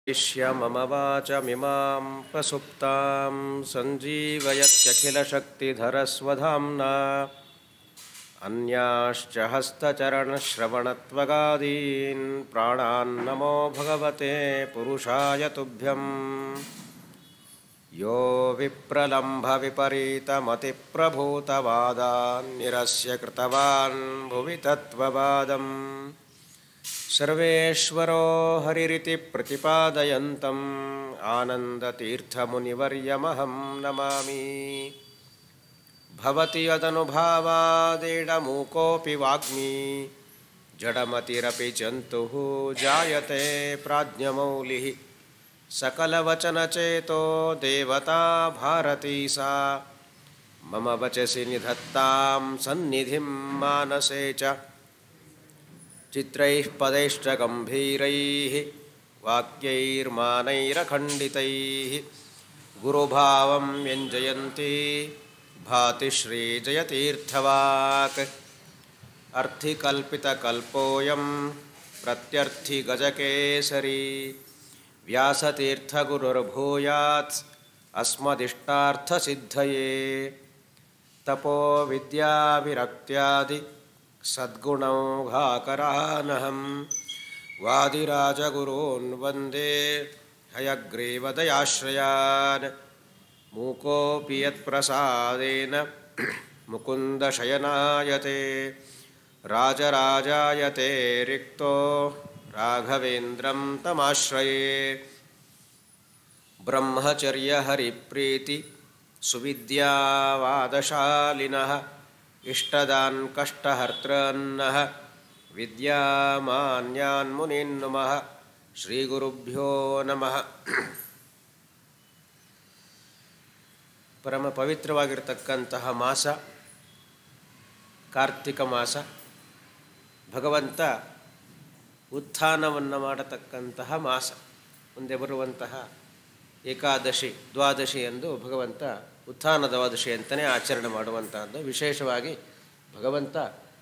इष्य मम वाचमिमां प्रसुप्तां सञ्जीवयत्यखिलशक्तिधरस्वधाम्ना अन्याश्च हस्तचरणश्रवणत्वगादीन् प्राणान्नमो भगवते पुरुषाय तुभ्यम् यो विप्रलम्भविपरीतमतिप्रभूतवादान्निरस्य कृतवान् भुवि तत्त्ववादम् सर्वेश्वरो हरिरिति प्रतिपादयन्तम् आनन्दतीर्थमुनिवर्यमहं नमामि भवति यदनुभावादेडमूकोऽपि वाग्मी जडमतिरपि जन्तुः जायते प्राज्ञमौलिः सकलवचनचेतो देवता भारती सा मम वचसि निधत्तां सन्निधिं मानसे च चित्रैः पदैश्च गम्भीरैः वाक्यैर्मानैरखण्डितैः गुरुभावं व्यञ्जयन्ती भाति श्रीजयतीर्थवाक् अर्थिकल्पितकल्पोऽयं प्रत्यर्थिगजकेसरी व्यासतीर्थगुरुर्भूयात् अस्मदिष्टार्थसिद्धये तपोविद्याविरक्त्यादि सद्गुणौघाकरानहं वादिराजगुरून् वन्दे हयग्रीवदयाश्रयान् मूकोऽपि यत्प्रसादेन मुकुन्दशयनायते राजराजायते रिक्तो राघवेन्द्रं तमाश्रये ब्रह्मचर्यहरिप्रीति सुविद्यावादशालिनः इष्टदान् कष्टहर्त्रन्नः विद्यामान्यान् मुनीन् नुमः ಶ್ರೀಗುರುಭ್ಯೋ ನಮಃ ಪರಮ ಪವಿತ್ರವಾಗಿರತಕ್ಕಂತಹ ಮಾಸ ಕಾರ್ತಿಕ ಮಾಸ ಭಗವಂತ ಉತ್ಥಾನವನ್ನು ಮಾಡತಕ್ಕಂತಹ ಮಾಸ ಮುಂದೆ ಬರುವಂತಹ ಏಕಾದಶಿ ದ್ವಾದಶಿ ಎಂದು ಭಗವಂತ ಉತ್ಥಾನ ದ್ವಾದಶಿ ಅಂತಲೇ ಆಚರಣೆ ಮಾಡುವಂತಹದ್ದು ವಿಶೇಷವಾಗಿ ಭಗವಂತ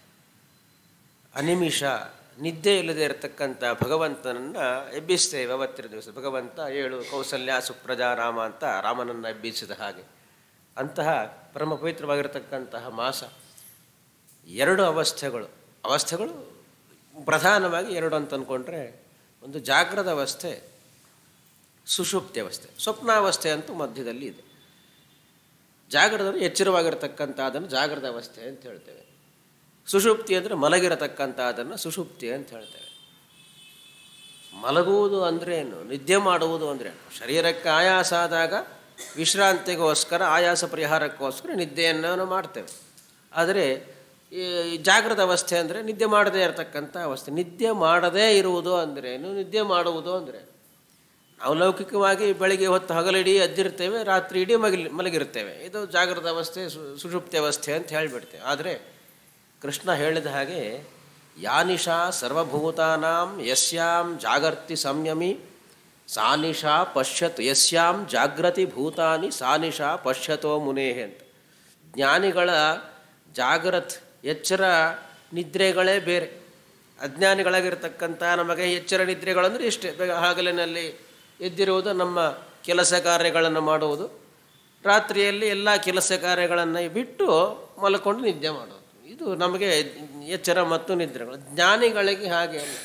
ಅನಿಮಿಷ ನಿದ್ದೆ ಇಲ್ಲದೆ ಇರತಕ್ಕಂಥ ಭಗವಂತನನ್ನು ಎಬ್ಬಿಸ್ತೇವೆ ಅವತ್ತಿನ ದಿವಸ ಭಗವಂತ ಏಳು ಕೌಸಲ್ಯ ಸುಪ್ರಜಾ ರಾಮ ಅಂತ ರಾಮನನ್ನು ಎಬ್ಬಿಸಿದ ಹಾಗೆ ಅಂತಹ ಪರಮ ಪವಿತ್ರವಾಗಿರತಕ್ಕಂತಹ ಮಾಸ ಎರಡು ಅವಸ್ಥೆಗಳು ಅವಸ್ಥೆಗಳು ಪ್ರಧಾನವಾಗಿ ಎರಡು ಅಂತ ಅಂದ್ಕೊಂಡ್ರೆ ಒಂದು ಜಾಗ್ರದ ಅವಸ್ಥೆ ಸುಷುಪ್ತಿ ಅವಸ್ಥೆ ಸ್ವಪ್ನಾವಸ್ಥೆ ಅಂತೂ ಮಧ್ಯದಲ್ಲಿ ಇದೆ ಜಾಗ್ರದಲ್ಲಿ ಎಚ್ಚರವಾಗಿರತಕ್ಕಂಥ ಅದನ್ನು ಜಾಗ್ರದ ಅವಸ್ಥೆ ಅಂತ ಹೇಳ್ತೇವೆ ಸುಷುಪ್ತಿ ಅಂದರೆ ಮಲಗಿರತಕ್ಕಂಥ ಅದನ್ನು ಸುಷುಪ್ತಿ ಅಂತ ಹೇಳ್ತೇವೆ ಮಲಗುವುದು ಅಂದರೆ ಏನು ನಿದ್ದೆ ಮಾಡುವುದು ಅಂದರೆ ಏನು ಶರೀರಕ್ಕೆ ಆಯಾಸ ಆದಾಗ ವಿಶ್ರಾಂತಿಗೋಸ್ಕರ ಆಯಾಸ ಪರಿಹಾರಕ್ಕೋಸ್ಕರ ನಿದ್ದೆಯನ್ನು ನಾವು ಮಾಡ್ತೇವೆ ಆದರೆ ಈ ಜಾಗೃತ ಅವಸ್ಥೆ ಅಂದರೆ ನಿದ್ದೆ ಮಾಡದೇ ಇರತಕ್ಕಂಥ ಅವಸ್ಥೆ ನಿದ್ದೆ ಮಾಡದೇ ಇರುವುದು ಅಂದ್ರೇನು ನಿದ್ದೆ ಮಾಡುವುದು ಅಂದರೆ ನಾವು ಲೌಕಿಕವಾಗಿ ಬೆಳಿಗ್ಗೆ ಹೊತ್ತು ಹಗಲಿಡೀ ಎದ್ದಿರ್ತೇವೆ ರಾತ್ರಿ ಇಡೀ ಮಗಲಿ ಮಲಗಿರ್ತೇವೆ ಇದು ಜಾಗೃತ ಅವಸ್ಥೆ ಸುಷುಪ್ತಿ ಅವಸ್ಥೆ ಅಂತ ಹೇಳಿಬಿಡ್ತೇವೆ ಆದರೆ ಕೃಷ್ಣ ಹೇಳಿದ ಹಾಗೆ ಯಾನಿಶಾ ಸರ್ವಭೂತಾನಾಂ ಯಸ್ಯಾಂ ಜಾಗರ್ತಿ ಸಂಯಮಿ ಸಾನಿಶಾ ಪಶ್ಯತ್ ಯಸ್ಯಾಂ ಜಾಗೃತಿ ಭೂತಾನಿ ಸಾನಿಶಾ ಪಶ್ಯತೋ ಮುನೇಹೆ ಅಂತ ಜ್ಞಾನಿಗಳ ಜಾಗೃತ್ ಎಚ್ಚರ ನಿದ್ರೆಗಳೇ ಬೇರೆ ಅಜ್ಞಾನಿಗಳಾಗಿರ್ತಕ್ಕಂಥ ನಮಗೆ ಎಚ್ಚರ ನಿದ್ರೆಗಳಂದರೆ ಇಷ್ಟೇ ಹಗಲಿನಲ್ಲಿ ಎದ್ದಿರುವುದು ನಮ್ಮ ಕೆಲಸ ಕಾರ್ಯಗಳನ್ನು ಮಾಡುವುದು ರಾತ್ರಿಯಲ್ಲಿ ಎಲ್ಲ ಕೆಲಸ ಕಾರ್ಯಗಳನ್ನು ಬಿಟ್ಟು ಮಲ್ಕೊಂಡು ನಿದ್ದೆ ಮಾಡೋದು ಇದು ನಮಗೆ ಎಚ್ಚರ ಮತ್ತು ನಿದ್ರೆಗಳು ಜ್ಞಾನಿಗಳಿಗೆ ಹಾಗೆ ಅಲ್ಲ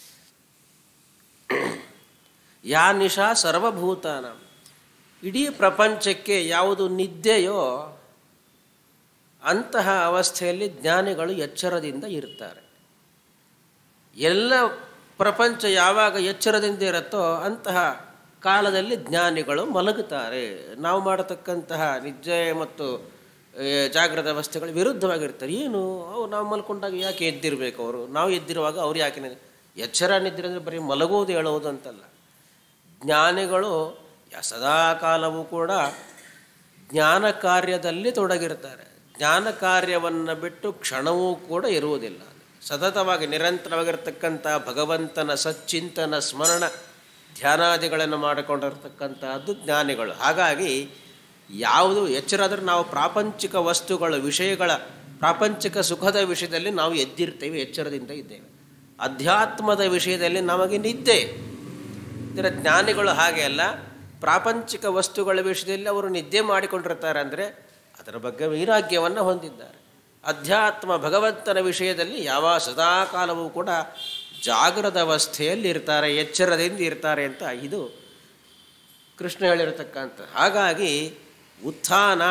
ಯಾ ನಿಶಾ ಸರ್ವಭೂತಾನ ಇಡೀ ಪ್ರಪಂಚಕ್ಕೆ ಯಾವುದು ನಿದ್ದೆಯೋ ಅಂತಹ ಅವಸ್ಥೆಯಲ್ಲಿ ಜ್ಞಾನಿಗಳು ಎಚ್ಚರದಿಂದ ಇರ್ತಾರೆ ಎಲ್ಲ ಪ್ರಪಂಚ ಯಾವಾಗ ಎಚ್ಚರದಿಂದ ಇರುತ್ತೋ ಅಂತಹ ಕಾಲದಲ್ಲಿ ಜ್ಞಾನಿಗಳು ಮಲಗುತ್ತಾರೆ ನಾವು ಮಾಡತಕ್ಕಂತಹ ನಿದ್ದೆ ಮತ್ತು ಜಾಗ್ರದ ಅವಸ್ಥೆಗಳು ವಿರುದ್ಧವಾಗಿರ್ತಾರೆ ಏನು ಅವು ನಾವು ಮಲ್ಕೊಂಡಾಗ ಯಾಕೆ ಎದ್ದಿರಬೇಕು ಅವರು ನಾವು ಎದ್ದಿರುವಾಗ ಅವ್ರು ಯಾಕೆ ಎಚ್ಚರ ನಿದ್ರೆ ಅಂದರೆ ಬರೀ ಮಲಗುವುದು ಹೇಳುವುದು ಅಂತಲ್ಲ ಜ್ಞಾನಿಗಳು ಸದಾ ಕಾಲವೂ ಕೂಡ ಜ್ಞಾನ ಕಾರ್ಯದಲ್ಲಿ ತೊಡಗಿರ್ತಾರೆ ಜ್ಞಾನ ಕಾರ್ಯವನ್ನು ಬಿಟ್ಟು ಕ್ಷಣವೂ ಕೂಡ ಇರುವುದಿಲ್ಲ ಸತತವಾಗಿ ನಿರಂತರವಾಗಿರ್ತಕ್ಕಂಥ ಭಗವಂತನ ಸಚ್ಚಿಂತನ ಸ್ಮರಣ ಧ್ಯಾನಾದಿಗಳನ್ನು ಮಾಡಿಕೊಂಡಿರ್ತಕ್ಕಂಥದ್ದು ಜ್ಞಾನಿಗಳು ಹಾಗಾಗಿ ಯಾವುದು ಎಚ್ಚರಾದರೂ ನಾವು ಪ್ರಾಪಂಚಿಕ ವಸ್ತುಗಳ ವಿಷಯಗಳ ಪ್ರಾಪಂಚಿಕ ಸುಖದ ವಿಷಯದಲ್ಲಿ ನಾವು ಎದ್ದಿರ್ತೇವೆ ಎಚ್ಚರದಿಂದ ಇದ್ದೇವೆ ಅಧ್ಯಾತ್ಮದ ವಿಷಯದಲ್ಲಿ ನಮಗೆ ನಿದ್ದೆ ಇದರ ಜ್ಞಾನಿಗಳು ಹಾಗೆ ಅಲ್ಲ ಪ್ರಾಪಂಚಿಕ ವಸ್ತುಗಳ ವಿಷಯದಲ್ಲಿ ಅವರು ನಿದ್ದೆ ಮಾಡಿಕೊಂಡಿರ್ತಾರೆ ಅಂದರೆ ಅದರ ಬಗ್ಗೆ ವೈರಾಗ್ಯವನ್ನು ಹೊಂದಿದ್ದಾರೆ ಅಧ್ಯಾತ್ಮ ಭಗವಂತನ ವಿಷಯದಲ್ಲಿ ಯಾವ ಸದಾಕಾಲವೂ ಕೂಡ ಜಾಗೃತ ಅವಸ್ಥೆಯಲ್ಲಿ ಇರ್ತಾರೆ ಎಚ್ಚರದಿಂದ ಇರ್ತಾರೆ ಅಂತ ಇದು ಕೃಷ್ಣ ಹೇಳಿರತಕ್ಕಂಥ ಹಾಗಾಗಿ ಉತ್ಥಾನ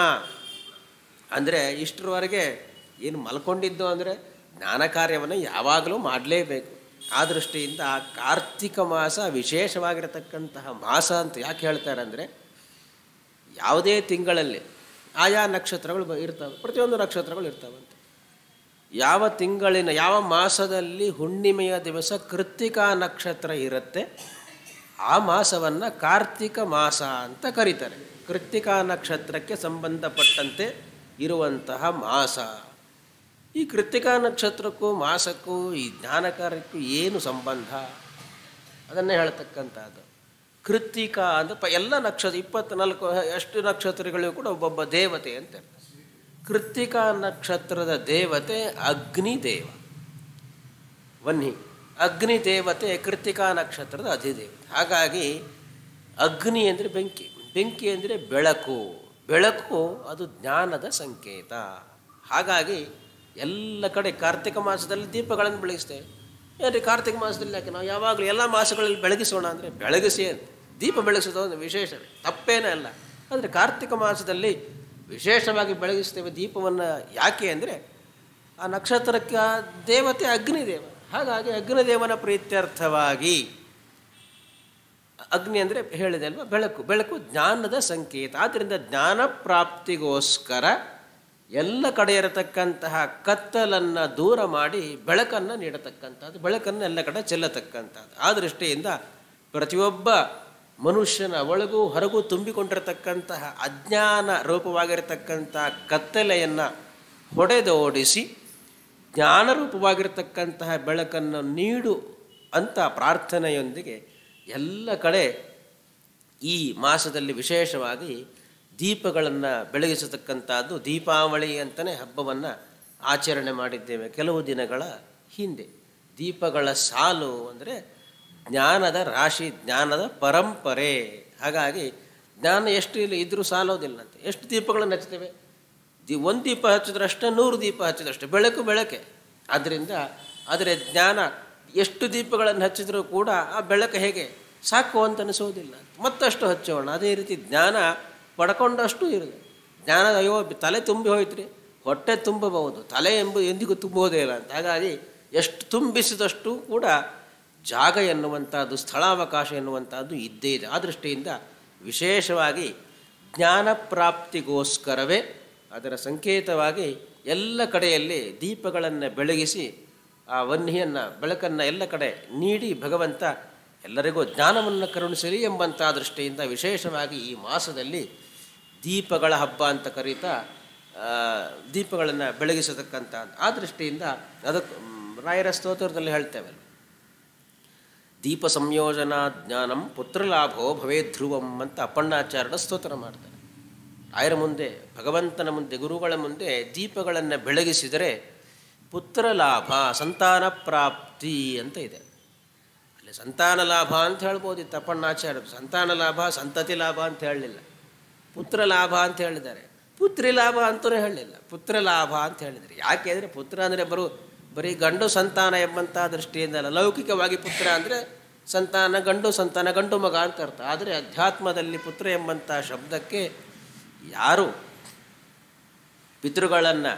ಅಂದರೆ ಇಷ್ಟರವರೆಗೆ ಏನು ಮಲ್ಕೊಂಡಿದ್ದು ಅಂದರೆ ಜ್ಞಾನ ಕಾರ್ಯವನ್ನು ಯಾವಾಗಲೂ ಮಾಡಲೇಬೇಕು ಆ ದೃಷ್ಟಿಯಿಂದ ಕಾರ್ತಿಕ ಮಾಸ ವಿಶೇಷವಾಗಿರತಕ್ಕಂತಹ ಮಾಸ ಅಂತ ಯಾಕೆ ಹೇಳ್ತಾರೆ ಅಂದರೆ ಯಾವುದೇ ತಿಂಗಳಲ್ಲಿ ಆಯಾ ನಕ್ಷತ್ರಗಳು ಬ- ಇರ್ತವೆ ಪ್ರತಿಯೊಂದು ನಕ್ಷತ್ರಗಳು ಇರ್ತವಂತೆ ಯಾವ ತಿಂಗಳಿನ ಯಾವ ಮಾಸದಲ್ಲಿ ಹುಣ್ಣಿಮೆಯ ದಿವಸ ಕೃತ್ತಿಕಾ ನಕ್ಷತ್ರ ಇರುತ್ತೆ ಆ ಮಾಸವನ್ನು ಕಾರ್ತಿಕ ಮಾಸ ಅಂತ ಕರೀತಾರೆ ಕೃತ್ತಿಕಾ ನಕ್ಷತ್ರಕ್ಕೆ ಸಂಬಂಧಪಟ್ಟಂತೆ ಇರುವಂತಹ ಮಾಸ ಈ ಕೃತ್ತಿಕಾ ನಕ್ಷತ್ರಕ್ಕೂ ಮಾಸಕ್ಕೂ ಈ ಜ್ಞಾನಕಾರ್ಯಕ್ಕೂ ಏನು ಸಂಬಂಧ ಅದನ್ನೇ ಹೇಳ್ತಕ್ಕಂಥದ್ದು ಕೃತ್ತಿಕಾ ಅಂದರೆ ಪ ಎಲ್ಲ ನಕ್ಷತ್ರ ಇಪ್ಪತ್ನಾಲ್ಕು ಎಷ್ಟು ನಕ್ಷತ್ರಗಳಿಗೂ ಕೂಡ ಒಬ್ಬೊಬ್ಬ ದೇವತೆ ಅಂತ ಇರ್ತದೆ ಕೃತ್ತಿಕಾ ನಕ್ಷತ್ರದ ದೇವತೆ ಅಗ್ನಿದೇವ ವನ್ನಿ ಅಗ್ನಿ ದೇವತೆ ಕೃತ್ತಿಕಾ ನಕ್ಷತ್ರದ ಅಧಿದೇವತೆ ಹಾಗಾಗಿ ಅಗ್ನಿ ಅಂದರೆ ಬೆಂಕಿ ಬೆಂಕಿ ಅಂದರೆ ಬೆಳಕು ಬೆಳಕು ಅದು ಜ್ಞಾನದ ಸಂಕೇತ ಹಾಗಾಗಿ ಎಲ್ಲ ಕಡೆ ಕಾರ್ತಿಕ ಮಾಸದಲ್ಲಿ ದೀಪಗಳನ್ನು ಬೆಳಗಿಸ್ತೇವೆ ಏನ್ರಿ ಕಾರ್ತಿಕ ಮಾಸದಲ್ಲಿ ಯಾಕೆ ನಾವು ಯಾವಾಗಲೂ ಎಲ್ಲ ಮಾಸಗಳಲ್ಲಿ ಬೆಳಗಿಸೋಣ ಅಂದರೆ ಬೆಳಗಿಸಿ ಅಂತ ದೀಪ ಬೆಳಗಿಸೋದು ಒಂದು ವಿಶೇಷವೇ ತಪ್ಪೇನೇ ಅಲ್ಲ ಆದರೆ ಕಾರ್ತಿಕ ಮಾಸದಲ್ಲಿ ವಿಶೇಷವಾಗಿ ಬೆಳಗಿಸ್ತೇವೆ ದೀಪವನ್ನು ಯಾಕೆ ಅಂದರೆ ಆ ನಕ್ಷತ್ರಕ್ಕೆ ಆ ದೇವತೆ ಅಗ್ನಿದೇವ ಹಾಗಾಗಿ ಅಗ್ನಿದೇವನ ಪ್ರೀತ್ಯರ್ಥವಾಗಿ ಅಗ್ನಿ ಅಂದರೆ ಹೇಳಿದೆ ಅಲ್ವಾ ಬೆಳಕು ಬೆಳಕು ಜ್ಞಾನದ ಸಂಕೇತ ಆದ್ದರಿಂದ ಜ್ಞಾನ ಪ್ರಾಪ್ತಿಗೋಸ್ಕರ ಎಲ್ಲ ಕಡೆ ಇರತಕ್ಕಂತಹ ಕತ್ತಲನ್ನು ದೂರ ಮಾಡಿ ಬೆಳಕನ್ನು ನೀಡತಕ್ಕಂಥದ್ದು ಬೆಳಕನ್ನು ಎಲ್ಲ ಕಡೆ ಚೆಲ್ಲತಕ್ಕಂಥದ್ದು ಆ ದೃಷ್ಟಿಯಿಂದ ಪ್ರತಿಯೊಬ್ಬ ಮನುಷ್ಯನ ಒಳಗೂ ಹೊರಗೂ ತುಂಬಿಕೊಂಡಿರತಕ್ಕಂತಹ ಅಜ್ಞಾನ ರೂಪವಾಗಿರತಕ್ಕಂತಹ ಕತ್ತಲೆಯನ್ನು ಹೊಡೆದೋಡಿಸಿ ಜ್ಞಾನರೂಪವಾಗಿರ್ತಕ್ಕಂತಹ ಬೆಳಕನ್ನು ನೀಡು ಅಂತ ಪ್ರಾರ್ಥನೆಯೊಂದಿಗೆ ಎಲ್ಲ ಕಡೆ ಈ ಮಾಸದಲ್ಲಿ ವಿಶೇಷವಾಗಿ ದೀಪಗಳನ್ನು ಬೆಳಗಿಸತಕ್ಕಂಥದ್ದು ದೀಪಾವಳಿ ಅಂತಲೇ ಹಬ್ಬವನ್ನು ಆಚರಣೆ ಮಾಡಿದ್ದೇವೆ ಕೆಲವು ದಿನಗಳ ಹಿಂದೆ ದೀಪಗಳ ಸಾಲು ಅಂದರೆ ಜ್ಞಾನದ ರಾಶಿ ಜ್ಞಾನದ ಪರಂಪರೆ ಹಾಗಾಗಿ ಜ್ಞಾನ ಎಷ್ಟು ಇಲ್ಲ ಇದ್ರೂ ಸಾಲೋದಿಲ್ಲಂತೆ ಎಷ್ಟು ದೀಪಗಳನ್ನು ಹಚ್ತೇವೆ ದಿ ಒಂದು ದೀಪ ಹಚ್ಚಿದ್ರಷ್ಟೇ ನೂರು ದೀಪ ಹಚ್ಚಿದ್ರಷ್ಟೇ ಬೆಳಕು ಬೆಳಕೆ ಆದ್ದರಿಂದ ಆದರೆ ಜ್ಞಾನ ಎಷ್ಟು ದೀಪಗಳನ್ನು ಹಚ್ಚಿದ್ರೂ ಕೂಡ ಆ ಬೆಳಕು ಹೇಗೆ ಸಾಕು ಅಂತ ಅನಿಸೋದಿಲ್ಲ ಮತ್ತಷ್ಟು ಹಚ್ಚೋಣ ಅದೇ ರೀತಿ ಜ್ಞಾನ ಪಡ್ಕೊಂಡಷ್ಟು ಇರೋದು ಜ್ಞಾನ ಅಯ್ಯೋ ತಲೆ ತುಂಬಿ ಹೋಯ್ತ್ರಿ ಹೊಟ್ಟೆ ತುಂಬಬಹುದು ತಲೆ ಎಂಬುದು ಎಂದಿಗೂ ತುಂಬುವುದೇ ಇಲ್ಲ ಅಂತ ಹಾಗಾಗಿ ಎಷ್ಟು ತುಂಬಿಸಿದಷ್ಟು ಕೂಡ ಜಾಗ ಎನ್ನುವಂಥದ್ದು ಸ್ಥಳಾವಕಾಶ ಎನ್ನುವಂಥದ್ದು ಇದ್ದೇ ಇದೆ ಆ ದೃಷ್ಟಿಯಿಂದ ವಿಶೇಷವಾಗಿ ಜ್ಞಾನ ಪ್ರಾಪ್ತಿಗೋಸ್ಕರವೇ ಅದರ ಸಂಕೇತವಾಗಿ ಎಲ್ಲ ಕಡೆಯಲ್ಲಿ ದೀಪಗಳನ್ನು ಬೆಳಗಿಸಿ ಆ ವನ್ಹಿಯನ್ನು ಬೆಳಕನ್ನು ಎಲ್ಲ ಕಡೆ ನೀಡಿ ಭಗವಂತ ಎಲ್ಲರಿಗೂ ಜ್ಞಾನವನ್ನು ಕರುಣಿಸಲಿ ಎಂಬಂಥ ದೃಷ್ಟಿಯಿಂದ ವಿಶೇಷವಾಗಿ ಈ ಮಾಸದಲ್ಲಿ ದೀಪಗಳ ಹಬ್ಬ ಅಂತ ಕರೀತಾ ಆ, ದೀಪಗಳನ್ನು ಬೆಳಗಿಸತಕ್ಕಂಥ ಆ ದೃಷ್ಟಿಯಿಂದ ಅದಕ್ಕೆ ಮ್, ರಾಯರ ಸ್ತೋತ್ರದಲ್ಲಿ ಹೇಳ್ತೇವಲ್ಲ ದೀಪ ಸಂಯೋಜನಾ ಜ್ಞಾನಂ ಪುತ್ರಲಾಭೋ ಭವೇ ಧ್ರುವಂ ಅಂತ ಅಪ್ಪಣ್ಣಾಚಾರ್ಯರ ಸ್ತೋತ್ರ ಮಾಡ್ತಾರೆ ರಾಯರ ಮುಂದೆ ಭಗವಂತನ ಮುಂದೆ ಗುರುಗಳ ಮುಂದೆ ದೀಪಗಳನ್ನು ಬೆಳಗಿಸಿದರೆ ಪುತ್ರ ಲಾಭ ಸಂತಾನ ಪ್ರಾಪ್ತಿ ಅಂತ ಇದೆ ಅಲ್ಲಿ ಸಂತಾನ ಲಾಭ ಅಂತ ಹೇಳ್ಬೋದಿತ್ತು ಅಪ್ಪಣ್ಣಾಚಾರ್ಯರು ಸಂತಾನ ಲಾಭ ಸಂತತಿ ಲಾಭ ಅಂತ ಹೇಳಲಿಲ್ಲ ಪುತ್ರ ಲಾಭ ಅಂತ ಹೇಳಿದ್ದಾರೆ ಪುತ್ರಿ ಲಾಭ ಅಂತಲೂ ಹೇಳಲಿಲ್ಲ ಪುತ್ರ ಲಾಭ ಅಂತ ಹೇಳಿದ್ದಾರೆ ಯಾಕೆ ಅಂದರೆ ಪುತ್ರ ಅಂದರೆ ಬರು ಬರೀ ಗಂಡು ಸಂತಾನ ಎಂಬಂಥ ದೃಷ್ಟಿಯಿಂದ ಅಲ್ಲ ಲೌಕಿಕವಾಗಿ ಪುತ್ರ ಅಂದರೆ ಸಂತಾನ ಗಂಡು ಸಂತಾನ ಗಂಡು ಮಗ ಅಂತ ಅರ್ಥ ಆದರೆ ಅಧ್ಯಾತ್ಮದಲ್ಲಿ ಪುತ್ರ ಎಂಬಂಥ ಶಬ್ದಕ್ಕೆ ಯಾರು ಪಿತೃಗಳನ್ನು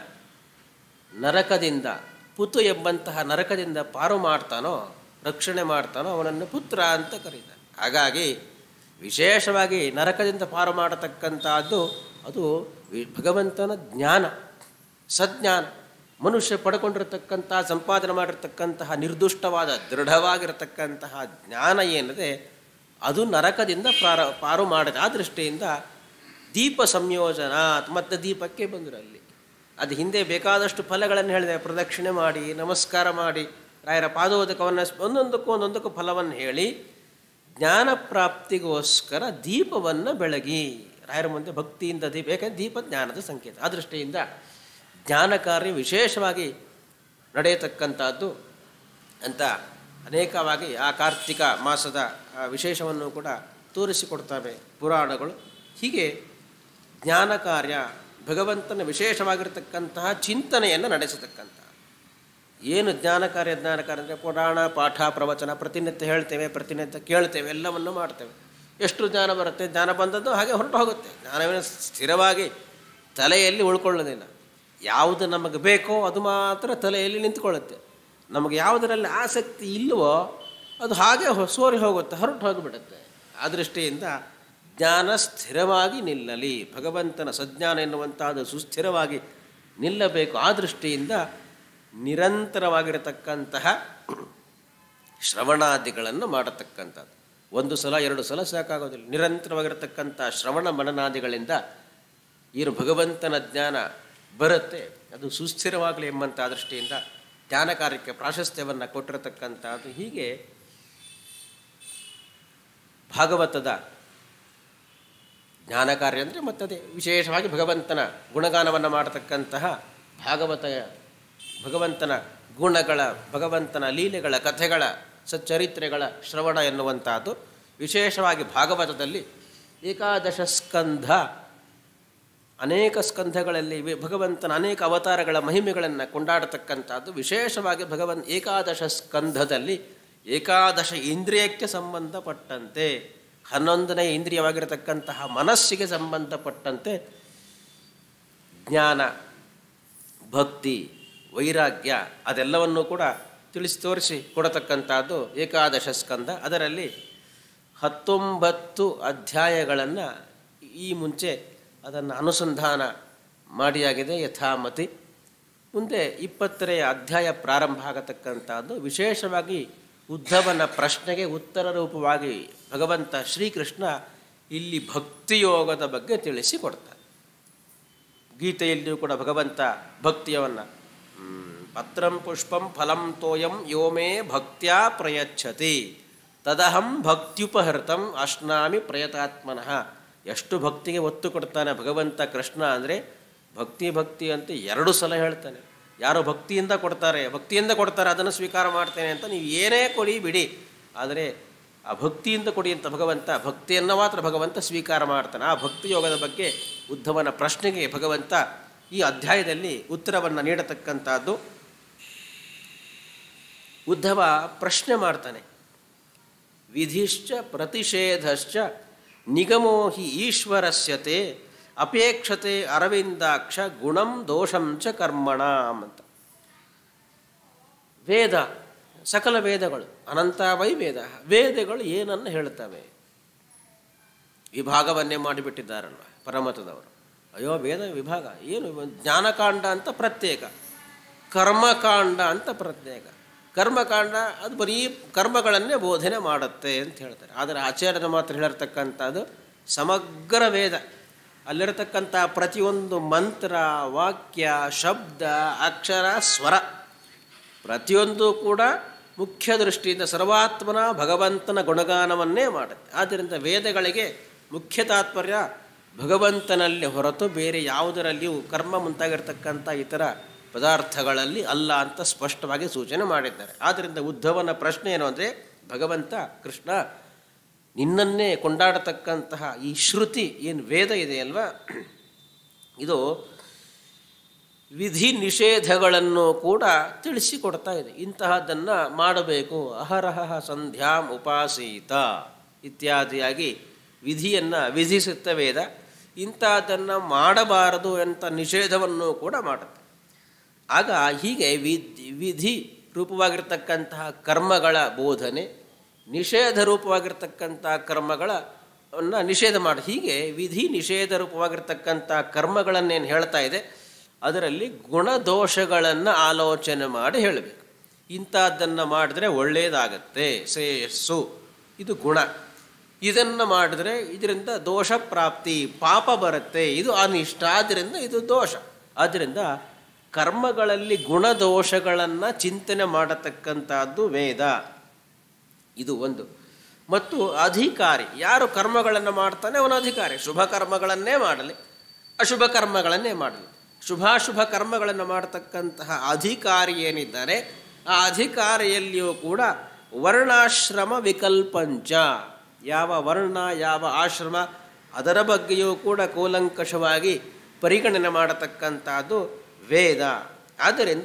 ನರಕದಿಂದ ಪುತು ಎಂಬಂತಹ ನರಕದಿಂದ ಪಾರು ಮಾಡ್ತಾನೋ ರಕ್ಷಣೆ ಮಾಡ್ತಾನೋ ಅವನನ್ನು ಪುತ್ರ ಅಂತ ಕರೀತಾರೆ ಹಾಗಾಗಿ ವಿಶೇಷವಾಗಿ ನರಕದಿಂದ ಪಾರು ಮಾಡತಕ್ಕಂಥದ್ದು ಅದು ವಿ- ಭಗವಂತನ ಜ್ಞಾನ ಸಜ್ಞಾನ ಮನುಷ್ಯ ಪಡ್ಕೊಂಡಿರತಕ್ಕಂತಹ ಸಂಪಾದನೆ ಮಾಡಿರ್ತಕ್ಕಂತಹ ನಿರ್ದುಷ್ಟವಾದ ದೃಢವಾಗಿರತಕ್ಕಂತಹ ಜ್ಞಾನ ಏನಿದೆ ಅದು ನರಕದಿಂದ ಪ್ರಾರ ಪಾರು ಮಾಡಿದೆ ಆ ದೃಷ್ಟಿಯಿಂದ ದೀಪ ಸಂಯೋಜನ ಮತ್ತು ದೀಪಕ್ಕೆ ಬಂದರು ಅಲ್ಲಿ ಅದು ಹಿಂದೆ ಬೇಕಾದಷ್ಟು ಫಲಗಳನ್ನು ಹೇಳಿದೆ ಪ್ರದಕ್ಷಿಣೆ ಮಾಡಿ ನಮಸ್ಕಾರ ಮಾಡಿ ರಾಯರ ಪಾದೋದಕವನ್ನು ಒಂದೊಂದಕ್ಕೂ ಒಂದೊಂದಕ್ಕೂ ಫಲವನ್ನು ಹೇಳಿ ಜ್ಞಾನ ಪ್ರಾಪ್ತಿಗೋಸ್ಕರ ದೀಪವನ್ನು ಬೆಳಗಿ ರಾಯರ ಮುಂದೆ ಭಕ್ತಿಯಿಂದ ದೀಪ ಯಾಕಂದ್ರೆ ದೀಪ ಜ್ಞಾನದ ಸಂಕೇತ ಆ ದೃಷ್ಟಿಯಿಂದ ಜ್ಞಾನ ಕಾರ್ಯ ವಿಶೇಷವಾಗಿ ನಡೆಯತಕ್ಕಂಥದ್ದು ಅಂತ ಅನೇಕವಾಗಿ ಆ ಕಾರ್ತಿಕ ಮಾಸದ ಆ ವಿಶೇಷವನ್ನು ಕೂಡ ತೋರಿಸಿಕೊಡ್ತವೆ ಪುರಾಣಗಳು ಹೀಗೆ ಜ್ಞಾನ ಕಾರ್ಯ ಭಗವಂತನ ವಿಶೇಷವಾಗಿರತಕ್ಕಂತಹ ಚಿಂತನೆಯನ್ನು ನಡೆಸತಕ್ಕಂತಹ ಏನು ಜ್ಞಾನ ಕಾರ್ಯ ಜ್ಞಾನ ಕಾರ್ಯ ಅಂದರೆ ಪುರಾಣ ಪಾಠ ಪ್ರವಚನ ಪ್ರತಿನಿತ್ಯ ಹೇಳ್ತೇವೆ ಪ್ರತಿನಿತ್ಯ ಕೇಳ್ತೇವೆ ಎಲ್ಲವನ್ನು ಮಾಡ್ತೇವೆ ಎಷ್ಟು ಜ್ಞಾನ ಬರುತ್ತೆ ಜ್ಞಾನ ಬಂದದ್ದು ಹಾಗೆ ಹೊರಟು ಹೋಗುತ್ತೆ ಜ್ಞಾನವೇನು ಸ್ಥಿರವಾಗಿ ತಲೆಯಲ್ಲಿ ಉಳ್ಕೊಳ್ಳೋದಿಲ್ಲ ಯಾವುದು ನಮಗೆ ಬೇಕೋ ಅದು ಮಾತ್ರ ತಲೆಯಲ್ಲಿ ನಿಂತ್ಕೊಳ್ಳುತ್ತೆ ನಮಗೆ ಯಾವುದರಲ್ಲಿ ಆಸಕ್ತಿ ಇಲ್ಲವೋ ಅದು ಹಾಗೆ ಹೊ- ಸೋರಿ ಹೋಗುತ್ತೆ ಹೊರಟು ಹೋಗಿಬಿಡುತ್ತೆ ಆ ದೃಷ್ಟಿಯಿಂದ ಜ್ಞಾನ ಸ್ಥಿರವಾಗಿ ನಿಲ್ಲಲಿ ಭಗವಂತನ ಸಜ್ಞಾನ ಎನ್ನುವಂಥದ್ದು ಸುಸ್ಥಿರವಾಗಿ ನಿಲ್ಲಬೇಕು ಆ ದೃಷ್ಟಿಯಿಂದ ನಿರಂತರವಾಗಿರತಕ್ಕಂತಹ ಶ್ರವಣಾದಿಗಳನ್ನು ಮಾಡತಕ್ಕಂಥದ್ದು ಒಂದು ಸಲ ಎರಡು ಸಲ ಸಾಕಾಗೋದಿಲ್ಲ ನಿರಂತರವಾಗಿರತಕ್ಕಂಥ ಶ್ರವಣ ಮನನಾದಿಗಳಿಂದ ಏನು ಭಗವಂತನ ಜ್ಞಾನ ಬರುತ್ತೆ ಅದು ಸುಸ್ಥಿರವಾಗಲಿ ಎಂಬಂಥ ದೃಷ್ಟಿಯಿಂದ ಜ್ಞಾನ ಕಾರ್ಯಕ್ಕೆ ಪ್ರಾಶಸ್ತ್ಯವನ್ನು ಕೊಟ್ಟಿರತಕ್ಕಂಥದ್ದು ಹೀಗೆ ಭಾಗವತದ ಜ್ಞಾನ ಕಾರ್ಯ ಅಂದರೆ ಮತ್ತದೇ ವಿಶೇಷವಾಗಿ ಭಗವಂತನ ಗುಣಗಾನವನ್ನು ಮಾಡತಕ್ಕಂತಹ ಭಾಗವತ ಭಗವಂತನ ಗುಣಗಳ ಭಗವಂತನ ಲೀಲೆಗಳ ಕಥೆಗಳ ಸಚ್ಚರಿತ್ರೆಗಳ ಶ್ರವಣ ಎನ್ನುವಂಥದ್ದು ವಿಶೇಷವಾಗಿ ಭಾಗವತದಲ್ಲಿ ಏಕಾದಶ ಸ್ಕಂಧ ಅನೇಕ ಸ್ಕಂಧಗಳಲ್ಲಿ ವಿ- ಭಗವಂತನ ಅನೇಕ ಅವತಾರಗಳ ಮಹಿಮೆಗಳನ್ನು ಕೊಂಡಾಡತಕ್ಕಂಥದ್ದು ವಿಶೇಷವಾಗಿ ಭಗವಂತ ಏಕಾದಶ ಸ್ಕಂಧದಲ್ಲಿ ಏಕಾದಶ ಇಂದ್ರಿಯಕ್ಕೆ ಸಂಬಂಧಪಟ್ಟಂತೆ ಹನ್ನೊಂದನೇ ಇಂದ್ರಿಯವಾಗಿರತಕ್ಕಂತಹ ಮನಸ್ಸಿಗೆ ಸಂಬಂಧಪಟ್ಟಂತೆ ಜ್ಞಾನ ಭಕ್ತಿ ವೈರಾಗ್ಯ ಅದೆಲ್ಲವನ್ನೂ ಕೂಡ ತಿಳಿಸಿ ತೋರಿಸಿ ಕೊಡತಕ್ಕಂಥದ್ದು ಏಕಾದಶ ಸ್ಕಂದ ಅದರಲ್ಲಿ ಹತ್ತೊಂಬತ್ತು ಅಧ್ಯಾಯಗಳನ್ನು ಈ ಮುಂಚೆ ಅದನ್ನು ಅನುಸಂಧಾನ ಮಾಡಿಯಾಗಿದೆ ಯಥಾಮತಿ ಮುಂದೆ ಇಪ್ಪತ್ತನೆಯ ಅಧ್ಯಾಯ ಪ್ರಾರಂಭ ಆಗತಕ್ಕಂಥದ್ದು ವಿಶೇಷವಾಗಿ ಉದ್ಧವನ ಪ್ರಶ್ನೆಗೆ ಉತ್ತರ ರೂಪವಾಗಿ ಭಗವಂತ ಶ್ರೀಕೃಷ್ಣ ಇಲ್ಲಿ ಭಕ್ತಿಯೋಗದ ಬಗ್ಗೆ ತಿಳಿಸಿ ಕೊಡ್ತಾನೆ ಗೀತೆಯಲ್ಲಿಯೂ ಕೂಡ ಭಗವಂತ ಭಕ್ತಿಯವನ್ನು ಪತ್ರಂ ಪುಷ್ಪಂ ಫಲಂ ತೋಯಂ ಯೋಮೇ ಭಕ್ತ್ಯಾ ಪ್ರಯಚ್ಛತಿ ತದಹಂ ಭಕ್ತ್ಯುಪಹೃತಂ ಅಶ್ನಾಮಿ ಪ್ರಯತಾತ್ಮನಃ ಎಷ್ಟು ಭಕ್ತಿಗೆ ಒತ್ತು ಕೊಡ್ತಾನೆ ಭಗವಂತ ಕೃಷ್ಣ ಅಂದರೆ ಭಕ್ತಿ ಭಕ್ತಿ ಅಂತ ಎರಡು ಸಲ ಹೇಳ್ತಾನೆ ಯಾರು ಭಕ್ತಿಯಿಂದ ಕೊಡ್ತಾರೆ ಭಕ್ತಿಯಿಂದ ಕೊಡ್ತಾರೆ ಅದನ್ನು ಸ್ವೀಕಾರ ಮಾಡ್ತೇನೆ ಅಂತ ನೀವು ಏನೇ ಕೊಡಿ ಬಿಡಿ ಆದರೆ ಆ ಭಕ್ತಿಯಿಂದ ಕೊಡಿ ಅಂತ ಭಗವಂತ ಭಕ್ತಿಯನ್ನು ಮಾತ್ರ ಭಗವಂತ ಸ್ವೀಕಾರ ಮಾಡ್ತಾನೆ ಆ ಭಕ್ತಿ ಯೋಗದ ಬಗ್ಗೆ ಉದ್ಧವನ ಪ್ರಶ್ನೆಗೆ ಭಗವಂತ ಈ ಅಧ್ಯಾಯದಲ್ಲಿ ಉತ್ತರವನ್ನು ನೀಡತಕ್ಕಂಥದ್ದು ಉದ್ಧವ ಪ್ರಶ್ನೆ ಮಾಡ್ತಾನೆ ವಿಧಿಶ್ಚ ಪ್ರತಿಷೇಧಶ್ಚ ನಿಗಮೋ ಹಿ ಈಶ್ವರಸ್ಯತೆ ಅಪೇಕ್ಷತೆ ಅರವಿಂದಾಕ್ಷ ಗುಣಂ ದೋಷಂ ಚ ಕರ್ಮಣಾಂ ಅಂತ ವೇದ ಸಕಲ ವೇದಗಳು ಅನಂತ ವೈ ವೇದ ವೇದಗಳು ಏನನ್ನು ಹೇಳ್ತವೆ ವಿಭಾಗವನ್ನೇ ಮಾಡಿಬಿಟ್ಟಿದ್ದಾರಲ್ವ ಪರಮತದವರು ಅಯ್ಯೋ ವೇದ ವಿಭಾಗ ಏನು ಇವ- ಜ್ಞಾನಕಾಂಡ ಅಂತ ಪ್ರತ್ಯೇಕ ಕರ್ಮಕಾಂಡ ಅಂತ ಪ್ರತ್ಯೇಕ ಕರ್ಮಕಾಂಡ ಅದು ಬರೀ ಕರ್ಮಗಳನ್ನೇ ಬೋಧನೆ ಮಾಡುತ್ತೆ ಅಂತ ಹೇಳ್ತಾರೆ ಆದರೆ ಆಚಾರ್ಯನ ಮಾತ್ರ ಹೇಳಿರ್ತಕ್ಕಂಥದ್ದು ಸಮಗ್ರ ವೇದ ಅಲ್ಲಿರತಕ್ಕಂಥ ಪ್ರತಿಯೊಂದು ಮಂತ್ರ ವಾಕ್ಯ ಶಬ್ದ ಅಕ್ಷರ ಸ್ವರ ಪ್ರತಿಯೊಂದು ಕೂಡ ಮುಖ್ಯ ದೃಷ್ಟಿಯಿಂದ ಸರ್ವಾತ್ಮನ ಭಗವಂತನ ಗುಣಗಾನವನ್ನೇ ಮಾಡುತ್ತೆ ಆದ್ದರಿಂದ ವೇದಗಳಿಗೆ ಮುಖ್ಯ ತಾತ್ಪರ್ಯ ಭಗವಂತನಲ್ಲಿ ಹೊರತು ಬೇರೆ ಯಾವುದರಲ್ಲಿಯೂ ಕರ್ಮ ಮುಂತಾಗಿರ್ತಕ್ಕಂಥ ಇತರ ಪದಾರ್ಥಗಳಲ್ಲಿ ಅಲ್ಲ ಅಂತ ಸ್ಪಷ್ಟವಾಗಿ ಸೂಚನೆ ಮಾಡಿದ್ದಾರೆ ಆದ್ದರಿಂದ ಉದ್ಧವನ ಪ್ರಶ್ನೆ ಏನು ಅಂದರೆ ಭಗವಂತ ಕೃಷ್ಣ ನಿನ್ನನ್ನೇ ಕೊಂಡಾಡತಕ್ಕಂತಹ ಈ ಶ್ರುತಿ ಏನು ವೇದ ಇದೆಯಲ್ವಾ ಇದು ವಿಧಿ ನಿಷೇಧಗಳನ್ನು ಕೂಡ ತಿಳಿಸಿಕೊಡ್ತಾ ಇದೆ ಇಂತಹದ್ದನ್ನು ಮಾಡಬೇಕು ಅಹರಹ ಸಂಧ್ಯಾಂ ಉಪಾಸೀತ ಇತ್ಯಾದಿಯಾಗಿ ವಿಧಿಯನ್ನು ವಿಧಿಸುತ್ತ ವೇದ ಇಂತಹದ್ದನ್ನು ಮಾಡಬಾರದು ಅಂತ ನಿಷೇಧವನ್ನು ಕೂಡ ಮಾಡುತ್ತೆ ಆಗ ಹೀಗೆ ವಿಧಿ ವಿಧಿ ರೂಪವಾಗಿರ್ತಕ್ಕಂತಹ ಕರ್ಮಗಳ ಬೋಧನೆ ನಿಷೇಧ ರೂಪವಾಗಿರ್ತಕ್ಕಂಥ ಕರ್ಮಗಳ ಅನ್ನ ನಿಷೇಧ ಮಾಡಿ ಹೀಗೆ ವಿಧಿ ನಿಷೇಧ ರೂಪವಾಗಿರ್ತಕ್ಕಂಥ ಕರ್ಮಗಳನ್ನೇನು ಹೇಳ್ತಾ ಇದೆ ಅದರಲ್ಲಿ ಗುಣದೋಷಗಳನ್ನು ಆಲೋಚನೆ ಮಾಡಿ ಹೇಳಬೇಕು ಇಂಥದ್ದನ್ನು ಮಾಡಿದ್ರೆ ಒಳ್ಳೆಯದಾಗತ್ತೆ ಶ್ರೇಯಸ್ಸು ಇದು ಗುಣ ಇದನ್ನು ಮಾಡಿದ್ರೆ ಇದರಿಂದ ದೋಷ ಪ್ರಾಪ್ತಿ ಪಾಪ ಬರುತ್ತೆ ಇದು ಅನಿಷ್ಟ ಆದ್ದರಿಂದ ಇದು ದೋಷ ಆದ್ದರಿಂದ ಕರ್ಮಗಳಲ್ಲಿ ಗುಣದೋಷಗಳನ್ನು ಚಿಂತನೆ ಮಾಡತಕ್ಕಂಥದ್ದು ವೇದ ಇದು ಒಂದು ಮತ್ತು ಅಧಿಕಾರಿ ಯಾರು ಕರ್ಮಗಳನ್ನು ಮಾಡ್ತಾನೆ ಅವನ ಅಧಿಕಾರಿ ಶುಭ ಕರ್ಮಗಳನ್ನೇ ಮಾಡಲಿ ಅಶುಭ ಕರ್ಮಗಳನ್ನೇ ಮಾಡಲಿ ಶುಭಾಶುಭ ಕರ್ಮಗಳನ್ನು ಮಾಡತಕ್ಕಂತಹ ಅಧಿಕಾರಿ ಏನಿದ್ದಾರೆ ಆ ಅಧಿಕಾರಿಯಲ್ಲಿಯೂ ಕೂಡ ವರ್ಣಾಶ್ರಮ ವಿಕಲ್ಪಂಚ ಯಾವ ವರ್ಣ ಯಾವ ಆಶ್ರಮ ಅದರ ಬಗ್ಗೆಯೂ ಕೂಡ ಕೂಲಂಕಷವಾಗಿ ಪರಿಗಣನೆ ಮಾಡತಕ್ಕಂಥದ್ದು ವೇದ ಆದ್ದರಿಂದ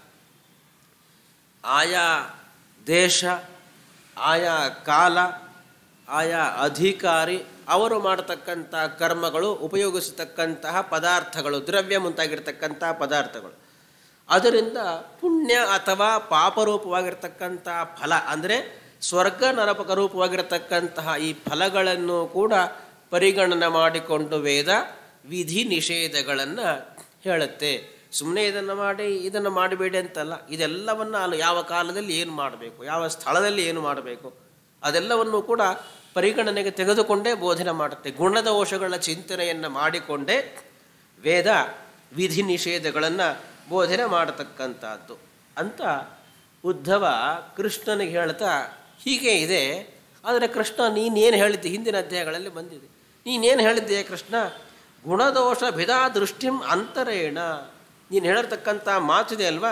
ಆಯಾ ದೇಶ ಆಯಾ ಕಾಲ ಆಯಾ ಅಧಿಕಾರಿ ಅವರು ಮಾಡತಕ್ಕಂಥ ಕರ್ಮಗಳು ಉಪಯೋಗಿಸತಕ್ಕಂತಹ ಪದಾರ್ಥಗಳು ದ್ರವ್ಯ ಮುಂತಾಗಿರ್ತಕ್ಕಂಥ ಪದಾರ್ಥಗಳು ಅದರಿಂದ ಪುಣ್ಯ ಅಥವಾ ಪಾಪರೂಪವಾಗಿರ್ತಕ್ಕಂಥ ಫಲ ಅಂದರೆ ಸ್ವರ್ಗ ನರಪಕ ರೂಪವಾಗಿರತಕ್ಕಂತಹ ಈ ಫಲಗಳನ್ನು ಕೂಡ ಪರಿಗಣನೆ ಮಾಡಿಕೊಂಡು ವೇದ ವಿಧಿ ನಿಷೇಧಗಳನ್ನು ಹೇಳುತ್ತೆ ಸುಮ್ಮನೆ ಇದನ್ನು ಮಾಡಿ ಇದನ್ನು ಮಾಡಬೇಡಿ ಅಂತಲ್ಲ ಇದೆಲ್ಲವನ್ನು ಅಲ್ಲಿ ಯಾವ ಕಾಲದಲ್ಲಿ ಏನು ಮಾಡಬೇಕು ಯಾವ ಸ್ಥಳದಲ್ಲಿ ಏನು ಮಾಡಬೇಕು ಅದೆಲ್ಲವನ್ನು ಕೂಡ ಪರಿಗಣನೆಗೆ ತೆಗೆದುಕೊಂಡೇ ಬೋಧನೆ ಮಾಡುತ್ತೆ ಗುಣದೋಷಗಳ ಚಿಂತನೆಯನ್ನು ಮಾಡಿಕೊಂಡೇ ವೇದ ವಿಧಿ ನಿಷೇಧಗಳನ್ನು ಬೋಧನೆ ಮಾಡತಕ್ಕಂಥದ್ದು ಅಂತ ಉದ್ಧವ ಕೃಷ್ಣನಿಗೆ ಹೇಳ್ತಾ ಹೀಗೆ ಇದೆ ಆದರೆ ಕೃಷ್ಣ ನೀನೇನು ಹೇಳಿದ್ದೆ ಹಿಂದಿನ ಅಧ್ಯಾಯಗಳಲ್ಲಿ ಬಂದಿದೆ ನೀನೇನು ಹೇಳಿದ್ದೆ ಕೃಷ್ಣ ಗುಣದೋಷ ಭಿದಾ ದೃಷ್ಟಿಂ ಅಂತರೇಣ ನೀನು ಹೇಳಿರ್ತಕ್ಕಂಥ ಮಾತಿದೆ ಅಲ್ವಾ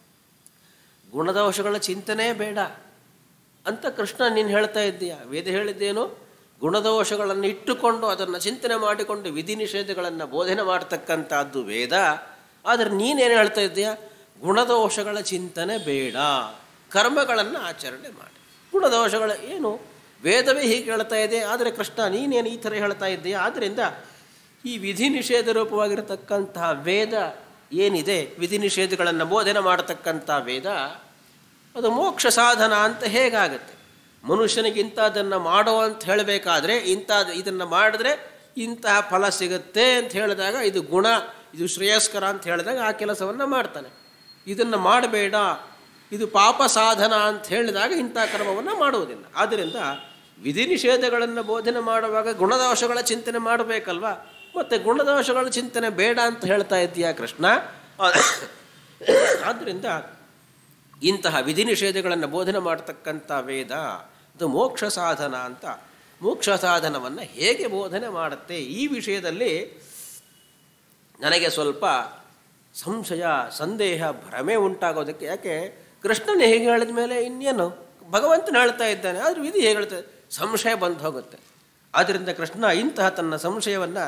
ಗುಣದೋಷಗಳ ಚಿಂತನೆ ಬೇಡ ಅಂತ ಕೃಷ್ಣ ನೀನು ಹೇಳ್ತಾ ಇದ್ದೀಯ ವೇದ ಹೇಳಿದ್ದೇನು ಗುಣದೋಷಗಳನ್ನು ಇಟ್ಟುಕೊಂಡು ಅದನ್ನು ಚಿಂತನೆ ಮಾಡಿಕೊಂಡು ವಿಧಿ ನಿಷೇಧಗಳನ್ನು ಬೋಧನೆ ಮಾಡತಕ್ಕಂಥದ್ದು ವೇದ ಆದರೆ ನೀನೇನು ಹೇಳ್ತಾ ಇದ್ದೀಯ ಗುಣದೋಷಗಳ ಚಿಂತನೆ ಬೇಡ ಕರ್ಮಗಳನ್ನು ಆಚರಣೆ ಮಾಡಿ ಗುಣದೋಷಗಳ ಏನು ವೇದವೇ ಹೀಗೆ ಹೇಳ್ತಾ ಇದೆ ಆದರೆ ಕೃಷ್ಣ ನೀನೇನು ಈ ಥರ ಹೇಳ್ತಾ ಇದ್ದೀಯ ಆದ್ದರಿಂದ ಈ ವಿಧಿ ನಿಷೇಧ ರೂಪವಾಗಿರತಕ್ಕಂತಹ ವೇದ ಏನಿದೆ ವಿಧಿ ನಿಷೇಧಗಳನ್ನು ಬೋಧನೆ ಮಾಡತಕ್ಕಂಥ ವೇದ ಅದು ಮೋಕ್ಷ ಸಾಧನ ಅಂತ ಹೇಗಾಗುತ್ತೆ ಮನುಷ್ಯನಿಗೆ ಇಂಥದ್ದನ್ನು ಮಾಡೋ ಅಂತ ಹೇಳಬೇಕಾದ್ರೆ ಇಂಥ ಇದನ್ನು ಮಾಡಿದ್ರೆ ಇಂತಹ ಫಲ ಸಿಗುತ್ತೆ ಅಂತ ಹೇಳಿದಾಗ ಇದು ಗುಣ ಇದು ಶ್ರೇಯಸ್ಕರ ಅಂತ ಹೇಳಿದಾಗ ಆ ಕೆಲಸವನ್ನು ಮಾಡ್ತಾನೆ ಇದನ್ನು ಮಾಡಬೇಡ ಇದು ಪಾಪ ಸಾಧನ ಅಂತ ಹೇಳಿದಾಗ ಇಂಥ ಕರ್ಮವನ್ನು ಮಾಡುವುದಿಲ್ಲ ಆದ್ದರಿಂದ ವಿಧಿ ನಿಷೇಧಗಳನ್ನು ಬೋಧನೆ ಮಾಡುವಾಗ ಗುಣದೋಷಗಳ ಚಿಂತನೆ ಮಾಡಬೇಕಲ್ವಾ ಮತ್ತು ಗುಣದೋಷಗಳ ಚಿಂತನೆ ಬೇಡ ಅಂತ ಹೇಳ್ತಾ ಇದ್ದೀಯಾ ಕೃಷ್ಣ ಆದ್ದರಿಂದ ಇಂತಹ ವಿಧಿ ನಿಷೇಧಗಳನ್ನು ಬೋಧನೆ ಮಾಡತಕ್ಕಂಥ ವೇದ ಅದು ಮೋಕ್ಷ ಸಾಧನ ಅಂತ ಮೋಕ್ಷ ಸಾಧನವನ್ನು ಹೇಗೆ ಬೋಧನೆ ಮಾಡುತ್ತೆ ಈ ವಿಷಯದಲ್ಲಿ ನನಗೆ ಸ್ವಲ್ಪ ಸಂಶಯ ಸಂದೇಹ ಭ್ರಮೆ ಉಂಟಾಗೋದಕ್ಕೆ ಯಾಕೆ ಕೃಷ್ಣನೇ ಹೇಗೆ ಹೇಳಿದ ಮೇಲೆ ಇನ್ನೇನು ಭಗವಂತನ ಹೇಳ್ತಾ ಇದ್ದಾನೆ ಆದರೆ ವಿಧಿ ಹೇಗೆ ಹೇಳ್ತದೆ ಸಂಶಯ ಬಂದು ಹೋಗುತ್ತೆ ಆದ್ದರಿಂದ ಕೃಷ್ಣ ಇಂತಹ ತನ್ನ ಸಂಶಯವನ್ನು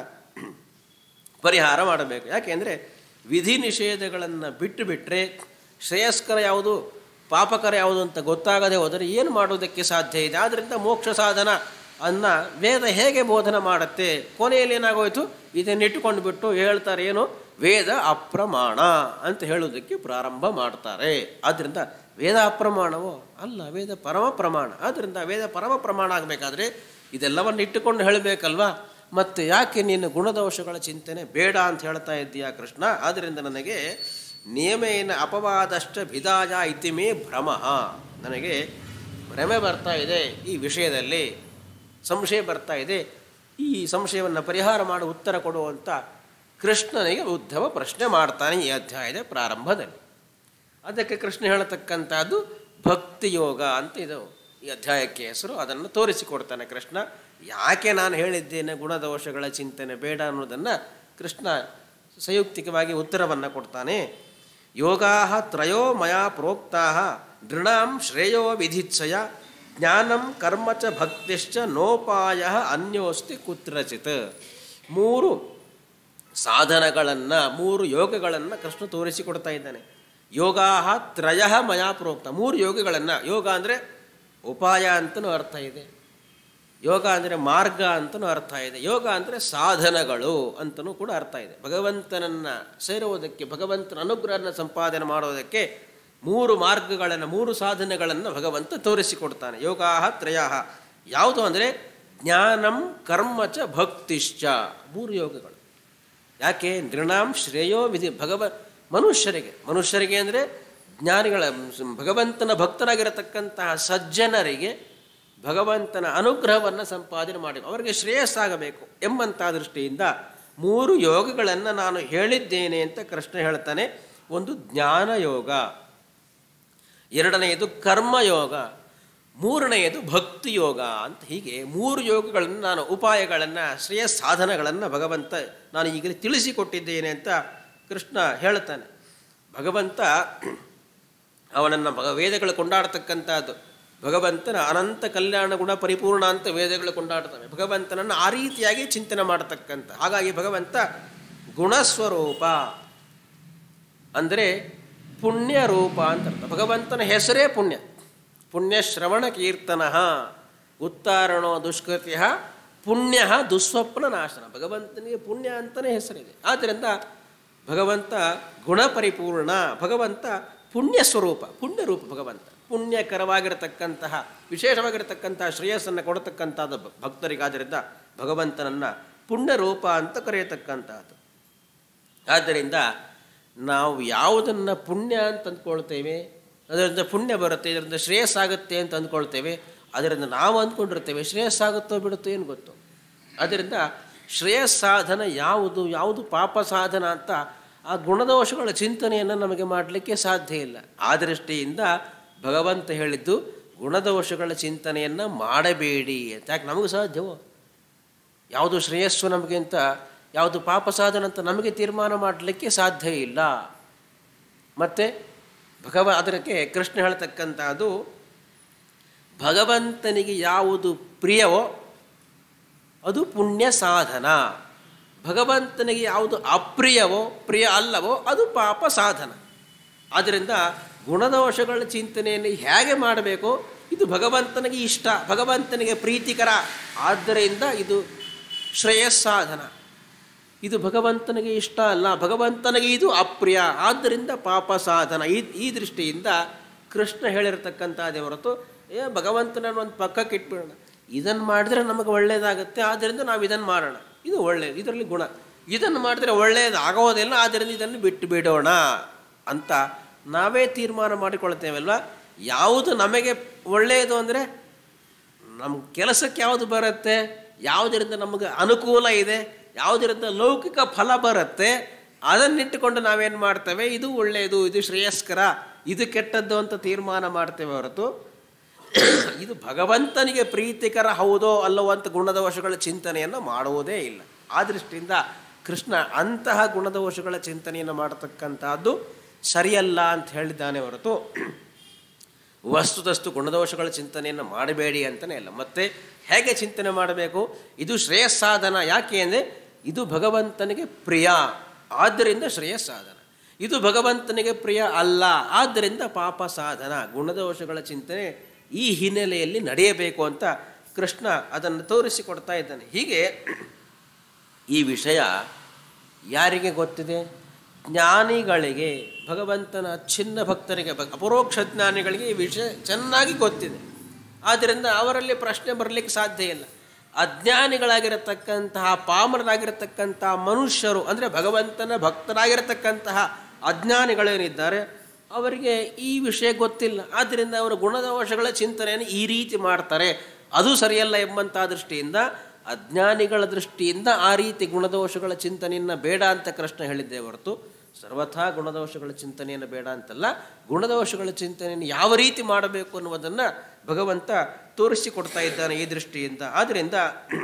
ಪರಿಹಾರ ಮಾಡಬೇಕು ಯಾಕೆಂದರೆ ವಿಧಿ ನಿಷೇಧಗಳನ್ನು ಬಿಟ್ಟು ಬಿಟ್ಟರೆ ಶ್ರೇಯಸ್ಕರ ಯಾವುದು ಪಾಪಕರ ಯಾವುದು ಅಂತ ಗೊತ್ತಾಗದೆ ಹೋದರೆ ಏನು ಮಾಡೋದಕ್ಕೆ ಸಾಧ್ಯ ಇದೆ ಆದ್ದರಿಂದ ಮೋಕ್ಷ ಸಾಧನ ಅನ್ನ ವೇದ ಹೇಗೆ ಬೋಧನೆ ಮಾಡುತ್ತೆ ಕೊನೆಯಲ್ಲಿ ಏನಾಗೋಯ್ತು ಇದನ್ನಿಟ್ಟುಕೊಂಡು ಬಿಟ್ಟು ಹೇಳ್ತಾರೆ ಏನು ವೇದ ಅಪ್ರಮಾಣ ಅಂತ ಹೇಳೋದಕ್ಕೆ ಪ್ರಾರಂಭ ಮಾಡ್ತಾರೆ ಆದ್ದರಿಂದ ವೇದ ಅಪ್ರಮಾಣವೋ ಅಲ್ಲ ವೇದ ಪರಮ ಪ್ರಮಾಣ ಆದ್ದರಿಂದ ವೇದ ಪರಮ ಪ್ರಮಾಣ ಆಗಬೇಕಾದ್ರೆ ಇದೆಲ್ಲವನ್ನು ಇಟ್ಟುಕೊಂಡು ಹೇಳಬೇಕಲ್ವಾ ಮತ್ತು ಯಾಕೆ ನೀನು ಗುಣದೋಷಗಳ ಚಿಂತನೆ ಬೇಡ ಅಂತ ಹೇಳ್ತಾ ಇದ್ದೀಯಾ ಕೃಷ್ಣ ಆದ್ದರಿಂದ ನನಗೆ ನಿಯಮೇನ ಅಪವಾದಷ್ಟ ಭಿದಾಯ ಇತಿಮೇ ಭ್ರಮ ನನಗೆ ಭ್ರಮೆ ಬರ್ತಾ ಇದೆ ಈ ವಿಷಯದಲ್ಲಿ ಸಂಶಯ ಬರ್ತಾ ಇದೆ ಈ ಸಂಶಯವನ್ನು ಪರಿಹಾರ ಮಾಡಿ ಉತ್ತರ ಕೊಡುವಂಥ ಕೃಷ್ಣನಿಗೆ ಉದ್ಧವ ಪ್ರಶ್ನೆ ಮಾಡ್ತಾನೆ ಈ ಅಧ್ಯಾಯದ ಪ್ರಾರಂಭದಲ್ಲಿ ಅದಕ್ಕೆ ಕೃಷ್ಣ ಹೇಳತಕ್ಕಂಥದ್ದು ಭಕ್ತಿಯೋಗ ಅಂತ ಇದು ಈ ಅಧ್ಯಾಯಕ್ಕೆ ಹೆಸರು ಅದನ್ನು ತೋರಿಸಿಕೊಡ್ತಾನೆ ಕೃಷ್ಣ ಯಾಕೆ ನಾನು ಹೇಳಿದ್ದೇನೆ ಗುಣದೋಷಗಳ ಚಿಂತನೆ ಬೇಡ ಅನ್ನೋದನ್ನು ಕೃಷ್ಣ ಸಂಯುಕ್ತಿಕವಾಗಿ ಉತ್ತರವನ್ನು ಕೊಡ್ತಾನೆ ಯೋಗಾ ತ್ರಯೋ ಮಯಾ ಪ್ರೋಕ್ತಾ ದೃಢಾಂ ಶ್ರೇಯೋ ವಿಧಿತ್ಸಯ ಜ್ಞಾನಂ ಕರ್ಮ ಚ ಭಕ್ತಿಶ್ಚ ನೋಪಾಯ ಅನ್ಯೋಸ್ತಿ ಕುತ್ರಚಿತ್ ಮೂರು ಸಾಧನಗಳನ್ನು ಮೂರು ಯೋಗಗಳನ್ನು ಕೃಷ್ಣ ತೋರಿಸಿಕೊಡ್ತಾ ಇದ್ದಾನೆ ಯೋಗಾ ತ್ರಯ ಮಯಾ ಪ್ರೋಕ್ತ ಮೂರು ಯೋಗಗಳನ್ನು ಯೋಗ ಅಂದರೆ ಉಪಾಯ ಅಂತಲೂ ಅರ್ಥ ಇದೆ ಯೋಗ ಅಂದರೆ ಮಾರ್ಗ ಅಂತಲೂ ಅರ್ಥ ಇದೆ ಯೋಗ ಅಂದರೆ ಸಾಧನಗಳು ಅಂತಲೂ ಕೂಡ ಅರ್ಥ ಇದೆ ಭಗವಂತನನ್ನು ಸೇರುವುದಕ್ಕೆ ಭಗವಂತನ ಅನುಗ್ರಹನ ಸಂಪಾದನೆ ಮಾಡೋದಕ್ಕೆ ಮೂರು ಮಾರ್ಗಗಳನ್ನು ಮೂರು ಸಾಧನೆಗಳನ್ನು ಭಗವಂತ ತೋರಿಸಿಕೊಡ್ತಾನೆ ಯೋಗಾ ತ್ರಯ ಯಾವುದು ಅಂದರೆ ಜ್ಞಾನಂ ಕರ್ಮ ಚ ಭಕ್ತಿಶ್ಚ ಮೂರು ಯೋಗಗಳು ಯಾಕೆ ನೃಣಾಂ ಶ್ರೇಯೋ ವಿಧಿ ಭಗವ ಮನುಷ್ಯರಿಗೆ ಮನುಷ್ಯರಿಗೆ ಅಂದರೆ ಜ್ಞಾನಿಗಳ ಭಗವಂತನ ಭಕ್ತರಾಗಿರತಕ್ಕಂತಹ ಸಜ್ಜನರಿಗೆ ಭಗವಂತನ ಅನುಗ್ರಹವನ್ನು ಸಂಪಾದನೆ ಮಾಡಿ ಅವರಿಗೆ ಶ್ರೇಯಸ್ಸಾಗಬೇಕು ಎಂಬಂಥ ದೃಷ್ಟಿಯಿಂದ ಮೂರು ಯೋಗಗಳನ್ನು ನಾನು ಹೇಳಿದ್ದೇನೆ ಅಂತ ಕೃಷ್ಣ ಹೇಳ್ತಾನೆ ಒಂದು ಜ್ಞಾನಯೋಗ ಎರಡನೆಯದು ಕರ್ಮಯೋಗ ಮೂರನೆಯದು ಭಕ್ತಿ ಯೋಗ ಅಂತ ಹೀಗೆ ಮೂರು ಯೋಗಗಳನ್ನು ನಾನು ಉಪಾಯಗಳನ್ನು ಶ್ರೇಯಸ್ ಸಾಧನಗಳನ್ನು ಭಗವಂತ ನಾನು ಈಗಲೇ ತಿಳಿಸಿಕೊಟ್ಟಿದ್ದೇನೆ ಅಂತ ಕೃಷ್ಣ ಹೇಳ್ತಾನೆ ಭಗವಂತ ಅವನನ್ನು ಭಗ ವೇದಗಳು ಕೊಂಡಾಡ್ತಕ್ಕಂಥದ್ದು ಭಗವಂತನ ಅನಂತ ಕಲ್ಯಾಣ ಗುಣ ಪರಿಪೂರ್ಣ ಅಂತ ವೇದಗಳು ಕೊಂಡಾಡ್ತವೆ ಭಗವಂತನನ್ನು ಆ ರೀತಿಯಾಗಿ ಚಿಂತನೆ ಮಾಡತಕ್ಕಂಥ ಹಾಗಾಗಿ ಭಗವಂತ ಗುಣಸ್ವರೂಪ ಅಂದರೆ ಪುಣ್ಯ ರೂಪ ಅಂತ ಅರ್ಥ ಭಗವಂತನ ಹೆಸರೇ ಪುಣ್ಯ ಪುಣ್ಯ ಶ್ರವಣ ಕೀರ್ತನ ಉತ್ತಾರಣೋ ದುಷ್ಕೃತ್ಯ ಪುಣ್ಯ ದುಸ್ವಪ್ನ ನಾಶನ ಭಗವಂತನಿಗೆ ಪುಣ್ಯ ಅಂತಲೇ ಹೆಸರಿದೆ ಆದ್ದರಿಂದ ಭಗವಂತ ಗುಣಪರಿಪೂರ್ಣ ಭಗವಂತ ಪುಣ್ಯ ಸ್ವರೂಪ ಪುಣ್ಯ ರೂಪ ಭಗವಂತ ಪುಣ್ಯಕರವಾಗಿರತಕ್ಕಂತಹ ವಿಶೇಷವಾಗಿರತಕ್ಕಂತಹ ಶ್ರೇಯಸ್ಸನ್ನು ಕೊಡತಕ್ಕಂಥದ್ದು ಭ- ಭಕ್ತರಿಗಾದ್ದರಿಂದ ಭಗವಂತನನ್ನು ಪುಣ್ಯ ರೂಪ ಅಂತ ಕರೆಯತಕ್ಕಂತಹದ್ದು ಆದ್ದರಿಂದ ನಾವು ಯಾವುದನ್ನು ಪುಣ್ಯ ಅಂತ ಅಂದ್ಕೊಳ್ತೇವೆ ಅದರಿಂದ ಪುಣ್ಯ ಬರುತ್ತೆ ಇದರಿಂದ ಶ್ರೇಯಸ್ಸಾಗುತ್ತೆ ಅಂತ ಅಂದ್ಕೊಳ್ತೇವೆ ಅದರಿಂದ ನಾವು ಅಂದ್ಕೊಂಡಿರ್ತೇವೆ ಶ್ರೇಯಸ್ಸಾಗುತ್ತೋ ಬಿಡುತ್ತೋ ಏನು ಗೊತ್ತು ಅದರಿಂದ ಶ್ರೇಯಸ್ ಸಾಧನ ಯಾವುದು ಯಾವುದು ಪಾಪ ಸಾಧನ ಅಂತ ಆ ಗುಣದೋಷಗಳ ಚಿಂತನೆಯನ್ನು ನಮಗೆ ಮಾಡಲಿಕ್ಕೆ ಸಾಧ್ಯ ಇಲ್ಲ ಆ ದೃಷ್ಟಿಯಿಂದ ಭಗವಂತ ಹೇಳಿದ್ದು ಗುಣದೋಷಗಳ ಚಿಂತನೆಯನ್ನು ಮಾಡಬೇಡಿ ಅಂತ ಯಾಕೆ ನಮಗೆ ಸಾಧ್ಯವೋ ಯಾವುದು ಶ್ರೇಯಸ್ಸು ನಮಗಿಂತ ಯಾವುದು ಪಾಪ ಸಾಧನ ಅಂತ ನಮಗೆ ತೀರ್ಮಾನ ಮಾಡಲಿಕ್ಕೆ ಸಾಧ್ಯ ಇಲ್ಲ ಮತ್ತು ಭಗವ ಅದಕ್ಕೆ ಕೃಷ್ಣ ಹೇಳ್ತಕ್ಕಂಥದ್ದು ಭಗವಂತನಿಗೆ ಯಾವುದು ಪ್ರಿಯವೋ ಅದು ಪುಣ್ಯ ಸಾಧನ ಭಗವಂತನಿಗೆ ಯಾವುದು ಅಪ್ರಿಯವೋ ಪ್ರಿಯ ಅಲ್ಲವೋ ಅದು ಪಾಪ ಸಾಧನ ಆದ್ದರಿಂದ ಗುಣದೋಷಗಳ ಚಿಂತನೆಯನ್ನು ಹೇಗೆ ಮಾಡಬೇಕು ಇದು ಭಗವಂತನಿಗೆ ಇಷ್ಟ ಭಗವಂತನಿಗೆ ಪ್ರೀತಿಕರ ಆದ್ದರಿಂದ ಇದು ಶ್ರೇಯಸ್ಸಾಧನ ಇದು ಭಗವಂತನಿಗೆ ಇಷ್ಟ ಅಲ್ಲ ಭಗವಂತನಿಗೆ ಇದು ಅಪ್ರಿಯ ಆದ್ದರಿಂದ ಪಾಪ ಸಾಧನ ಈ ಈ ದೃಷ್ಟಿಯಿಂದ ಕೃಷ್ಣ ಹೇಳಿರ್ತಕ್ಕಂಥದ್ದೇ ಹೊರತು ಏ ಭಗವಂತನನ್ನು ಒಂದು ಪಕ್ಕಕ್ಕೆ ಇಟ್ಬಿಡೋಣ ಇದನ್ನು ಮಾಡಿದ್ರೆ ನಮಗೆ ಒಳ್ಳೆಯದಾಗುತ್ತೆ ಆದ್ದರಿಂದ ನಾವು ಇದನ್ನು ಮಾಡೋಣ ಇದು ಒಳ್ಳೆಯದು ಇದರಲ್ಲಿ ಗುಣ ಇದನ್ನು ಮಾಡಿದ್ರೆ ಒಳ್ಳೆಯದು ಆಗೋದಿಲ್ಲ ಆದ್ದರಿಂದ ಇದನ್ನು ಬಿಟ್ಟು ಬಿಡೋಣ ಅಂತ ನಾವೇ ತೀರ್ಮಾನ ಮಾಡಿಕೊಳ್ತೇವಲ್ವ ಯಾವುದು ನಮಗೆ ಒಳ್ಳೆಯದು ಅಂದರೆ ನಮ್ಮ ಕೆಲಸಕ್ಕೆ ಯಾವುದು ಬರುತ್ತೆ ಯಾವುದರಿಂದ ನಮಗೆ ಅನುಕೂಲ ಇದೆ ಯಾವುದರಿಂದ ಲೌಕಿಕ ಫಲ ಬರುತ್ತೆ ಅದನ್ನಿಟ್ಟುಕೊಂಡು ನಾವೇನು ಮಾಡ್ತೇವೆ ಇದು ಒಳ್ಳೆಯದು ಇದು ಶ್ರೇಯಸ್ಕರ ಇದು ಕೆಟ್ಟದ್ದು ಅಂತ ತೀರ್ಮಾನ ಮಾಡ್ತೇವೆ ಹೊರತು ಇದು ಭಗವಂತನಿಗೆ ಪ್ರೀತಿಕರ ಹೌದೋ ಅಲ್ಲವೋ ಅಂತ ಗುಣದೋಷಗಳ ಚಿಂತನೆಯನ್ನು ಮಾಡುವುದೇ ಇಲ್ಲ ಆ ದೃಷ್ಟಿಯಿಂದ ಕೃಷ್ಣ ಅಂತಹ ಗುಣದೋಷಗಳ ಚಿಂತನೆಯನ್ನು ಮಾಡತಕ್ಕಂಥದ್ದು ಸರಿಯಲ್ಲ ಅಂತ ಹೇಳಿದ್ದಾನೆ ಹೊರತು ವಸ್ತುತಸ್ತು ಗುಣದೋಷಗಳ ಚಿಂತನೆಯನ್ನು ಮಾಡಬೇಡಿ ಅಂತಲೇ ಅಲ್ಲ ಮತ್ತೆ ಹೇಗೆ ಚಿಂತನೆ ಮಾಡಬೇಕು ಇದು ಶ್ರೇಯಸ್ಸಾಧನ ಯಾಕೆ ಅಂದರೆ ಇದು ಭಗವಂತನಿಗೆ ಪ್ರಿಯ ಆದ್ದರಿಂದ ಶ್ರೇಯಸ್ಸಾಧನ ಇದು ಭಗವಂತನಿಗೆ ಪ್ರಿಯ ಅಲ್ಲ ಆದ್ದರಿಂದ ಪಾಪ ಸಾಧನ ಗುಣದೋಷಗಳ ಚಿಂತನೆ ಈ ಹಿನ್ನೆಲೆಯಲ್ಲಿ ನಡೆಯಬೇಕು ಅಂತ ಕೃಷ್ಣ ಅದನ್ನು ತೋರಿಸಿಕೊಡ್ತಾ ಇದ್ದಾನೆ ಹೀಗೆ ಈ ವಿಷಯ ಯಾರಿಗೆ ಗೊತ್ತಿದೆ ಜ್ಞಾನಿಗಳಿಗೆ ಭಗವಂತನ ಚಿನ್ನ ಭಕ್ತರಿಗೆ ಭ- ಅಪರೋಕ್ಷ ಜ್ಞಾನಿಗಳಿಗೆ ಈ ವಿಷಯ ಚೆನ್ನಾಗಿ ಗೊತ್ತಿದೆ ಆದ್ದರಿಂದ ಅವರಲ್ಲಿ ಪ್ರಶ್ನೆ ಬರಲಿಕ್ಕೆ ಸಾಧ್ಯ ಇಲ್ಲ ಅಜ್ಞಾನಿಗಳಾಗಿರತಕ್ಕಂತಹ ಪಾಮರರಾಗಿರತಕ್ಕಂತಹ ಮನುಷ್ಯರು ಅಂದರೆ ಭಗವಂತನ ಭಕ್ತರಾಗಿರತಕ್ಕಂತಹ ಅಜ್ಞಾನಿಗಳೇನಿದ್ದಾರೆ ಅವರಿಗೆ ಈ ವಿಷಯ ಗೊತ್ತಿಲ್ಲ ಆದ್ದರಿಂದ ಅವರು ಗುಣದೋಷಗಳ ಚಿಂತನೆಯನ್ನು ಈ ರೀತಿ ಮಾಡ್ತಾರೆ ಅದು ಸರಿಯಲ್ಲ ಎಂಬಂಥ ದೃಷ್ಟಿಯಿಂದ ಅಜ್ಞಾನಿಗಳ ದೃಷ್ಟಿಯಿಂದ ಆ ರೀತಿ ಗುಣದೋಷಗಳ ಚಿಂತನೆಯನ್ನು ಬೇಡ ಅಂತ ಕೃಷ್ಣ ಹೇಳಿದ್ದೇ ಹೊರತು ಸರ್ವಥಾ ಗುಣದೋಷಗಳ ಚಿಂತನೆಯನ್ನು ಬೇಡ ಅಂತಲ್ಲ ಗುಣದೋಷಗಳ ಚಿಂತನೆಯನ್ನು ಯಾವ ರೀತಿ ಮಾಡಬೇಕು ಅನ್ನುವುದನ್ನು ಭಗವಂತ ತೋರಿಸಿಕೊಡ್ತಾ ಇದ್ದಾನೆ ಈ ದೃಷ್ಟಿಯಿಂದ ಆದ್ದರಿಂದ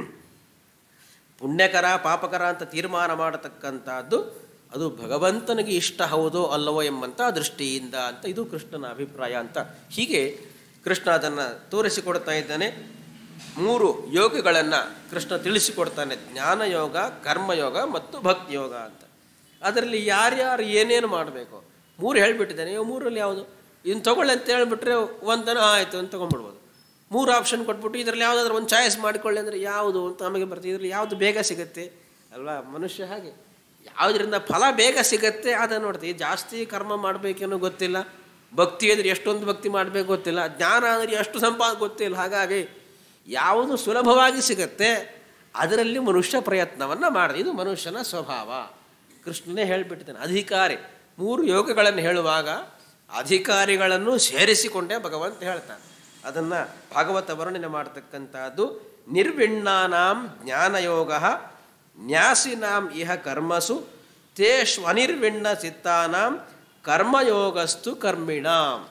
ಪುಣ್ಯಕರ ಪಾಪಕರ ಅಂತ ತೀರ್ಮಾನ ಮಾಡತಕ್ಕಂಥದ್ದು ಅದು ಭಗವಂತನಿಗೆ ಇಷ್ಟ ಹೌದೋ ಅಲ್ಲವೋ ಎಂಬಂಥ ದೃಷ್ಟಿಯಿಂದ ಅಂತ ಇದು ಕೃಷ್ಣನ ಅಭಿಪ್ರಾಯ ಅಂತ ಹೀಗೆ ಕೃಷ್ಣ ಅದನ್ನು ತೋರಿಸಿಕೊಡ್ತಾ ಇದ್ದಾನೆ ಮೂರು ಯೋಗಗಳನ್ನು ಕೃಷ್ಣ ತಿಳಿಸಿಕೊಡ್ತಾನೆ ಜ್ಞಾನಯೋಗ ಕರ್ಮಯೋಗ ಮತ್ತು ಭಕ್ತಿಯೋಗ ಅಂತ ಅದರಲ್ಲಿ ಯಾರ್ಯಾರು ಏನೇನು ಮಾಡಬೇಕು ಮೂರು ಹೇಳಿಬಿಟ್ಟಿದ್ದಾನೆ ಇವು ಮೂರಲ್ಲಿ ಯಾವುದು ಇದನ್ನು ತಗೊಳ್ಳಿ ಅಂತ ಹೇಳ್ಬಿಟ್ರೆ ಒಂದನ ಆಯಿತು ಅಂತ ತೊಗೊಂಡ್ಬಿಡ್ಬೋದು ಮೂರು ಆಪ್ಷನ್ ಕೊಟ್ಬಿಟ್ಟು ಇದರಲ್ಲಿ ಯಾವುದಾದ್ರೂ ಒಂದು ಚಾಯ್ಸ್ ಮಾಡಿಕೊಳ್ಳಿ ಅಂದರೆ ಯಾವುದು ಅಂತ ನಮಗೆ ಬರ್ತದೆ ಇದರಲ್ಲಿ ಯಾವುದು ಬೇಗ ಸಿಗುತ್ತೆ ಅಲ್ವಾ ಮನುಷ್ಯ ಹಾಗೆ ಯಾವುದರಿಂದ ಫಲ ಬೇಗ ಸಿಗತ್ತೆ ಅದನ್ನು ನೋಡ್ತೀವಿ ಜಾಸ್ತಿ ಕರ್ಮ ಮಾಡಬೇಕೇನೋ ಗೊತ್ತಿಲ್ಲ ಭಕ್ತಿ ಅಂದರೆ ಎಷ್ಟೊಂದು ಭಕ್ತಿ ಮಾಡಬೇಕು ಗೊತ್ತಿಲ್ಲ ಜ್ಞಾನ ಅಂದರೆ ಎಷ್ಟು ಸಂಪಾದ ಗೊತ್ತಿಲ್ಲ ಹಾಗಾಗಿ ಯಾವುದು ಸುಲಭವಾಗಿ ಸಿಗತ್ತೆ ಅದರಲ್ಲಿ ಮನುಷ್ಯ ಪ್ರಯತ್ನವನ್ನು ಮಾಡಿದೆ ಇದು ಮನುಷ್ಯನ ಸ್ವಭಾವ ಕೃಷ್ಣನೇ ಹೇಳಿಬಿಟ್ಟಿದ್ದಾನೆ ಅಧಿಕಾರಿ ಮೂರು ಯೋಗಗಳನ್ನು ಹೇಳುವಾಗ ಅಧಿಕಾರಿಗಳನ್ನು ಸೇರಿಸಿಕೊಂಡೇ ಭಗವಂತ ಹೇಳ್ತಾನೆ ಅದನ್ನು ಭಾಗವತ ವರ್ಣನೆ ಮಾಡತಕ್ಕಂಥದ್ದು ನಿರ್ವಿಣ್ಣಾನಾಂ ಜ್ಞಾನಯೋಗ ನ್ಯಾಸಿನಾಂ ಇಹ ಕರ್ಮಸು ತೇಷು ಅನಿರ್ವಿಣ್ಣ ಚಿತ್ತಾನಾಂ ಕರ್ಮಯೋಗಸ್ತು ಕರ್ಮಿಣಾಂ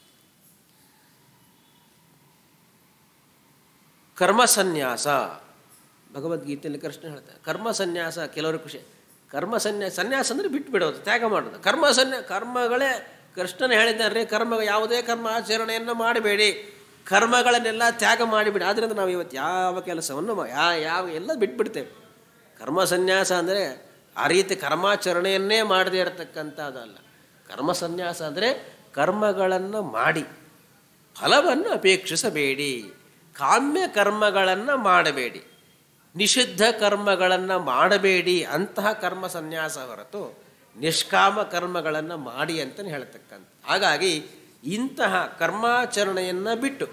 ಕರ್ಮ ಸನ್ಯಾಸ ಭಗವದ್ಗೀತೆಯಲ್ಲಿ ಕೃಷ್ಣ ಹೇಳ್ತಾರೆ ಕರ್ಮ ಸನ್ಯಾಸ ಕೆಲವರು ಖುಷಿ ಕರ್ಮ ಸನ್ಯಾಸ ಸನ್ಯಾಸ ಅಂದರೆ ಬಿಟ್ಟು ಬಿಡೋದು ತ್ಯಾಗ ಮಾಡೋದು ಕರ್ಮ ಸನ್ಯಾ ಕರ್ಮಗಳೇ ಕೃಷ್ಣನ ಹೇಳಿದ್ದಾರೆ ಕರ್ಮ ಯಾವುದೇ ಕರ್ಮ ಆಚರಣೆಯನ್ನು ಮಾಡಬೇಡಿ ಕರ್ಮಗಳನ್ನೆಲ್ಲ ತ್ಯಾಗ ಮಾಡಿಬಿಡಿ ಆದ್ದರಿಂದ ನಾವು ಇವತ್ತು ಯಾವ ಕೆಲಸವನ್ನು ಮಾ- ಯಾ ಯಾವ ಎಲ್ಲ ಬಿಟ್ಬಿಡ್ತೇವೆ ಕರ್ಮ ಸನ್ಯಾಸ ಅಂದರೆ ಆ ರೀತಿ ಕರ್ಮಾಚರಣೆಯನ್ನೇ ಮಾಡದೇ ಇರತಕ್ಕಂಥದ್ದಲ್ಲ ಕರ್ಮ ಸನ್ಯಾಸ ಅಂದರೆ ಕರ್ಮಗಳನ್ನು ಮಾಡಿ ಫಲವನ್ನು ಅಪೇಕ್ಷಿಸಬೇಡಿ ಕಾಮ್ಯ ಕರ್ಮಗಳನ್ನು ಮಾಡಬೇಡಿ ನಿಷಿದ್ಧ ಕರ್ಮಗಳನ್ನು ಮಾಡಬೇಡಿ ಅಂತಹ ಕರ್ಮ ಸನ್ಯಾಸ ಹೊರತು ನಿಷ್ಕಾಮ ಕರ್ಮಗಳನ್ನು ಮಾಡಿ ಅಂತಲೇ ಹೇಳ್ತಕ್ಕಂಥ ಹಾಗಾಗಿ ಇಂತಹ ಕರ್ಮಾಚರಣೆಯನ್ನು ಬಿಟ್ಟು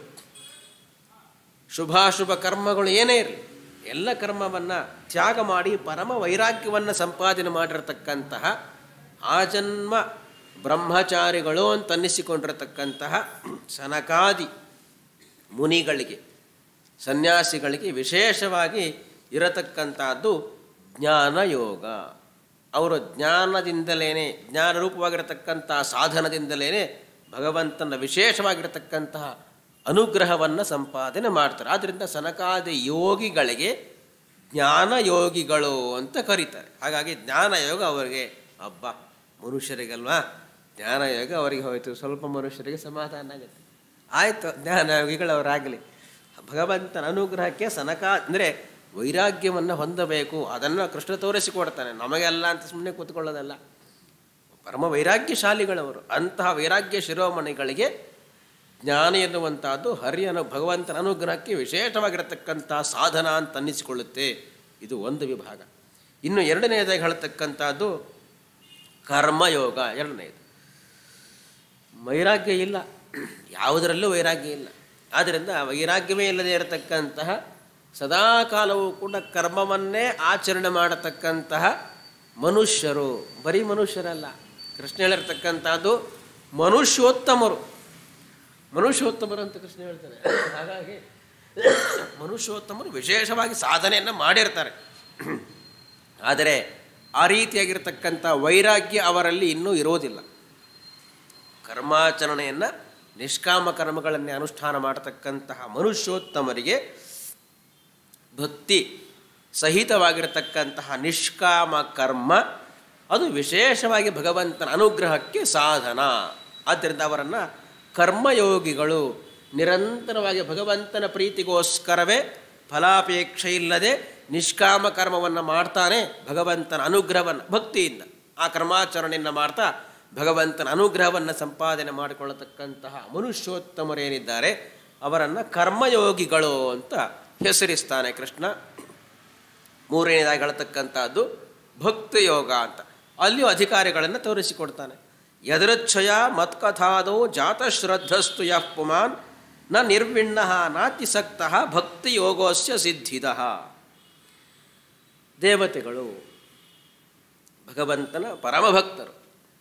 ಶುಭಾಶುಭ ಕರ್ಮಗಳು ಏನೇ ಇರಲಿ ಎಲ್ಲ ಕರ್ಮವನ್ನು ತ್ಯಾಗ ಮಾಡಿ ಪರಮ ವೈರಾಗ್ಯವನ್ನು ಸಂಪಾದನೆ ಮಾಡಿರತಕ್ಕಂತಹ ಆಜನ್ಮ ಬ್ರಹ್ಮಚಾರಿಗಳು ಅಂತ ಅನ್ನಿಸಿಕೊಂಡಿರತಕ್ಕಂತಹ ಸನಕಾದಿ ಮುನಿಗಳಿಗೆ ಸನ್ಯಾಸಿಗಳಿಗೆ ವಿಶೇಷವಾಗಿ ಇರತಕ್ಕಂಥದ್ದು ಜ್ಞಾನಯೋಗ ಅವರು ಜ್ಞಾನದಿಂದಲೇ ಜ್ಞಾನರೂಪವಾಗಿರತಕ್ಕಂಥ ಸಾಧನದಿಂದಲೇ ಭಗವಂತನ ವಿಶೇಷವಾಗಿರತಕ್ಕಂತಹ ಅನುಗ್ರಹವನ್ನು ಸಂಪಾದನೆ ಮಾಡ್ತಾರೆ ಆದ್ದರಿಂದ ಸನಕಾದಿ ಯೋಗಿಗಳಿಗೆ ಜ್ಞಾನಯೋಗಿಗಳು ಅಂತ ಕರೀತಾರೆ ಹಾಗಾಗಿ ಜ್ಞಾನಯೋಗ ಅವರಿಗೆ ಹಬ್ಬ ಮನುಷ್ಯರಿಗಲ್ವಾ ಜ್ಞಾನಯೋಗ ಅವರಿಗೆ ಹೋಯಿತು ಸ್ವಲ್ಪ ಮನುಷ್ಯರಿಗೆ ಸಮಾಧಾನ ಆಗುತ್ತೆ ಆಯಿತು ಜ್ಞಾನಯೋಗಿಗಳವರಾಗಲಿ ಭಗವಂತನ ಅನುಗ್ರಹಕ್ಕೆ ಸನಕ ಅಂದರೆ ವೈರಾಗ್ಯವನ್ನು ಹೊಂದಬೇಕು ಅದನ್ನು ಕೃಷ್ಣ ತೋರಿಸಿಕೊಡ್ತಾನೆ ನಮಗೆಲ್ಲ ಅಂತ ಸುಮ್ಮನೆ ಕೂತ್ಕೊಳ್ಳೋದಲ್ಲ ಪರಮ ವೈರಾಗ್ಯಶಾಲಿಗಳವರು ಅಂತಹ ವೈರಾಗ್ಯ ಶಿರೋಮಣಿಗಳಿಗೆ ಜ್ಞಾನ ಎನ್ನುವಂಥದ್ದು ಹರಿಯನು ಭಗವಂತನ ಅನುಗ್ರಹಕ್ಕೆ ವಿಶೇಷವಾಗಿರತಕ್ಕಂಥ ಸಾಧನ ಅಂತ ಅನ್ನಿಸಿಕೊಳ್ಳುತ್ತೆ ಇದು ಒಂದು ವಿಭಾಗ ಇನ್ನು ಎರಡನೆಯದಾಗಿ ಹೇಳ್ತಕ್ಕಂಥದ್ದು ಕರ್ಮಯೋಗ ಎರಡನೆಯದು ವೈರಾಗ್ಯ ಇಲ್ಲ ಯಾವುದರಲ್ಲೂ ವೈರಾಗ್ಯ ಇಲ್ಲ ಆದ್ದರಿಂದ ವೈರಾಗ್ಯವೇ ಇಲ್ಲದೆ ಇರತಕ್ಕಂತಹ ಸದಾ ಕಾಲವೂ ಕೂಡ ಕರ್ಮವನ್ನೇ ಆಚರಣೆ ಮಾಡತಕ್ಕಂತಹ ಮನುಷ್ಯರು ಬರೀ ಮನುಷ್ಯರಲ್ಲ ಕೃಷ್ಣ ಹೇಳಿರ್ತಕ್ಕಂಥದ್ದು ಮನುಷ್ಯೋತ್ತಮರು ಮನುಷ್ಯೋತ್ತಮರು ಅಂತ ಕೃಷ್ಣ ಹೇಳ್ತಾನೆ ಹಾಗಾಗಿ ಮನುಷ್ಯೋತ್ತಮರು ವಿಶೇಷವಾಗಿ ಸಾಧನೆಯನ್ನು ಮಾಡಿರ್ತಾರೆ ಆದರೆ ಆ ರೀತಿಯಾಗಿರ್ತಕ್ಕಂಥ ವೈರಾಗ್ಯ ಅವರಲ್ಲಿ ಇನ್ನೂ ಇರೋದಿಲ್ಲ ಕರ್ಮಾಚರಣೆಯನ್ನು ನಿಷ್ಕಾಮ ಕರ್ಮಗಳನ್ನೇ ಅನುಷ್ಠಾನ ಮಾಡತಕ್ಕಂತಹ ಮನುಷ್ಯೋತ್ತಮರಿಗೆ ಭಕ್ತಿ ಸಹಿತವಾಗಿರತಕ್ಕಂತಹ ನಿಷ್ಕಾಮ ಕರ್ಮ ಅದು ವಿಶೇಷವಾಗಿ ಭಗವಂತನ ಅನುಗ್ರಹಕ್ಕೆ ಸಾಧನ ಆದ್ದರಿಂದ ಅವರನ್ನು ಕರ್ಮಯೋಗಿಗಳು ನಿರಂತರವಾಗಿ ಭಗವಂತನ ಪ್ರೀತಿಗೋಸ್ಕರವೇ ಫಲಾಪೇಕ್ಷೆ ಇಲ್ಲದೆ ನಿಷ್ಕಾಮ ಕರ್ಮವನ್ನು ಮಾಡ್ತಾನೆ ಭಗವಂತನ ಅನುಗ್ರಹವನ್ನು ಭಕ್ತಿಯಿಂದ ಆ ಕರ್ಮಾಚರಣೆಯನ್ನು ಮಾಡ್ತಾ ಭಗವಂತನ ಅನುಗ್ರಹವನ್ನು ಸಂಪಾದನೆ ಮಾಡಿಕೊಳ್ಳತಕ್ಕಂತಹ ಮನುಷ್ಯೋತ್ತಮರೇನಿದ್ದಾರೆ ಅವರನ್ನು ಕರ್ಮಯೋಗಿಗಳು ಅಂತ ಹೆಸರಿಸ್ತಾನೆ ಕೃಷ್ಣ ಮೂರನೇದಾಗಿ ಹೇಳ್ತಕ್ಕಂಥದ್ದು ಭಕ್ತಿಯೋಗ ಅಂತ ಅಲ್ಲಿಯೂ ಅಧಿಕಾರಿಗಳನ್ನು ತೋರಿಸಿಕೊಡ್ತಾನೆ ಯದೃಚ್ಛಯ ಮತ್ಕಥಾದೋ ಜಾತಶ್ರದ್ಧಸ್ತು ಯಃ ಪುಮಾನ್ ನ ನಿರ್ವಿಣ್ಣ ನಾತಿಸಕ್ತ ಭಕ್ತಿಯೋಗೋಸ್ಯ ಸಿದ್ಧಿದ ದೇವತೆಗಳು ಭಗವಂತನ ಪರಮಭಕ್ತರು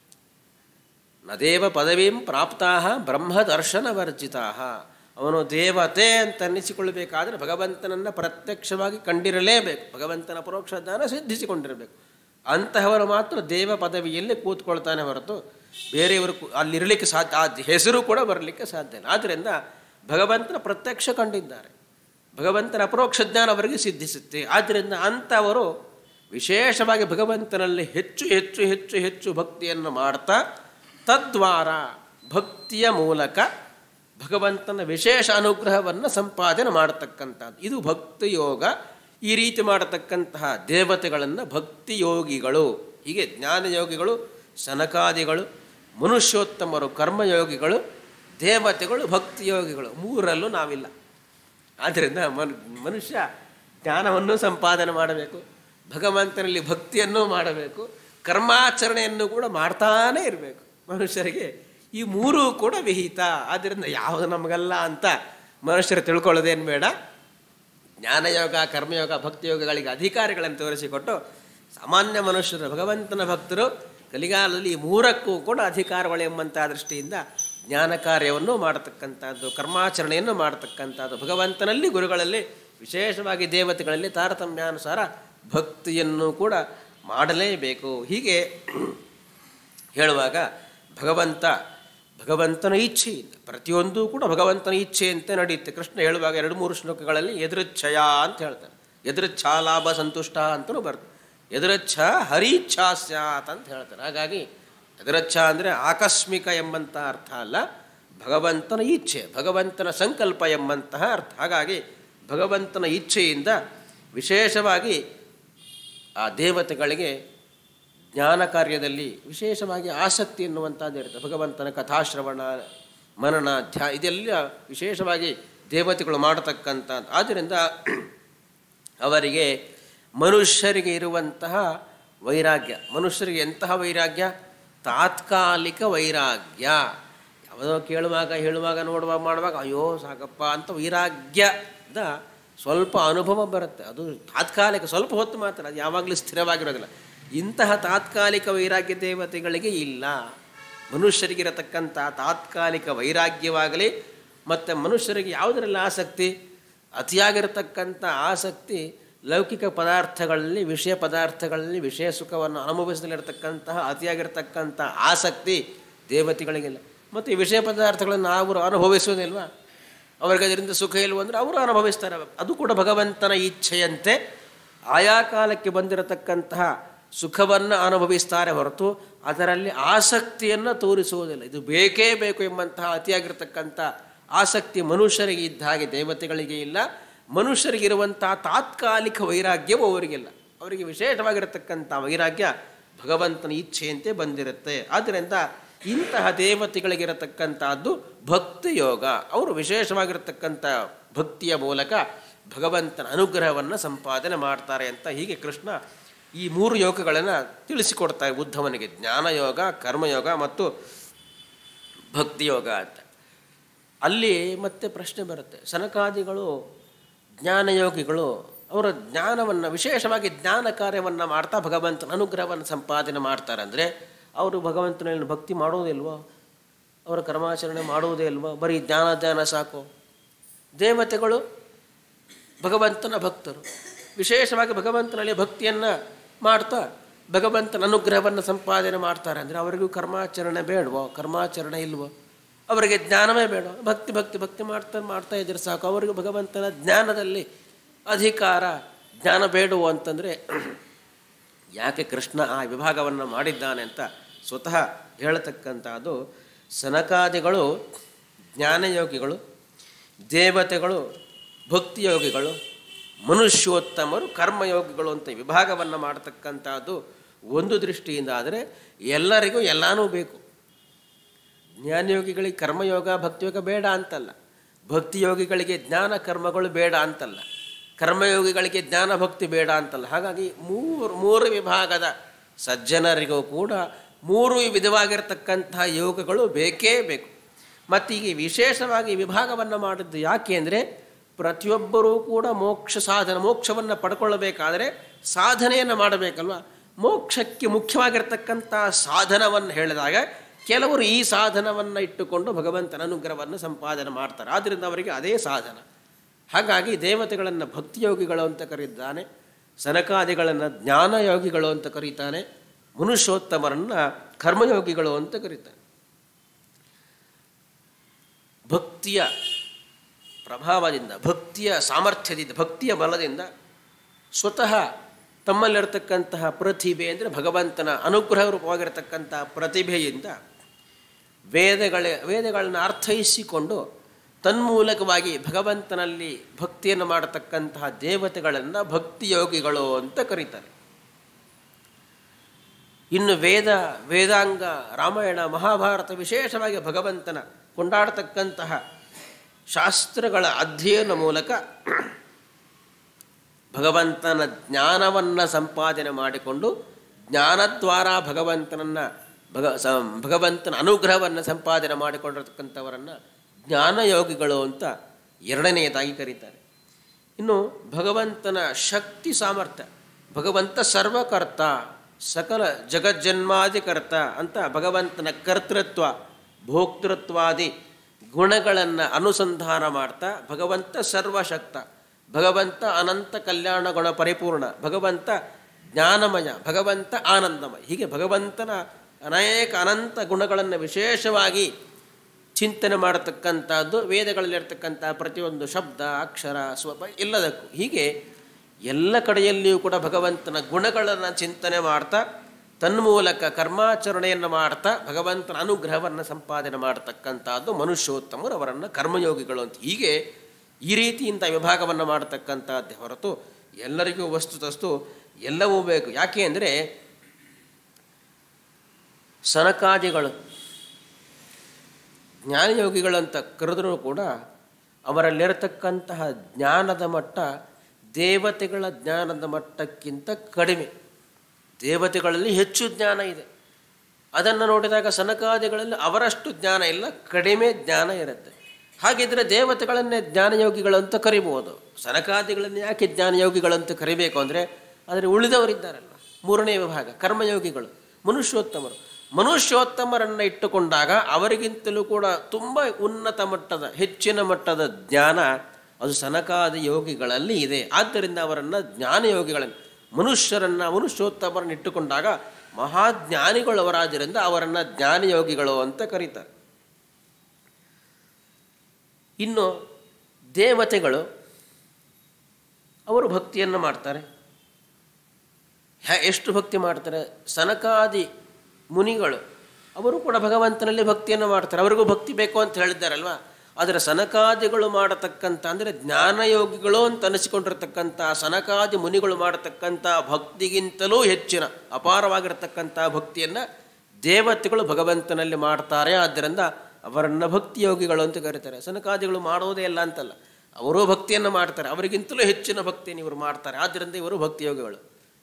ನದೇವ ಪದವೀಂ ಪ್ರಾಪ್ತಾ ಬ್ರಹ್ಮದರ್ಶನವರ್ಜಿತಾ ಅವನು ದೇವತೆ ಅಂತ ಅನ್ನಿಸಿಕೊಳ್ಳಬೇಕಾದ್ರೆ ಭಗವಂತನನ್ನು ಪ್ರತ್ಯಕ್ಷವಾಗಿ ಕಂಡಿರಲೇಬೇಕು ಭಗವಂತನ ಪರೋಕ್ಷ ಜ್ಞಾನ ಸಿದ್ಧಿಸಿಕೊಂಡಿರಬೇಕು ಅಂತಹವರು ಮಾತ್ರ ದೇವ ಪದವಿಯಲ್ಲಿ ಕೂತ್ಕೊಳ್ತಾನೆ ಹೊರತು ಬೇರೆಯವರು ಕು- ಅಲ್ಲಿರಲಿಕ್ಕೆ ಸಾಧ್ಯ ಆ ಹೆಸರು ಕೂಡ ಬರಲಿಕ್ಕೆ ಸಾಧ್ಯ ಇಲ್ಲ ಆದ್ದರಿಂದ ಭಗವಂತನ ಪ್ರತ್ಯಕ್ಷ ಕಂಡಿದ್ದಾರೆ ಭಗವಂತನ ಅಪರೋಕ್ಷ ಜ್ಞಾನ ಅವರಿಗೆ ಸಿದ್ಧಿಸುತ್ತೆ ಆದ್ದರಿಂದ ಅಂಥವರು ವಿಶೇಷವಾಗಿ ಭಗವಂತನಲ್ಲಿ ಹೆಚ್ಚು ಹೆಚ್ಚು ಹೆಚ್ಚು ಹೆಚ್ಚು ಭಕ್ತಿಯನ್ನು ಮಾಡ್ತಾ ತದ್ವಾರ ಭಕ್ತಿಯ ಮೂಲಕ ಭಗವಂತನ ವಿಶೇಷ ಅನುಗ್ರಹವನ್ನು ಸಂಪಾದನೆ ಮಾಡತಕ್ಕಂಥದ್ದು ಇದು ಭಕ್ತಿ ಯೋಗ ಈ ರೀತಿ ಮಾಡತಕ್ಕಂತಹ ದೇವತೆಗಳನ್ನು ಭಕ್ತಿಯೋಗಿಗಳು ಹೀಗೆ ಜ್ಞಾನಯೋಗಿಗಳು ಸನಕಾದಿಗಳು ಮನುಷ್ಯೋತ್ತಮರು ಕರ್ಮಯೋಗಿಗಳು ದೇವತೆಗಳು ಭಕ್ತಿಯೋಗಿಗಳು ಮೂರಲ್ಲೂ ನಾವಿಲ್ಲ ಆದ್ದರಿಂದ ಮನು ಮನುಷ್ಯ ಜ್ಞಾನವನ್ನು ಸಂಪಾದನೆ ಮಾಡಬೇಕು ಭಗವಂತನಲ್ಲಿ ಭಕ್ತಿಯನ್ನು ಮಾಡಬೇಕು ಕರ್ಮಾಚರಣೆಯನ್ನು ಕೂಡ ಮಾಡ್ತಾನೇ ಇರಬೇಕು ಮನುಷ್ಯರಿಗೆ ಈ ಮೂರೂ ಕೂಡ ವಿಹಿತ ಆದ್ದರಿಂದ ಯಾವುದು ನಮಗಲ್ಲ ಅಂತ ಮನುಷ್ಯರು ತಿಳ್ಕೊಳ್ಳೋದೇನು ಬೇಡ ಜ್ಞಾನಯೋಗ ಕರ್ಮಯೋಗ ಭಕ್ತಿಯೋಗಗಳಿಗೆ ಅಧಿಕಾರಿಗಳನ್ನು ತೋರಿಸಿಕೊಟ್ಟು ಸಾಮಾನ್ಯ ಮನುಷ್ಯರು ಭಗವಂತನ ಭಕ್ತರು ಕಲಿಗಾಲದಲ್ಲಿ ಈ ಮೂರಕ್ಕೂ ಕೂಡ ಅಧಿಕಾರಗಳು ಎಂಬಂಥ ದೃಷ್ಟಿಯಿಂದ ಜ್ಞಾನ ಕಾರ್ಯವನ್ನು ಮಾಡತಕ್ಕಂಥದ್ದು ಕರ್ಮಾಚರಣೆಯನ್ನು ಮಾಡತಕ್ಕಂಥದ್ದು ಭಗವಂತನಲ್ಲಿ ಗುರುಗಳಲ್ಲಿ ವಿಶೇಷವಾಗಿ ದೇವತೆಗಳಲ್ಲಿ ತಾರತಮ್ಯಾನುಸಾರ ಭಕ್ತಿಯನ್ನು ಕೂಡ ಮಾಡಲೇಬೇಕು ಹೀಗೆ ಹೇಳುವಾಗ ಭಗವಂತ ಭಗವಂತನ ಇಚ್ಛೆಯಿಂದ ಪ್ರತಿಯೊಂದೂ ಕೂಡ ಭಗವಂತನ ಇಚ್ಛೆಯಂತೆ ನಡೆಯುತ್ತೆ ಕೃಷ್ಣ ಹೇಳುವಾಗ ಎರಡು ಮೂರು ಶ್ಲೋಕಗಳಲ್ಲಿ ಎದುರುಚ್ಛಯ ಅಂತ ಹೇಳ್ತಾನೆ ಎದುರುಚ್ಛಾ ಲಾಭ ಸಂತುಷ್ಟ ಅಂತಲೂ ಬರ್ತದೆ ಎದುರಚ್ಛ ಹರಿಚ್ಛಾ ಸ್ಯಾತ್ ಅಂತ ಹೇಳ್ತಾರೆ ಹಾಗಾಗಿ ಎದುರಚ್ಛ ಅಂದರೆ ಆಕಸ್ಮಿಕ ಎಂಬಂಥ ಅರ್ಥ ಅಲ್ಲ ಭಗವಂತನ ಇಚ್ಛೆ ಭಗವಂತನ ಸಂಕಲ್ಪ ಎಂಬಂತಹ ಅರ್ಥ ಹಾಗಾಗಿ ಭಗವಂತನ ಇಚ್ಛೆಯಿಂದ ವಿಶೇಷವಾಗಿ ಆ ದೇವತೆಗಳಿಗೆ ಜ್ಞಾನ ಕಾರ್ಯದಲ್ಲಿ ವಿಶೇಷವಾಗಿ ಆಸಕ್ತಿ ಎನ್ನುವಂಥದ್ದು ಇರುತ್ತೆ ಭಗವಂತನ ಕಥಾಶ್ರವಣ ಮನನ ಧ್ಯ ಇದೆಲ್ಲ ವಿಶೇಷವಾಗಿ ದೇವತೆಗಳು ಮಾಡತಕ್ಕಂಥ ಆದ್ದರಿಂದ ಅವರಿಗೆ ಮನುಷ್ಯರಿಗೆ ಇರುವಂತಹ ವೈರಾಗ್ಯ ಮನುಷ್ಯರಿಗೆ ಎಂತಹ ವೈರಾಗ್ಯ ತಾತ್ಕಾಲಿಕ ವೈರಾಗ್ಯ ಯಾವುದೋ ಕೇಳುವಾಗ ಹೇಳುವಾಗ ನೋಡುವಾಗ ಮಾಡುವಾಗ ಅಯ್ಯೋ ಸಾಕಪ್ಪ ಅಂತ ವೈರಾಗ್ಯದ ಸ್ವಲ್ಪ ಅನುಭವ ಬರುತ್ತೆ ಅದು ತಾತ್ಕಾಲಿಕ ಸ್ವಲ್ಪ ಹೊತ್ತು ಮಾತ್ರ ಅದು ಯಾವಾಗಲೂ ಸ್ಥಿರವಾಗಿರೋದಿಲ್ಲ ಇಂತಹ ತಾತ್ಕಾಲಿಕ ವೈರಾಗ್ಯ ದೇವತೆಗಳಿಗೆ ಇಲ್ಲ ಮನುಷ್ಯರಿಗಿರತಕ್ಕಂಥ ತಾತ್ಕಾಲಿಕ ವೈರಾಗ್ಯವಾಗಲಿ ಮತ್ತು ಮನುಷ್ಯರಿಗೆ ಯಾವುದರಲ್ಲಿ ಆಸಕ್ತಿ ಅತಿಯಾಗಿರತಕ್ಕಂಥ ಆಸಕ್ತಿ ಲೌಕಿಕ ಪದಾರ್ಥಗಳಲ್ಲಿ ವಿಷಯ ಪದಾರ್ಥಗಳಲ್ಲಿ ವಿಷಯ ಸುಖವನ್ನು ಅನುಭವಿಸಲಿರತಕ್ಕಂತಹ ಅತಿಯಾಗಿರ್ತಕ್ಕಂಥ ಆಸಕ್ತಿ ದೇವತೆಗಳಿಗಿಲ್ಲ ಮತ್ತು ಈ ವಿಷಯ ಪದಾರ್ಥಗಳನ್ನು ಅವರು ಅನುಭವಿಸುವುದಿಲ್ವಾ ಅವರಿಗೆ ಅದರಿಂದ ಸುಖ ಇಲ್ವ ಅಂದರೆ ಅವರು ಅನುಭವಿಸ್ತಾರೆ ಅದು ಕೂಡ ಭಗವಂತನ ಇಚ್ಛೆಯಂತೆ ಆಯಾ ಕಾಲಕ್ಕೆ ಬಂದಿರತಕ್ಕಂತಹ ಸುಖವನ್ನು ಅನುಭವಿಸ್ತಾರೆ ಹೊರತು ಅದರಲ್ಲಿ ಆಸಕ್ತಿಯನ್ನು ತೋರಿಸುವುದಿಲ್ಲ ಇದು ಬೇಕೇ ಬೇಕು ಎಂಬಂತಹ ಅತಿಯಾಗಿರ್ತಕ್ಕಂಥ ಆಸಕ್ತಿ ಮನುಷ್ಯರಿಗೆ ಇದ್ದ ಹಾಗೆ ದೇವತೆಗಳಿಗೆ ಇಲ್ಲ ಮನುಷ್ಯರಿಗಿರುವಂಥ ತಾತ್ಕಾಲಿಕ ವೈರಾಗ್ಯವು ಅವರಿಗಿಲ್ಲ ಅವರಿಗೆ ವಿಶೇಷವಾಗಿರತಕ್ಕಂಥ ವೈರಾಗ್ಯ ಭಗವಂತನ ಇಚ್ಛೆಯಂತೆ ಬಂದಿರುತ್ತೆ ಆದ್ದರಿಂದ ಇಂತಹ ದೇವತೆಗಳಿಗಿರತಕ್ಕಂಥದ್ದು ಭಕ್ತಿ ಯೋಗ ಅವರು ವಿಶೇಷವಾಗಿರತಕ್ಕಂಥ ಭಕ್ತಿಯ ಮೂಲಕ ಭಗವಂತನ ಅನುಗ್ರಹವನ್ನು ಸಂಪಾದನೆ ಮಾಡ್ತಾರೆ ಅಂತ ಹೀಗೆ ಕೃಷ್ಣ ಈ ಮೂರು ಯೋಗಗಳನ್ನು ತಿಳಿಸಿಕೊಡ್ತಾರೆ ಉದ್ಧವನಿಗೆ ಜ್ಞಾನಯೋಗ ಕರ್ಮಯೋಗ ಮತ್ತು ಭಕ್ತಿಯೋಗ ಅಂತ ಅಲ್ಲಿ ಮತ್ತೆ ಪ್ರಶ್ನೆ ಬರುತ್ತೆ ಸನಕಾದಿಗಳು ಜ್ಞಾನಯೋಗಿಗಳು ಅವರ ಜ್ಞಾನವನ್ನು ವಿಶೇಷವಾಗಿ ಜ್ಞಾನ ಕಾರ್ಯವನ್ನು ಮಾಡ್ತಾ ಭಗವಂತನ ಅನುಗ್ರಹವನ್ನು ಸಂಪಾದನೆ ಮಾಡ್ತಾರೆ ಅಂದರೆ ಅವರು ಭಗವಂತನಲ್ಲಿ ಭಕ್ತಿ ಮಾಡೋದಿಲ್ವೋ ಅವರ ಕರ್ಮಾಚರಣೆ ಮಾಡುವುದೇ ಇಲ್ವೋ ಬರೀ ಜ್ಞಾನ ಧ್ಯಾನ ಸಾಕು ದೇವತೆಗಳು ಭಗವಂತನ ಭಕ್ತರು ವಿಶೇಷವಾಗಿ ಭಗವಂತನಲ್ಲಿ ಭಕ್ತಿಯನ್ನು ಮಾಡ್ತಾ ಭಗವಂತನ ಅನುಗ್ರಹವನ್ನು ಸಂಪಾದನೆ ಮಾಡ್ತಾರೆ ಅಂದರೆ ಅವರಿಗೂ ಕರ್ಮಾಚರಣೆ ಬೇಡವೋ ಕರ್ಮಾಚರಣೆ ಇಲ್ವೋ ಅವರಿಗೆ ಜ್ಞಾನವೇ ಬೇಡ ಭಕ್ತಿ ಭಕ್ತಿ ಭಕ್ತಿ ಮಾಡ್ತಾ ಮಾಡ್ತಾ ಇದ್ರೆ ಸಾಕು ಅವರಿಗೂ ಭಗವಂತನ ಜ್ಞಾನದಲ್ಲಿ ಅಧಿಕಾರ ಜ್ಞಾನ ಬೇಡವೋ ಅಂತಂದರೆ ಯಾಕೆ ಕೃಷ್ಣ ಆ ವಿಭಾಗವನ್ನು ಮಾಡಿದ್ದಾನೆ ಅಂತ ಸ್ವತಃ ಹೇಳತಕ್ಕಂಥದ್ದು ಸನಕಾದಿಗಳು ಜ್ಞಾನಯೋಗಿಗಳು ದೇವತೆಗಳು ಭಕ್ತಿಯೋಗಿಗಳು ಮನುಷ್ಯೋತ್ತಮರು ಕರ್ಮಯೋಗಿಗಳು ಅಂತ ವಿಭಾಗವನ್ನು ಮಾಡತಕ್ಕಂಥದ್ದು ಒಂದು ದೃಷ್ಟಿಯಿಂದ ಆದರೆ ಎಲ್ಲರಿಗೂ ಎಲ್ಲನೂ ಬೇಕು ಜ್ಞಾನಯೋಗಿಗಳಿಗೆ ಕರ್ಮಯೋಗ ಭಕ್ತಿಯೋಗ ಬೇಡ ಅಂತಲ್ಲ ಭಕ್ತಿಯೋಗಿಗಳಿಗೆ ಜ್ಞಾನ ಕರ್ಮಗಳು ಬೇಡ ಅಂತಲ್ಲ ಕರ್ಮಯೋಗಿಗಳಿಗೆ ಜ್ಞಾನ ಭಕ್ತಿ ಬೇಡ ಅಂತಲ್ಲ ಹಾಗಾಗಿ ಮೂರು ಮೂರು ವಿಭಾಗದ ಸಜ್ಜನರಿಗೂ ಕೂಡ ಮೂರು ವಿಧವಾಗಿರ್ತಕ್ಕಂತಹ ಯೋಗಗಳು ಬೇಕೇ ಬೇಕು ಮತ್ತು ಈಗ ವಿಶೇಷವಾಗಿ ವಿಭಾಗವನ್ನು ಮಾಡಿದ್ದು ಯಾಕೆ ಅಂದರೆ ಪ್ರತಿಯೊಬ್ಬರೂ ಕೂಡ ಮೋಕ್ಷ ಸಾಧನ ಮೋಕ್ಷವನ್ನು ಪಡ್ಕೊಳ್ಳಬೇಕಾದರೆ ಸಾಧನೆಯನ್ನು ಮಾಡಬೇಕಲ್ವ ಮೋಕ್ಷಕ್ಕೆ ಮುಖ್ಯವಾಗಿರ್ತಕ್ಕಂಥ ಸಾಧನವನ್ನು ಹೇಳಿದಾಗ ಕೆಲವರು ಈ ಸಾಧನವನ್ನು ಇಟ್ಟುಕೊಂಡು ಭಗವಂತನ ಅನುಗ್ರಹವನ್ನು ಸಂಪಾದನೆ ಮಾಡ್ತಾರೆ ಆದ್ದರಿಂದ ಅವರಿಗೆ ಅದೇ ಸಾಧನ ಹಾಗಾಗಿ ದೇವತೆಗಳನ್ನು ಭಕ್ತಿಯೋಗಿಗಳು ಅಂತ ಕರೀತಾನೆ ಸನಕಾದಿಗಳನ್ನು ಜ್ಞಾನಯೋಗಿಗಳು ಅಂತ ಕರೀತಾನೆ ಮನುಷ್ಯೋತ್ತಮರನ್ನು ಕರ್ಮಯೋಗಿಗಳು ಅಂತ ಕರೀತಾನೆ ಭಕ್ತಿಯ ಪ್ರಭಾವದಿಂದ ಭಕ್ತಿಯ ಸಾಮರ್ಥ್ಯದಿಂದ ಭಕ್ತಿಯ ಬಲದಿಂದ ಸ್ವತಃ ತಮ್ಮಲ್ಲಿರತಕ್ಕಂತಹ ಪ್ರತಿಭೆ ಅಂದರೆ ಭಗವಂತನ ಅನುಗ್ರಹ ರೂಪವಾಗಿರತಕ್ಕಂಥ ಪ್ರತಿಭೆಯಿಂದ ವೇದಗಳ ವೇದಗಳನ್ನು ಅರ್ಥೈಸಿಕೊಂಡು ತನ್ಮೂಲಕವಾಗಿ ಭಗವಂತನಲ್ಲಿ ಭಕ್ತಿಯನ್ನು ಮಾಡತಕ್ಕಂತಹ ದೇವತೆಗಳನ್ನು ಭಕ್ತಿಯೋಗಿಗಳು ಅಂತ ಕರೀತಾರೆ ಇನ್ನು ವೇದ ವೇದಾಂಗ ರಾಮಾಯಣ ಮಹಾಭಾರತ ವಿಶೇಷವಾಗಿ ಭಗವಂತನ ಕೊಂಡಾಡತಕ್ಕಂತಹ ಶಾಸ್ತ್ರಗಳ ಅಧ್ಯಯನ ಮೂಲಕ ಭಗವಂತನ ಜ್ಞಾನವನ್ನು ಸಂಪಾದನೆ ಮಾಡಿಕೊಂಡು ಜ್ಞಾನದ್ವಾರ ಭಗವಂತನನ್ನು ಭಗ ಸ ಭಗವಂತನ ಅನುಗ್ರಹವನ್ನು ಸಂಪಾದನೆ ಮಾಡಿಕೊಂಡಿರ್ತಕ್ಕಂಥವರನ್ನು ಜ್ಞಾನಯೋಗಿಗಳು ಅಂತ ಎರಡನೆಯದಾಗಿ ಕರೀತಾರೆ ಇನ್ನು ಭಗವಂತನ ಶಕ್ತಿ ಸಾಮರ್ಥ್ಯ ಭಗವಂತ ಸರ್ವಕರ್ತ ಸಕಲ ಜಗಜ್ಜನ್ಮಾದಿಕರ್ತ ಅಂತ ಭಗವಂತನ ಕರ್ತೃತ್ವ ಭೋಕ್ತೃತ್ವಾದಿ ಗುಣಗಳನ್ನು ಅನುಸಂಧಾನ ಮಾಡ್ತಾ ಭಗವಂತ ಸರ್ವಶಕ್ತ ಭಗವಂತ ಅನಂತ ಕಲ್ಯಾಣ ಗುಣ ಪರಿಪೂರ್ಣ ಭಗವಂತ ಜ್ಞಾನಮಯ ಭಗವಂತ ಆನಂದಮಯ ಹೀಗೆ ಭಗವಂತನ ಅನೇಕ ಅನಂತ ಗುಣಗಳನ್ನು ವಿಶೇಷವಾಗಿ ಚಿಂತನೆ ಮಾಡತಕ್ಕಂಥದ್ದು ವೇದಗಳಲ್ಲಿರ್ತಕ್ಕಂಥ ಪ್ರತಿಯೊಂದು ಶಬ್ದ ಅಕ್ಷರ ಸ್ವಪ ಎಲ್ಲದಕ್ಕೂ ಹೀಗೆ ಎಲ್ಲ ಕಡೆಯಲ್ಲಿಯೂ ಕೂಡ ಭಗವಂತನ ಗುಣಗಳನ್ನು ಚಿಂತನೆ ಮಾಡ್ತಾ ತನ್ಮೂಲಕ ಕರ್ಮಾಚರಣೆಯನ್ನು ಮಾಡ್ತಾ ಭಗವಂತನ ಅನುಗ್ರಹವನ್ನು ಸಂಪಾದನೆ ಮಾಡತಕ್ಕಂಥದ್ದು ಮನುಷ್ಯೋತ್ತಮರು ಅವರನ್ನು ಕರ್ಮಯೋಗಿಗಳು ಅಂತ ಹೀಗೆ ಈ ರೀತಿಯಿಂದ ವಿಭಾಗವನ್ನು ಮಾಡತಕ್ಕಂಥದ್ದೇ ಹೊರತು ಎಲ್ಲರಿಗೂ ವಸ್ತುತಸ್ತು ಎಲ್ಲವೂ ಬೇಕು ಯಾಕೆ ಅಂದರೆ ಸನಕಾದಿಗಳು ಜ್ಞಾನಯೋಗಿಗಳಂತ ಕರೆದರೂ ಕೂಡ ಅವರಲ್ಲಿರತಕ್ಕಂತಹ ಜ್ಞಾನದ ಮಟ್ಟ ದೇವತೆಗಳ ಜ್ಞಾನದ ಮಟ್ಟಕ್ಕಿಂತ ಕಡಿಮೆ ದೇವತೆಗಳಲ್ಲಿ ಹೆಚ್ಚು ಜ್ಞಾನ ಇದೆ ಅದನ್ನು ನೋಡಿದಾಗ ಸನಕಾದಿಗಳಲ್ಲಿ ಅವರಷ್ಟು ಜ್ಞಾನ ಇಲ್ಲ ಕಡಿಮೆ ಜ್ಞಾನ ಇರುತ್ತೆ ಹಾಗಿದ್ರೆ ದೇವತೆಗಳನ್ನೇ ಜ್ಞಾನಯೋಗಿಗಳು ಅಂತ ಕರಿಬೋದು ಸನಕಾದಿಗಳನ್ನು ಯಾಕೆ ಜ್ಞಾನಯೋಗಿಗಳಂತ ಕರಿಬೇಕು ಅಂದರೆ ಆದರೆ ಉಳಿದವರಿದ್ದಾರಲ್ಲ ಮೂರನೇ ವಿಭಾಗ ಕರ್ಮಯೋಗಿಗಳು ಮನುಷ್ಯೋತ್ತಮರು ಮನುಷ್ಯೋತ್ತಮರನ್ನು ಇಟ್ಟುಕೊಂಡಾಗ ಅವರಿಗಿಂತಲೂ ಕೂಡ ತುಂಬ ಉನ್ನತ ಮಟ್ಟದ ಹೆಚ್ಚಿನ ಮಟ್ಟದ ಜ್ಞಾನ ಅದು ಸನಕಾದಿ ಯೋಗಿಗಳಲ್ಲಿ ಇದೆ ಆದ್ದರಿಂದ ಅವರನ್ನು ಜ್ಞಾನಯೋಗಿಗಳನ್ನು ಮನುಷ್ಯರನ್ನು ಮನುಷ್ಯೋತ್ತಮರನ್ನು ಇಟ್ಟುಕೊಂಡಾಗ ಮಹಾಜ್ಞಾನಿಗಳು ಅವರಾದ್ದರಿಂದ ಅವರನ್ನು ಜ್ಞಾನಯೋಗಿಗಳು ಅಂತ ಕರೀತಾರೆ ಇನ್ನು ದೇವತೆಗಳು ಅವರು ಭಕ್ತಿಯನ್ನು ಮಾಡ್ತಾರೆ ಹ್ಯಾ- ಎಷ್ಟು ಭಕ್ತಿ ಮಾಡ್ತಾರೆ ಸನಕಾದಿ ಮುನಿಗಳು ಅವರು ಕೂಡ ಭಗವಂತನಲ್ಲಿ ಭಕ್ತಿಯನ್ನು ಮಾಡ್ತಾರೆ ಅವರಿಗೂ ಭಕ್ತಿ ಬೇಕು ಅಂತ ಹೇಳಿದ್ದಾರಲ್ವ ಆದರೆ ಸನಕಾದಿಗಳು ಮಾಡತಕ್ಕಂಥ ಅಂದರೆ ಜ್ಞಾನಯೋಗಿಗಳು ಅಂತ ಅನಿಸಿಕೊಂಡಿರ್ತಕ್ಕಂಥ ಸನಕಾದಿ ಮುನಿಗಳು ಮಾಡತಕ್ಕಂಥ ಭಕ್ತಿಗಿಂತಲೂ ಹೆಚ್ಚಿನ ಅಪಾರವಾಗಿರತಕ್ಕಂಥ ಭಕ್ತಿಯನ್ನು ದೇವತೆಗಳು ಭಗವಂತನಲ್ಲಿ ಮಾಡ್ತಾರೆ ಆದ್ದರಿಂದ ಅವರನ್ನು ಭಕ್ತಿಯೋಗಿಗಳು ಅಂತ ಕರೀತಾರೆ ಸನಕಾದಿಗಳು ಮಾಡೋದೇ ಇಲ್ಲ ಅಂತಲ್ಲ ಅವರೂ ಭಕ್ತಿಯನ್ನು ಮಾಡ್ತಾರೆ ಅವರಿಗಿಂತಲೂ ಹೆಚ್ಚಿನ ಭಕ್ತಿಯನ್ನು ಇವರು ಮಾಡ್ತಾರೆ ಆದ್ದರಿಂದ ಇವರು ಭಕ್ತಿಯೋಗಿಗಳು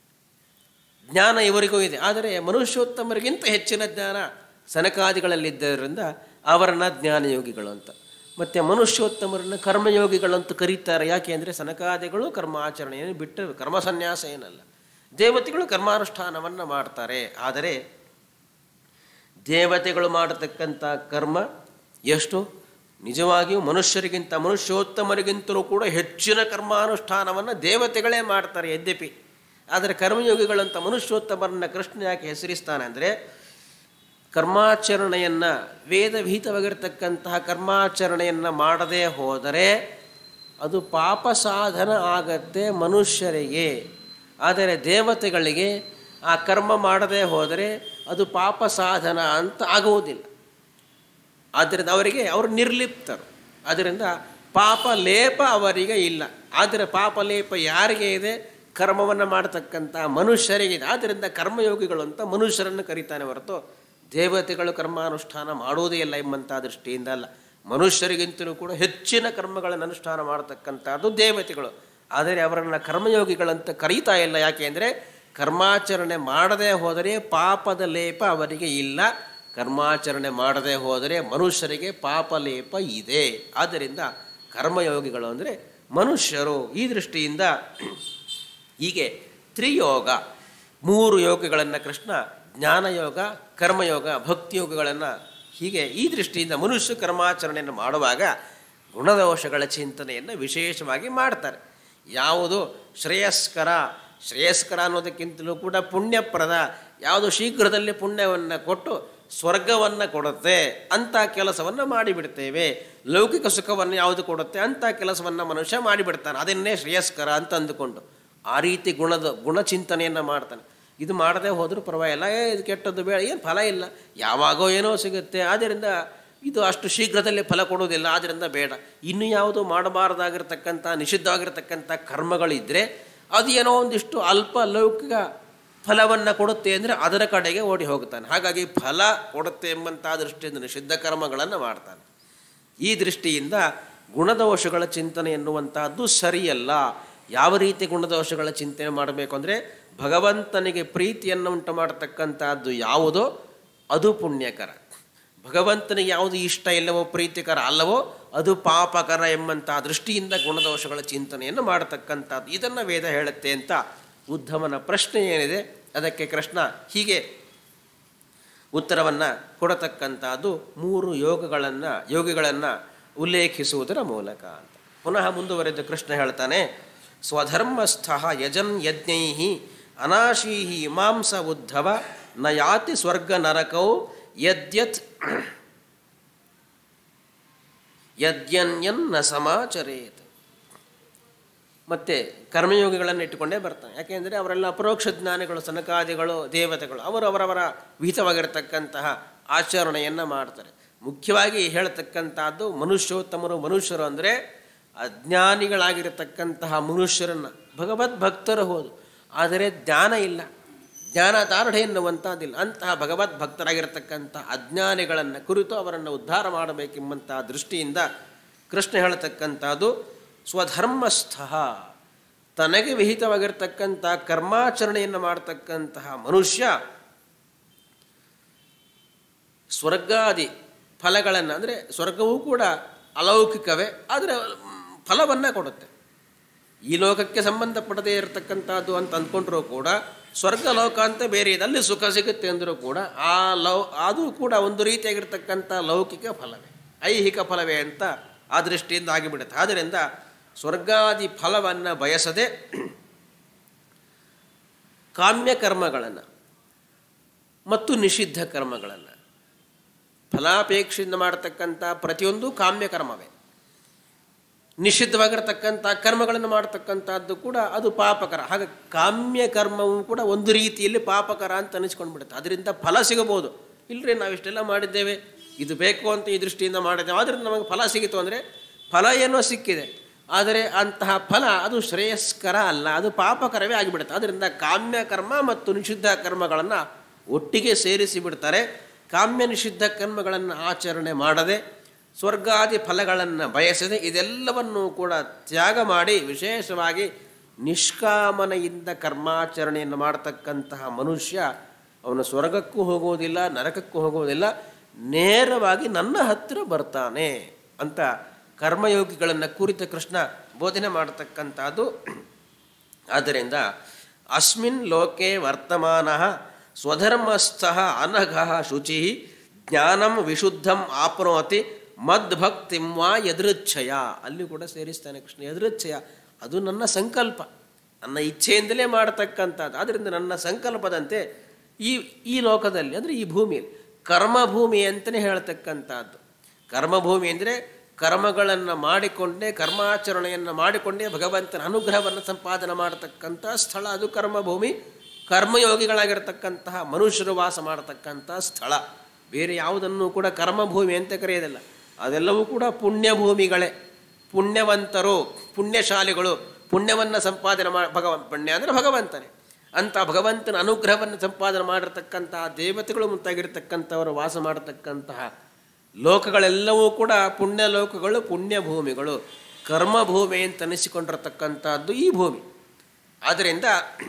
ಜ್ಞಾನ ಇವರಿಗೂ ಇದೆ ಆದರೆ ಮನುಷ್ಯೋತ್ತಮರಿಗಿಂತ ಹೆಚ್ಚಿನ ಜ್ಞಾನ ಸನಕಾದಿಗಳಲ್ಲಿದ್ದರಿಂದ ಅವರನ್ನ ಜ್ಞಾನಯೋಗಿಗಳು ಅಂತ ಮತ್ತು ಮನುಷ್ಯೋತ್ತಮರನ್ನು ಕರ್ಮಯೋಗಿಗಳು ಅಂತ ಕರೀತಾರೆ ಯಾಕೆ ಅಂದರೆ ಸನಕಾದಿಗಳು ಕರ್ಮಾಚರಣೆಯನ್ನು ಬಿಟ್ಟು ಕರ್ಮ ಸನ್ಯಾಸ ಏನಲ್ಲ ದೇವತೆಗಳು ಕರ್ಮಾನುಷ್ಠಾನವನ್ನು ಮಾಡ್ತಾರೆ ಆದರೆ ದೇವತೆಗಳು ಮಾಡತಕ್ಕಂಥ ಕರ್ಮ ಎಷ್ಟು ನಿಜವಾಗಿಯೂ ಮನುಷ್ಯರಿಗಿಂತ ಮನುಷ್ಯೋತ್ತಮರಿಗಿಂತಲೂ ಕೂಡ ಹೆಚ್ಚಿನ ಕರ್ಮಾನುಷ್ಠಾನವನ್ನು ದೇವತೆಗಳೇ ಮಾಡ್ತಾರೆ ಯದ್ಯಪಿ ಆದರೆ ಕರ್ಮಯೋಗಿಗಳಂತ ಮನುಷ್ಯೋತ್ತಮರನ್ನ ಕೃಷ್ಣ ಯಾಕೆ ಹೆಸರಿಸ್ತಾನೆ ಅಂದರೆ ಕರ್ಮಾಚರಣೆಯನ್ನು ವೇದಭೀತವಾಗಿರ್ತಕ್ಕಂತಹ ಕರ್ಮಾಚರಣೆಯನ್ನು ಮಾಡದೇ ಹೋದರೆ ಅದು ಪಾಪ ಸಾಧನ ಆಗತ್ತೆ ಮನುಷ್ಯರಿಗೆ ಆದರೆ ದೇವತೆಗಳಿಗೆ ಆ ಕರ್ಮ ಮಾಡದೇ ಹೋದರೆ ಅದು ಪಾಪ ಸಾಧನ ಅಂತ ಆಗುವುದಿಲ್ಲ ಆದ್ದರಿಂದ ಅವರಿಗೆ ಅವರು ನಿರ್ಲಿಪ್ತರು ಆದ್ದರಿಂದ ಪಾಪ ಲೇಪ ಅವರಿಗೆ ಇಲ್ಲ ಆದರೆ ಪಾಪ ಲೇಪ ಯಾರಿಗೆ ಇದೆ ಕರ್ಮವನ್ನು ಮಾಡತಕ್ಕಂಥ ಮನುಷ್ಯರಿಗೆ ಇದೆ ಆದ್ದರಿಂದ ಕರ್ಮಯೋಗಿಗಳು ಅಂತ ಮನುಷ್ಯರನ್ನು ಕರೀತಾನೆ ಹೊರತು ದೇವತೆಗಳು ಕರ್ಮಾನುಷ್ಠಾನ ಮಾಡುವುದೇ ಇಲ್ಲ ಎಂಬಂಥ ದೃಷ್ಟಿಯಿಂದ ಅಲ್ಲ ಮನುಷ್ಯರಿಗಿಂತಲೂ ಕೂಡ ಹೆಚ್ಚಿನ ಕರ್ಮಗಳನ್ನು ಅನುಷ್ಠಾನ ಮಾಡತಕ್ಕಂಥದ್ದು ದೇವತೆಗಳು ಆದರೆ ಅವರನ್ನು ಕರ್ಮಯೋಗಿಗಳಂತ ಕರೀತಾ ಇಲ್ಲ ಯಾಕೆ ಅಂದರೆ ಕರ್ಮಾಚರಣೆ ಮಾಡದೇ ಹೋದರೆ ಪಾಪದ ಲೇಪ ಅವರಿಗೆ ಇಲ್ಲ ಕರ್ಮಾಚರಣೆ ಮಾಡದೇ ಹೋದರೆ ಮನುಷ್ಯರಿಗೆ ಪಾಪ ಲೇಪ ಇದೆ ಆದ್ದರಿಂದ ಕರ್ಮಯೋಗಿಗಳು ಅಂದರೆ ಮನುಷ್ಯರು ಈ ದೃಷ್ಟಿಯಿಂದ ಹೀಗೆ ತ್ರಿಯೋಗ ಮೂರು ಯೋಗಗಳನ್ನು ಕೃಷ್ಣ ಜ್ಞಾನಯೋಗ ಕರ್ಮಯೋಗ ಭಕ್ತಿಯೋಗಗಳನ್ನು ಹೀಗೆ ಈ ದೃಷ್ಟಿಯಿಂದ ಮನುಷ್ಯ ಕರ್ಮಾಚರಣೆಯನ್ನು ಮಾಡುವಾಗ ಗುಣದೋಷಗಳ ಚಿಂತನೆಯನ್ನು ವಿಶೇಷವಾಗಿ ಮಾಡ್ತಾರೆ ಯಾವುದು ಶ್ರೇಯಸ್ಕರ ಶ್ರೇಯಸ್ಕರ ಅನ್ನೋದಕ್ಕಿಂತಲೂ ಕೂಡ ಪುಣ್ಯಪ್ರದ ಯಾವುದು ಶೀಘ್ರದಲ್ಲಿ ಪುಣ್ಯವನ್ನು ಕೊಟ್ಟು ಸ್ವರ್ಗವನ್ನು ಕೊಡುತ್ತೆ ಅಂಥ ಕೆಲಸವನ್ನು ಮಾಡಿಬಿಡ್ತೇವೆ ಲೌಕಿಕ ಸುಖವನ್ನು ಯಾವುದು ಕೊಡುತ್ತೆ ಅಂಥ ಕೆಲಸವನ್ನು ಮನುಷ್ಯ ಮಾಡಿಬಿಡ್ತಾನೆ ಅದನ್ನೇ ಶ್ರೇಯಸ್ಕರ ಅಂತ ಅಂದುಕೊಂಡು ಆ ರೀತಿ ಗುಣದ ಗುಣಚಿಂತನೆಯನ್ನು ಮಾಡ್ತಾನೆ ಇದು ಮಾಡದೆ ಹೋದರೂ ಪರವಾಗಿಲ್ಲ ಏ ಇದು ಕೆಟ್ಟದ್ದು ಬೇಡ ಏನು ಫಲ ಇಲ್ಲ ಯಾವಾಗೋ ಏನೋ ಸಿಗುತ್ತೆ ಆದ್ದರಿಂದ ಇದು ಅಷ್ಟು ಶೀಘ್ರದಲ್ಲಿ ಫಲ ಕೊಡುವುದಿಲ್ಲ ಆದ್ದರಿಂದ ಬೇಡ ಇನ್ನು ಯಾವುದು ಮಾಡಬಾರ್ದಾಗಿರ್ತಕ್ಕಂಥ ನಿಷಿದ್ಧವಾಗಿರ್ತಕ್ಕಂಥ ಕರ್ಮಗಳಿದ್ದರೆ ಅದು ಏನೋ ಒಂದಿಷ್ಟು ಅಲ್ಪ ಲೌಕಿಕ ಫಲವನ್ನು ಕೊಡುತ್ತೆ ಅಂದರೆ ಅದರ ಕಡೆಗೆ ಓಡಿ ಹೋಗ್ತಾನೆ ಹಾಗಾಗಿ ಫಲ ಕೊಡುತ್ತೆ ಎಂಬಂಥ ದೃಷ್ಟಿಯಿಂದ ನಿಷಿದ್ಧ ಕರ್ಮಗಳನ್ನು ಮಾಡ್ತಾನೆ ಈ ದೃಷ್ಟಿಯಿಂದ ಗುಣದೋಷಗಳ ಚಿಂತನೆ ಎನ್ನುವಂತಹದ್ದು ಸರಿಯಲ್ಲ ಯಾವ ರೀತಿ ಗುಣದೋಷಗಳ ಚಿಂತನೆ ಮಾಡಬೇಕು ಅಂದರೆ ಭಗವಂತನಿಗೆ ಪ್ರೀತಿಯನ್ನು ಉಂಟು ಮಾಡತಕ್ಕಂಥದ್ದು ಯಾವುದೋ ಅದು ಪುಣ್ಯಕರ ಭಗವಂತನಿಗೆ ಯಾವುದು ಇಷ್ಟ ಇಲ್ಲವೋ ಪ್ರೀತಿಕರ ಅಲ್ಲವೋ ಅದು ಪಾಪಕರ ಎಂಬಂಥ ದೃಷ್ಟಿಯಿಂದ ಗುಣದೋಷಗಳ ಚಿಂತನೆಯನ್ನು ಮಾಡತಕ್ಕಂಥದ್ದು ಇದನ್ನು ವೇದ ಹೇಳುತ್ತೆ ಅಂತ ಉದ್ಧಮನ ಪ್ರಶ್ನೆ ಏನಿದೆ ಅದಕ್ಕೆ ಕೃಷ್ಣ ಹೀಗೆ ಉತ್ತರವನ್ನು ಕೊಡತಕ್ಕಂಥದ್ದು ಮೂರು ಯೋಗಗಳನ್ನು ಯೋಗಿಗಳನ್ನು ಉಲ್ಲೇಖಿಸುವುದರ ಮೂಲಕ ಅಂತ ಪುನಃ ಮುಂದುವರೆದು ಕೃಷ್ಣ ಹೇಳ್ತಾನೆ ಸ್ವಧರ್ಮಸ್ಥ ಯಜನ್ ಯಜ್ಞೈ ಅನಾಶೀಹಿ ಮಾಂಸ ಉದ್ಧವ ನ ಯಾತಿ ಸ್ವರ್ಗ ನರಕೌ ಯದ್ಯತ್ ಯದ್ಯನ್ಯನ್ನ ಸಮಾಚರೇತ್ ಮತ್ತು ಕರ್ಮಯೋಗಿಗಳನ್ನು ಇಟ್ಟುಕೊಂಡೇ ಬರ್ತಾನೆ ಯಾಕೆಂದರೆ ಅವರೆಲ್ಲ ಅಪರೋಕ್ಷ ಜ್ಞಾನಿಗಳು ಸನಕಾದಿಗಳು ದೇವತೆಗಳು ಅವರು ಅವರವರ ವಿಹಿತವಾಗಿರತಕ್ಕಂತಹ ಆಚರಣೆಯನ್ನು ಮಾಡ್ತಾರೆ ಮುಖ್ಯವಾಗಿ ಹೇಳತಕ್ಕಂಥದ್ದು ಮನುಷ್ಯೋತ್ತಮರು ಮನುಷ್ಯರು ಅಂದರೆ ಅಜ್ಞಾನಿಗಳಾಗಿರತಕ್ಕಂತಹ ಮನುಷ್ಯರನ್ನು ಭಗವದ್ ಭಕ್ತರು ಹೋದು ಆದರೆ ಜ್ಞಾನ ಇಲ್ಲ ಜ್ಞಾನ ತಾರಡೆ ಎನ್ನುವಂಥದ್ದಿಲ್ಲ ಅಂತಹ ಭಗವದ್ ಭಕ್ತರಾಗಿರತಕ್ಕಂಥ ಅಜ್ಞಾನಿಗಳನ್ನು ಕುರಿತು ಅವರನ್ನು ಉದ್ಧಾರ ಮಾಡಬೇಕೆಂಬಂತಹ ದೃಷ್ಟಿಯಿಂದ ಕೃಷ್ಣ ಹೇಳತಕ್ಕಂಥದ್ದು ಸ್ವಧರ್ಮಸ್ಥ ತನಗೆ ವಿಹಿತವಾಗಿರ್ತಕ್ಕಂಥ ಕರ್ಮಾಚರಣೆಯನ್ನು ಮಾಡತಕ್ಕಂತಹ ಮನುಷ್ಯ ಸ್ವರ್ಗಾದಿ ಫಲಗಳನ್ನು ಅಂದರೆ ಸ್ವರ್ಗವೂ ಕೂಡ ಅಲೌಕಿಕವೇ ಆದರೆ ಫಲವನ್ನು ಕೊಡುತ್ತೆ ಈ ಲೋಕಕ್ಕೆ ಸಂಬಂಧಪಡದೇ ಇರತಕ್ಕಂಥದ್ದು ಅಂತ ಅಂದ್ಕೊಂಡ್ರೂ ಕೂಡ ಸ್ವರ್ಗ ಲೋಕ ಅಂತ ಬೇರೆ ಇದೆ ಅಲ್ಲಿ ಸುಖ ಸಿಗುತ್ತೆ ಅಂದರೂ ಕೂಡ ಆ ಲೌ ಅದು ಕೂಡ ಒಂದು ರೀತಿಯಾಗಿರ್ತಕ್ಕಂಥ ಲೌಕಿಕ ಫಲವೇ ಐಹಿಕ ಫಲವೇ ಅಂತ ಆ ದೃಷ್ಟಿಯಿಂದ ಆಗಿಬಿಡುತ್ತೆ ಆದ್ದರಿಂದ ಸ್ವರ್ಗಾದಿ ಫಲವನ್ನು ಬಯಸದೆ ಕಾಮ್ಯ ಕರ್ಮಗಳನ್ನು ಮತ್ತು ನಿಷಿದ್ಧ ಕರ್ಮಗಳನ್ನು ಫಲಾಪೇಕ್ಷೆಯಿಂದ ಮಾಡತಕ್ಕಂಥ ಪ್ರತಿಯೊಂದು ಕಾಮ್ಯ ಕರ್ಮವೇ ನಿಷಿದ್ಧವಾಗಿರತಕ್ಕಂಥ ಕರ್ಮಗಳನ್ನು ಮಾಡತಕ್ಕಂಥದ್ದು ಕೂಡ ಅದು ಪಾಪಕರ ಹಾಗೆ ಕಾಮ್ಯ ಕರ್ಮವೂ ಕೂಡ ಒಂದು ರೀತಿಯಲ್ಲಿ ಪಾಪಕರ ಅಂತ ಅನಿಸ್ಕೊಂಡ್ಬಿಡುತ್ತೆ ಅದರಿಂದ ಫಲ ಸಿಗಬಹುದು ಇಲ್ಲರಿ ನಾವು ಇಷ್ಟೆಲ್ಲ ಮಾಡಿದ್ದೇವೆ ಇದು ಬೇಕು ಅಂತ ಈ ದೃಷ್ಟಿಯಿಂದ ಮಾಡಿದ್ದೇವೆ ಆದ್ದರಿಂದ ನಮಗೆ ಫಲ ಸಿಗಿತು ಅಂದರೆ ಫಲ ಏನೋ ಸಿಕ್ಕಿದೆ ಆದರೆ ಅಂತಹ ಫಲ ಅದು ಶ್ರೇಯಸ್ಕರ ಅಲ್ಲ ಅದು ಪಾಪಕರವೇ ಆಗಿಬಿಡುತ್ತೆ ಅದರಿಂದ ಕಾಮ್ಯ ಕರ್ಮ ಮತ್ತು ನಿಷಿದ್ಧ ಕರ್ಮಗಳನ್ನು ಒಟ್ಟಿಗೆ ಸೇರಿಸಿ ಬಿಡ್ತಾರೆ ಕಾಮ್ಯ ನಿಷಿದ್ಧ ಕರ್ಮಗಳನ್ನು ಆಚರಣೆ ಮಾಡದೆ ಸ್ವರ್ಗಾದಿ ಫಲಗಳನ್ನು ಬಯಸದೆ ಇದೆಲ್ಲವನ್ನೂ ಕೂಡ ತ್ಯಾಗ ಮಾಡಿ ವಿಶೇಷವಾಗಿ ನಿಷ್ಕಾಮನೆಯಿಂದ ಕರ್ಮಾಚರಣೆಯನ್ನು ಮಾಡತಕ್ಕಂತಹ ಮನುಷ್ಯ ಅವನು ಸ್ವರ್ಗಕ್ಕೂ ಹೋಗುವುದಿಲ್ಲ ನರಕಕ್ಕೂ ಹೋಗುವುದಿಲ್ಲ ನೇರವಾಗಿ ನನ್ನ ಹತ್ತಿರ ಬರ್ತಾನೆ ಅಂತ ಕರ್ಮಯೋಗಿಗಳನ್ನು ಕುರಿತ ಕೃಷ್ಣ ಬೋಧನೆ ಮಾಡತಕ್ಕಂಥದ್ದು ಆದ್ದರಿಂದ ಅಸ್ಮಿನ್ ಲೋಕೆ ವರ್ತಮಾನ ಸ್ವಧರ್ಮಸ್ಥ ಅನಘ ಶುಚಿ ಜ್ಞಾನಂ ವಿಶುದ್ಧಂ ಆಪ್ನೋತಿ ಮದ್ಭಕ್ತಿಂ ವಾ ಯದೃಚ್ಛಯ ಅಲ್ಲಿ ಕೂಡ ಸೇರಿಸ್ತಾನೆ ಕೃಷ್ಣ ಯದೃಚ್ಛಯ ಅದು ನನ್ನ ಸಂಕಲ್ಪ ನನ್ನ ಇಚ್ಛೆಯಿಂದಲೇ ಮಾಡತಕ್ಕಂಥದ್ದು ಆದ್ದರಿಂದ ನನ್ನ ಸಂಕಲ್ಪದಂತೆ ಈ ಈ ಲೋಕದಲ್ಲಿ ಅಂದರೆ ಈ ಭೂಮಿಯಲ್ಲಿ ಕರ್ಮಭೂಮಿ ಅಂತಲೇ ಹೇಳ್ತಕ್ಕಂಥದ್ದು ಕರ್ಮಭೂಮಿ ಅಂದರೆ ಕರ್ಮಗಳನ್ನು ಮಾಡಿಕೊಂಡೇ ಕರ್ಮಾಚರಣೆಯನ್ನು ಮಾಡಿಕೊಂಡೇ ಭಗವಂತನ ಅನುಗ್ರಹವನ್ನು ಸಂಪಾದನೆ ಮಾಡತಕ್ಕಂಥ ಸ್ಥಳ ಅದು ಕರ್ಮಭೂಮಿ ಕರ್ಮಯೋಗಿಗಳಾಗಿರ್ತಕ್ಕಂತಹ ಮನುಷ್ಯರು ವಾಸ ಮಾಡತಕ್ಕಂಥ ಸ್ಥಳ ಬೇರೆ ಯಾವುದನ್ನು ಕೂಡ ಕರ್ಮಭೂಮಿ ಅಂತ ಕರೆಯೋದಿಲ್ಲ ಅದೆಲ್ಲವೂ ಕೂಡ ಪುಣ್ಯಭೂಮಿಗಳೇ ಪುಣ್ಯವಂತರು ಪುಣ್ಯಶಾಲಿಗಳು ಪುಣ್ಯವನ್ನು ಸಂಪಾದನೆ ಮಾಡಿ ಭಗವ ಪುಣ್ಯ ಅಂದರೆ ಭಗವಂತನೇ ಅಂಥ ಭಗವಂತನ ಅನುಗ್ರಹವನ್ನು ಸಂಪಾದನೆ ಮಾಡಿರ್ತಕ್ಕಂತಹ ದೇವತೆಗಳು ಮುಂತಾಗಿರ್ತಕ್ಕಂಥವರು ವಾಸ ಮಾಡತಕ್ಕಂತಹ ಲೋಕಗಳೆಲ್ಲವೂ ಕೂಡ ಪುಣ್ಯ ಲೋಕಗಳು ಪುಣ್ಯ ಭೂಮಿಗಳು ಕರ್ಮಭೂಮಿ ಅಂತ ಅನಿಸಿಕೊಂಡಿರತಕ್ಕಂಥದ್ದು ಈ ಭೂಮಿ ಆದ್ದರಿಂದ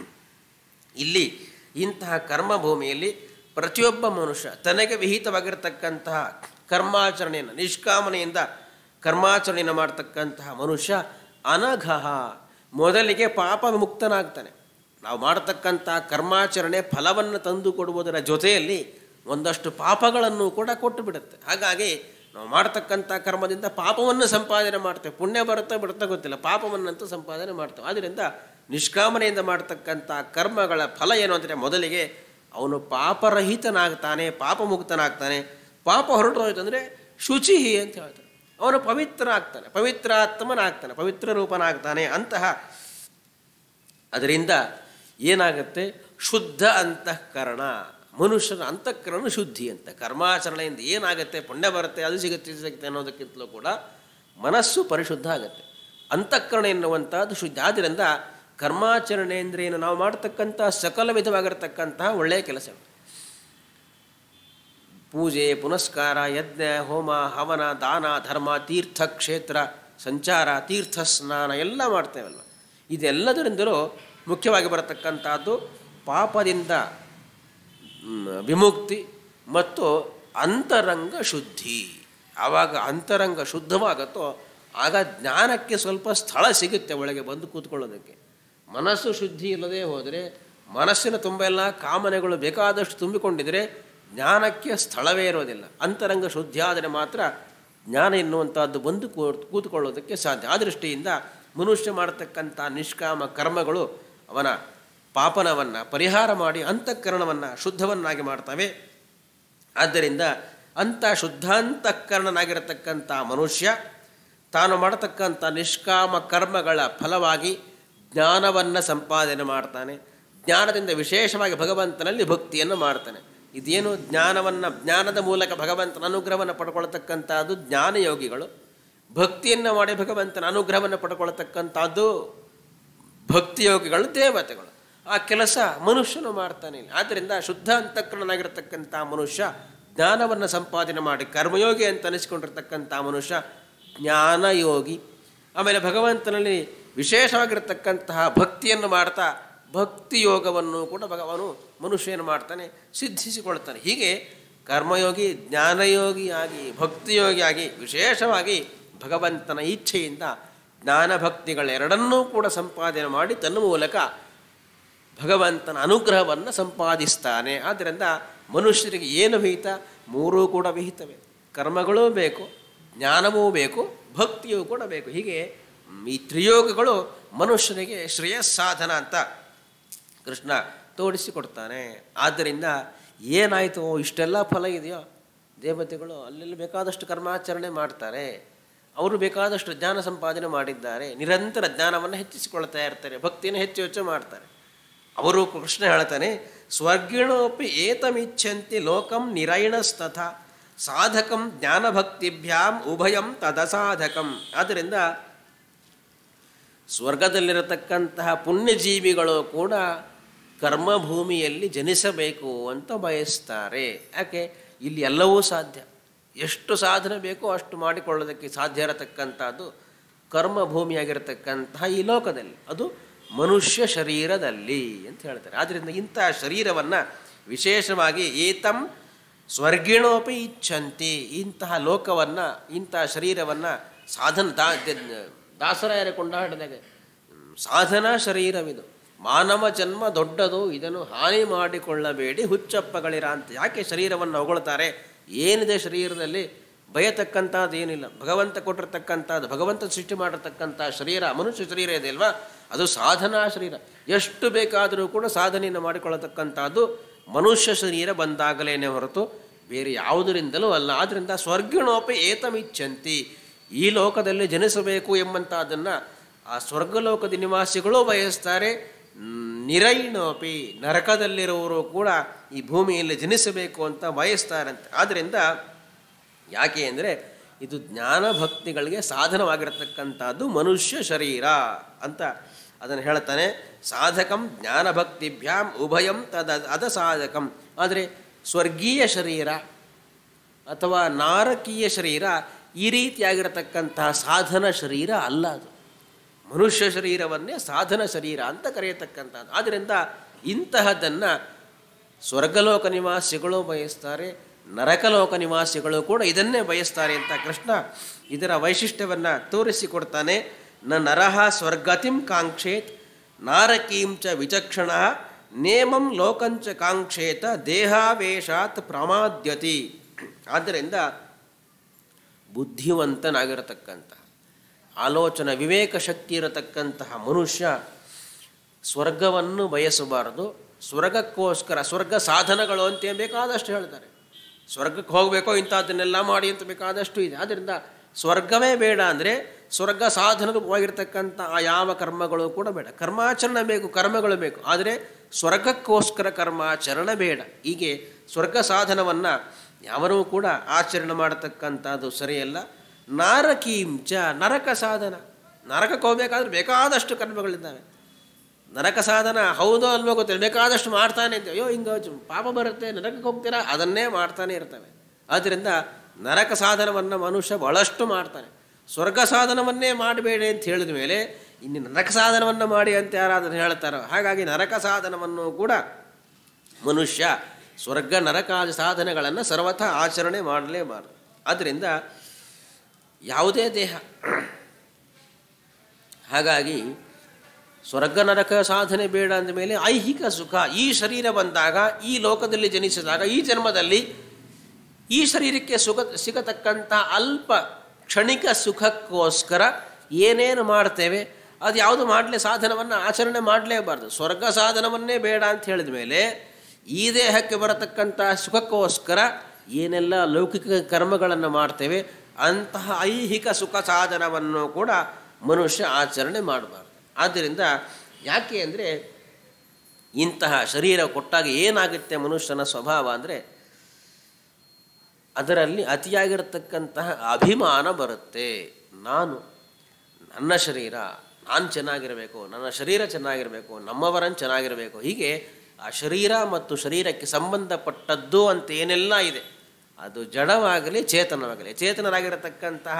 ಇಲ್ಲಿ ಇಂತಹ ಕರ್ಮಭೂಮಿಯಲ್ಲಿ ಪ್ರತಿಯೊಬ್ಬ ಮನುಷ್ಯ ತನಗೆ ವಿಹಿತವಾಗಿರತಕ್ಕಂತಹ ಕರ್ಮಾಚರಣೆಯನ್ನು ನಿಷ್ಕಾಮನೆಯಿಂದ ಕರ್ಮಾಚರಣೆಯನ್ನು ಮಾಡತಕ್ಕಂತಹ ಮನುಷ್ಯ ಅನಘಃ ಮೊದಲಿಗೆ ಪಾಪ ವಿಮುಕ್ತನಾಗ್ತಾನೆ ನಾವು ಮಾಡತಕ್ಕಂಥ ಕರ್ಮಾಚರಣೆ ಫಲವನ್ನು ತಂದು ಕೊಡುವುದರ ಜೊತೆಯಲ್ಲಿ ಒಂದಷ್ಟು ಪಾಪಗಳನ್ನು ಕೂಡ ಕೊಟ್ಟು ಬಿಡುತ್ತೆ ಹಾಗಾಗಿ ನಾವು ಮಾಡತಕ್ಕಂಥ ಕರ್ಮದಿಂದ ಪಾಪವನ್ನು ಸಂಪಾದನೆ ಮಾಡ್ತೇವೆ ಪುಣ್ಯ ಬರುತ್ತಾ ಬಿಡುತ್ತಾ ಗೊತ್ತಿಲ್ಲ ಪಾಪವನ್ನಂತೂ ಸಂಪಾದನೆ ಮಾಡ್ತೇವೆ ಆದ್ದರಿಂದ ನಿಷ್ಕಾಮನೆಯಿಂದ ಮಾಡ್ತಕ್ಕಂಥ ಕರ್ಮಗಳ ಫಲ ಏನು ಅಂದರೆ ಮೊದಲಿಗೆ ಅವನು ಪಾಪರಹಿತನಾಗ್ತಾನೆ ಪಾಪ ಮುಕ್ತನಾಗ್ತಾನೆ ಪಾಪ ಹೊರಟು ಹೋಯ್ತು ಅಂದರೆ ಶುಚಿ ಅಂತ ಹೇಳ್ತಾನೆ ಅವನು ಪವಿತ್ರ ಆಗ್ತಾನೆ ಪವಿತ್ರಾತ್ಮನಾಗ್ತಾನೆ ಪವಿತ್ರ ರೂಪನಾಗ್ತಾನೆ ಅಂತಹ ಅದರಿಂದ ಏನಾಗುತ್ತೆ ಶುದ್ಧ ಅಂತಃಕರಣ ಮನುಷ್ಯನ ಅಂತಃಕರಣ ಶುದ್ಧಿ ಅಂತ ಕರ್ಮಾಚರಣೆಯಿಂದ ಏನಾಗುತ್ತೆ ಪುಣ್ಯ ಬರುತ್ತೆ ಅದು ಸಿಗುತ್ತೆ ಇದು ಸಿಗುತ್ತೆ ಅನ್ನೋದಕ್ಕಿಂತಲೂ ಕೂಡ ಮನಸ್ಸು ಪರಿಶುದ್ಧ ಆಗುತ್ತೆ ಅಂತಃಕರಣ ಎನ್ನುವಂಥದ್ದು ಶುದ್ಧ ಆದ್ದರಿಂದ ಕರ್ಮಾಚರಣೆ ಅಂದರೆ ಏನು ನಾವು ಮಾಡ್ತಕ್ಕಂಥ ಸಕಲ ವಿಧವಾಗಿರತಕ್ಕಂತಹ ಒಳ್ಳೆಯ ಕೆಲಸ ಪೂಜೆ ಪುನಸ್ಕಾರ ಯಜ್ಞ ಹೋಮ ಹವನ ದಾನ ಧರ್ಮ ತೀರ್ಥ ಕ್ಷೇತ್ರ ಸಂಚಾರ ತೀರ್ಥ ಸ್ನಾನ ಎಲ್ಲ ಮಾಡ್ತೇವಲ್ವ ಇದೆಲ್ಲದರಿಂದಲೂ ಮುಖ್ಯವಾಗಿ ಬರತಕ್ಕಂಥದ್ದು ಪಾಪದಿಂದ ಮ್, ವಿಮುಕ್ತಿ ಮತ್ತು ಅಂತರಂಗ ಶುದ್ಧಿ ಆವಾಗ ಅಂತರಂಗ ಶುದ್ಧವಾಗುತ್ತೋ ಆಗ ಜ್ಞಾನಕ್ಕೆ ಸ್ವಲ್ಪ ಸ್ಥಳ ಸಿಗುತ್ತೆ ಒಳಗೆ ಬಂದು ಕೂತ್ಕೊಳ್ಳೋದಕ್ಕೆ ಮನಸ್ಸು ಶುದ್ಧಿ ಇಲ್ಲದೆ ಹೋದರೆ ಮನಸ್ಸಿನ ತುಂಬ ಎಲ್ಲ ಕಾಮನೆಗಳು ಬೇಕಾದಷ್ಟು ತುಂಬಿಕೊಂಡಿದ್ರೆ ಜ್ಞಾನಕ್ಕೆ ಸ್ಥಳವೇ ಇರೋದಿಲ್ಲ ಅಂತರಂಗ ಶುದ್ಧಿ ಆದರೆ ಮಾತ್ರ ಜ್ಞಾನ ಎನ್ನುವಂಥದ್ದು ಬಂದು ಕೂ- ಕೂತ್ಕೊಳ್ಳೋದಕ್ಕೆ ಸಾಧ್ಯ ಆ ದೃಷ್ಟಿಯಿಂದ ಮನುಷ್ಯ ಮಾಡತಕ್ಕಂಥ ನಿಷ್ಕಾಮ ಕರ್ಮಗಳು ಅವನ ಪಾಪನವನ್ನು ಪರಿಹಾರ ಮಾಡಿ ಅಂತಃಕರಣವನ್ನು ಶುದ್ಧವನ್ನಾಗಿ ಮಾಡ್ತವೆ ಆದ್ದರಿಂದ ಅಂಥ ಶುದ್ಧಾಂತಃಕರಣನಾಗಿರತಕ್ಕಂಥ ಮನುಷ್ಯ ತಾನು ಮಾಡತಕ್ಕಂಥ ನಿಷ್ಕಾಮ ಕರ್ಮಗಳ ಫಲವಾಗಿ ಜ್ಞಾನವನ್ನು ಸಂಪಾದನೆ ಮಾಡ್ತಾನೆ ಜ್ಞಾನದಿಂದ ವಿಶೇಷವಾಗಿ ಭಗವಂತನಲ್ಲಿ ಭಕ್ತಿಯನ್ನು ಮಾಡ್ತಾನೆ ಇದೇನು ಜ್ಞಾನವನ್ನು ಜ್ಞಾನದ ಮೂಲಕ ಭಗವಂತನ ಅನುಗ್ರಹವನ್ನು ಪಡ್ಕೊಳ್ತಕ್ಕಂಥದ್ದು ಜ್ಞಾನಯೋಗಿಗಳು ಭಕ್ತಿಯನ್ನು ಮಾಡಿ ಭಗವಂತನ ಅನುಗ್ರಹವನ್ನು ಪಡ್ಕೊಳ್ತಕ್ಕಂಥದ್ದು ಭಕ್ತಿಯೋಗಿಗಳು ದೇವತೆಗಳು ಆ ಕೆಲಸ ಮನುಷ್ಯನು ಮಾಡ್ತಾನೆ ಆದ್ದರಿಂದ ಶುದ್ಧ ಅಂತಃಕರಣನಾಗಿರ್ತಕ್ಕಂಥ ಮನುಷ್ಯ ಜ್ಞಾನವನ್ನು ಸಂಪಾದನೆ ಮಾಡಿ ಕರ್ಮಯೋಗಿ ಅಂತ ಅನಿಸ್ಕೊಂಡಿರ್ತಕ್ಕಂಥ ಮನುಷ್ಯ ಜ್ಞಾನಯೋಗಿ ಆಮೇಲೆ ಭಗವಂತನಲ್ಲಿ ವಿಶೇಷವಾಗಿರ್ತಕ್ಕಂತಹ ಭಕ್ತಿಯನ್ನು ಮಾಡ್ತಾ ಭಕ್ತಿ ಯೋಗವನ್ನು ಕೂಡ ಭಗವನು ಮನುಷ್ಯ ಏನು ಮಾಡ್ತಾನೆ ಸಿದ್ಧಿಸಿಕೊಳ್ತಾನೆ ಹೀಗೆ ಕರ್ಮಯೋಗಿ ಜ್ಞಾನಯೋಗಿಯಾಗಿ ಭಕ್ತಿಯೋಗಿಯಾಗಿ ವಿಶೇಷವಾಗಿ ಭಗವಂತನ ಇಚ್ಛೆಯಿಂದ ಜ್ಞಾನಭಕ್ತಿಗಳೆರಡನ್ನೂ ಕೂಡ ಸಂಪಾದನೆ ಮಾಡಿ ತನ್ನ ಮೂಲಕ ಭಗವಂತನ ಅನುಗ್ರಹವನ್ನು ಸಂಪಾದಿಸ್ತಾನೆ ಆದ್ದರಿಂದ ಮನುಷ್ಯರಿಗೆ ಏನು ವಿಹಿತ ಮೂರೂ ಕೂಡ ವಿಹಿತವೇ ಕರ್ಮಗಳೂ ಬೇಕು ಜ್ಞಾನವೂ ಬೇಕು ಭಕ್ತಿಯೂ ಕೂಡ ಬೇಕು ಹೀಗೆ ಈ ತ್ರಿಯೋಗಗಳು ಮನುಷ್ಯನಿಗೆ ಶ್ರೇಯಸ್ಸಾಧನ ಅಂತ ಕೃಷ್ಣ ತೋಡಿಸಿಕೊಡ್ತಾನೆ ಆದ್ದರಿಂದ ಏನಾಯಿತು ಇಷ್ಟೆಲ್ಲ ಫಲ ಇದೆಯೋ ದೇವತೆಗಳು ಅಲ್ಲೆಲ್ಲಿ ಬೇಕಾದಷ್ಟು ಕರ್ಮಾಚರಣೆ ಮಾಡ್ತಾರೆ ಅವರು ಬೇಕಾದಷ್ಟು ಜ್ಞಾನ ಸಂಪಾದನೆ ಮಾಡಿದ್ದಾರೆ ನಿರಂತರ ಜ್ಞಾನವನ್ನು ಹೆಚ್ಚಿಸಿಕೊಳ್ತಾ ಇರ್ತಾರೆ ಭಕ್ತಿಯನ್ನು ಹೆಚ್ಚು ಹೆಚ್ಚು ಮಾಡ್ತಾರೆ ಅವರು ಕೃಷ್ಣ ಹೇಳ್ತಾನೆ ಸ್ವರ್ಗಿಣೋಪಿ ಏತಮಿಚ್ಛಂತಿ ಲೋಕಂ ನಿರೈಣಸ್ತಥ ಸಾಧಕಂ ಜ್ಞಾನಭಕ್ತಿಭ್ಯಾಂ ಉಭಯಂ ತದಸಾಧಕಂ ಆದ್ದರಿಂದ ಸ್ವರ್ಗದಲ್ಲಿರತಕ್ಕಂತಹ ಪುಣ್ಯಜೀವಿಗಳು ಕೂಡ ಕರ್ಮಭೂಮಿಯಲ್ಲಿ ಜನಿಸಬೇಕು ಅಂತ ಬಯಸ್ತಾರೆ ಯಾಕೆ ಇಲ್ಲಿ ಎಲ್ಲವೂ ಸಾಧ್ಯ ಎಷ್ಟು ಸಾಧನೆ ಬೇಕೋ ಅಷ್ಟು ಮಾಡಿಕೊಳ್ಳೋದಕ್ಕೆ ಸಾಧ್ಯ ಇರತಕ್ಕಂಥದ್ದು ಕರ್ಮಭೂಮಿಯಾಗಿರತಕ್ಕಂತಹ ಈ ಲೋಕದಲ್ಲಿ ಅದು ಮನುಷ್ಯ ಶರೀರದಲ್ಲಿ ಅಂತ ಹೇಳ್ತಾರೆ ಆದ್ದರಿಂದ ಇಂತಹ ಶರೀರವನ್ನು ವಿಶೇಷವಾಗಿ ಏತಂ ಸ್ವರ್ಗಿಣೋಪಿ ಇಚ್ಛಂತಿ ಇಂತಹ ಲೋಕವನ್ನು ಇಂತಹ ಶರೀರವನ್ನು ಸಾಧನ ದಾ ದಾಸರಾಯರ ಕೊಂಡಾಡಿದಾಗ ಸಾಧನಾ ಶರೀರವಿದು ಮಾನವ ಜನ್ಮ ದೊಡ್ಡದು ಇದನ್ನು ಹಾನಿ ಮಾಡಿಕೊಳ್ಳಬೇಡಿ ಹುಚ್ಚಪ್ಪಗಳಿರ ಅಂತ ಯಾಕೆ ಶರೀರವನ್ನು ಹೊಗಳ್ತಾರೆ ಏನಿದೆ ಶರೀರದಲ್ಲಿ ಬಯತಕ್ಕಂಥದ್ದು ಏನಿಲ್ಲ ಭಗವಂತ ಕೊಟ್ಟಿರ್ತಕ್ಕಂಥದ್ದು ಭಗವಂತ ಸೃಷ್ಟಿ ಮಾಡಿರ್ತಕ್ಕಂಥ ಶರೀರ ಮನುಷ್ಯ ಶರೀರ ಇದೆ ಅಲ್ವಾ ಅದು ಸಾಧನಾ ಶರೀರ ಎಷ್ಟು ಬೇಕಾದರೂ ಕೂಡ ಸಾಧನೆಯನ್ನು ಮಾಡಿಕೊಳ್ಳತಕ್ಕಂಥದ್ದು ಮನುಷ್ಯ ಶರೀರ ಬಂದಾಗಲೇನೆ ಹೊರತು ಬೇರೆ ಯಾವುದರಿಂದಲೂ ಅಲ್ಲ ಆದ್ದರಿಂದ ಸ್ವರ್ಗಿಣೋಪಿ ಏತಮಿಚ್ಛಂತಿ ಈ ಲೋಕದಲ್ಲಿ ಜನಿಸಬೇಕು ಎಂಬಂಥದ್ದನ್ನು ಆ ಸ್ವರ್ಗಲೋಕದ ನಿವಾಸಿಗಳು ಬಯಸ್ತಾರೆ ನಿರೈಣೋಪಿ ನರಕದಲ್ಲಿರುವವರು ಕೂಡ ಈ ಭೂಮಿಯಲ್ಲಿ ಜನಿಸಬೇಕು ಅಂತ ಬಯಸ್ತಾರಂತೆ ಆದ್ದರಿಂದ ಯಾಕೆ ಅಂದರೆ ಇದು ಜ್ಞಾನ ಭಕ್ತಿಗಳಿಗೆ ಸಾಧನವಾಗಿರತಕ್ಕಂಥದ್ದು ಮನುಷ್ಯ ಶರೀರ ಅಂತ ಅದನ್ನು ಹೇಳ್ತಾನೆ ಸಾಧಕಂ ಜ್ಞಾನಭಕ್ತಿಭ್ಯಾಂ ಉಭಯಂ ತದ ಅದ ಸಾಧಕಂ ಆದರೆ ಸ್ವರ್ಗೀಯ ಶರೀರ ಅಥವಾ ನಾರಕೀಯ ಶರೀರ ಈ ರೀತಿಯಾಗಿರತಕ್ಕಂತಹ ಸಾಧನ ಶರೀರ ಅಲ್ಲ ಅದು ಮನುಷ್ಯ ಶರೀರವನ್ನೇ ಸಾಧನ ಶರೀರ ಅಂತ ಕರೆಯತಕ್ಕಂಥದ್ದು ಆದ್ದರಿಂದ ಇಂತಹದ್ದನ್ನು ಸ್ವರ್ಗಲೋಕ ನಿವಾಸಿಗಳು ಬಯಸ್ತಾರೆ ನರಕಲೋಕ ನಿವಾಸಿಗಳು ಕೂಡ ಇದನ್ನೇ ಬಯಸ್ತಾರೆ ಅಂತ ಕೃಷ್ಣ ಇದರ ವೈಶಿಷ್ಟ್ಯವನ್ನು ತೋರಿಸಿಕೊಡ್ತಾನೆ ನ ನರಹ ಸ್ವರ್ಗತಿಂ ಕಾಂಕ್ಷೇತ್ ನಾರಕೀಂ ಚ ವಿಚಕ್ಷಣ ನೇಮಂ ಲೋಕಂಚ ಕಾಂಕ್ಷೇತ ದೇಹಾವೇಶಾತ್ ಪ್ರಮಾದ್ಯತಿ ಆದ್ದರಿಂದ ಬುದ್ಧಿವಂತನಾಗಿರತಕ್ಕಂಥ ಆಲೋಚನಾ ವಿವೇಕ ಶಕ್ತಿ ಇರತಕ್ಕಂತಹ ಮನುಷ್ಯ ಸ್ವರ್ಗವನ್ನು ಬಯಸಬಾರದು ಸ್ವರ್ಗಕ್ಕೋಸ್ಕರ ಸ್ವರ್ಗ ಸಾಧನಗಳು ಅಂತ ಬೇಕಾದಷ್ಟು ಹೇಳ್ತಾರೆ ಸ್ವರ್ಗಕ್ಕೆ ಹೋಗಬೇಕೋ ಇಂಥದ್ದನ್ನೆಲ್ಲ ಮಾಡಿ ಅಂತ ಬೇಕಾದಷ್ಟು ಇದೆ ಆದ್ದರಿಂದ ಸ್ವರ್ಗವೇ ಬೇಡ ಅಂದರೆ ಸ್ವರ್ಗ ಸಾಧನವಾಗಿರ್ತಕ್ಕಂಥ ಆ ಯಾವ ಕರ್ಮಗಳು ಕೂಡ ಬೇಡ ಕರ್ಮಾಚರಣೆ ಬೇಕು ಕರ್ಮಗಳು ಬೇಕು ಆದರೆ ಸ್ವರ್ಗಕ್ಕೋಸ್ಕರ ಕರ್ಮಾಚರಣೆ ಬೇಡ ಹೀಗೆ ಸ್ವರ್ಗ ಸಾಧನವನ್ನು ಯಾವನೂ ಕೂಡ ಆಚರಣೆ ಮಾಡತಕ್ಕಂಥದ್ದು ಸರಿಯಲ್ಲ ನಾರಕೀಂಚ ನರಕ ಸಾಧನ ನರಕಕ್ಕೆ ಹೋಗ್ಬೇಕಾದ್ರೆ ಬೇಕಾದಷ್ಟು ಕರ್ಮಗಳಿದ್ದಾವೆ ನರಕ ಸಾಧನ ಹೌದೋ ಅಲ್ವೋ ಗೊತ್ತಿಲ್ಲ ಬೇಕಾದಷ್ಟು ಮಾಡ್ತಾನೆ ಅಂತ ಅಯ್ಯೋ ಹಿಂಗೆ ಪಾಪ ಬರುತ್ತೆ ನರಕಕ್ಕೆ ಹೋಗ್ತೀರಾ ಅದನ್ನೇ ಮಾಡ್ತಾನೆ ಇರ್ತವೆ ಆದ್ದರಿಂದ ನರಕ ಸಾಧನವನ್ನು ಮನುಷ್ಯ ಬಹಳಷ್ಟು ಮಾಡ್ತಾನೆ ಸ್ವರ್ಗ ಸಾಧನವನ್ನೇ ಮಾಡಬೇಡಿ ಅಂತ ಹೇಳಿದ ಮೇಲೆ ಇನ್ನು ನರಕ ಸಾಧನವನ್ನು ಮಾಡಿ ಅಂತ ಯಾರಾದರೂ ಹೇಳ್ತಾರೋ ಹಾಗಾಗಿ ನರಕ ಸಾಧನವನ್ನು ಕೂಡ ಮನುಷ್ಯ ಸ್ವರ್ಗ ನರಕಾದ ಸಾಧನೆಗಳನ್ನು ಸರ್ವಥಾ ಆಚರಣೆ ಮಾಡಲೇಬಾರದು ಆದ್ದರಿಂದ ಯಾವುದೇ ದೇಹ ಹಾಗಾಗಿ ಸ್ವರ್ಗ ನರಕ ಸಾಧನೆ ಬೇಡ ಅಂದ ಮೇಲೆ ಐಹಿಕ ಸುಖ ಈ ಶರೀರ ಬಂದಾಗ ಈ ಲೋಕದಲ್ಲಿ ಜನಿಸಿದಾಗ ಈ ಜನ್ಮದಲ್ಲಿ ಈ ಶರೀರಕ್ಕೆ ಸುಖ ಸಿಗತಕ್ಕಂಥ ಅಲ್ಪ ಕ್ಷಣಿಕ ಸುಖಕ್ಕೋಸ್ಕರ ಏನೇನು ಮಾಡ್ತೇವೆ ಅದು ಯಾವುದು ಮಾಡಲೇ ಸಾಧನವನ್ನು ಆಚರಣೆ ಮಾಡಲೇಬಾರ್ದು ಸ್ವರ್ಗ ಸಾಧನವನ್ನೇ ಬೇಡ ಅಂತ ಹೇಳಿದ ಮೇಲೆ ಈ ದೇಹಕ್ಕೆ ಬರತಕ್ಕಂಥ ಸುಖಕ್ಕೋಸ್ಕರ ಏನೆಲ್ಲ ಲೌಕಿಕ ಕರ್ಮಗಳನ್ನು ಮಾಡ್ತೇವೆ ಅಂತಹ ಐಹಿಕ ಸುಖ ಸಾಧನವನ್ನು ಕೂಡ ಮನುಷ್ಯ ಆಚರಣೆ ಮಾಡಬಾರ್ದು ಆದ್ದರಿಂದ ಯಾಕೆ ಅಂದರೆ ಇಂತಹ ಶರೀರ ಕೊಟ್ಟಾಗ ಏನಾಗುತ್ತೆ ಮನುಷ್ಯನ ಸ್ವಭಾವ ಅಂದರೆ ಅದರಲ್ಲಿ ಅತಿಯಾಗಿರತಕ್ಕಂತಹ ಅಭಿಮಾನ ಬರುತ್ತೆ ನಾನು ನನ್ನ ಶರೀರ ನಾನು ಚೆನ್ನಾಗಿರಬೇಕು ನನ್ನ ಶರೀರ ಚೆನ್ನಾಗಿರಬೇಕು ನಮ್ಮವರನ್ನು ಚೆನ್ನಾಗಿರಬೇಕು ಹೀಗೆ ಆ ಶರೀರ ಮತ್ತು ಶರೀರಕ್ಕೆ ಸಂಬಂಧಪಟ್ಟದ್ದು ಅಂತ ಏನೆಲ್ಲ ಇದೆ ಅದು ಜಡವಾಗಲಿ ಚೇತನವಾಗಲಿ ಚೇತನರಾಗಿರತಕ್ಕಂತಹ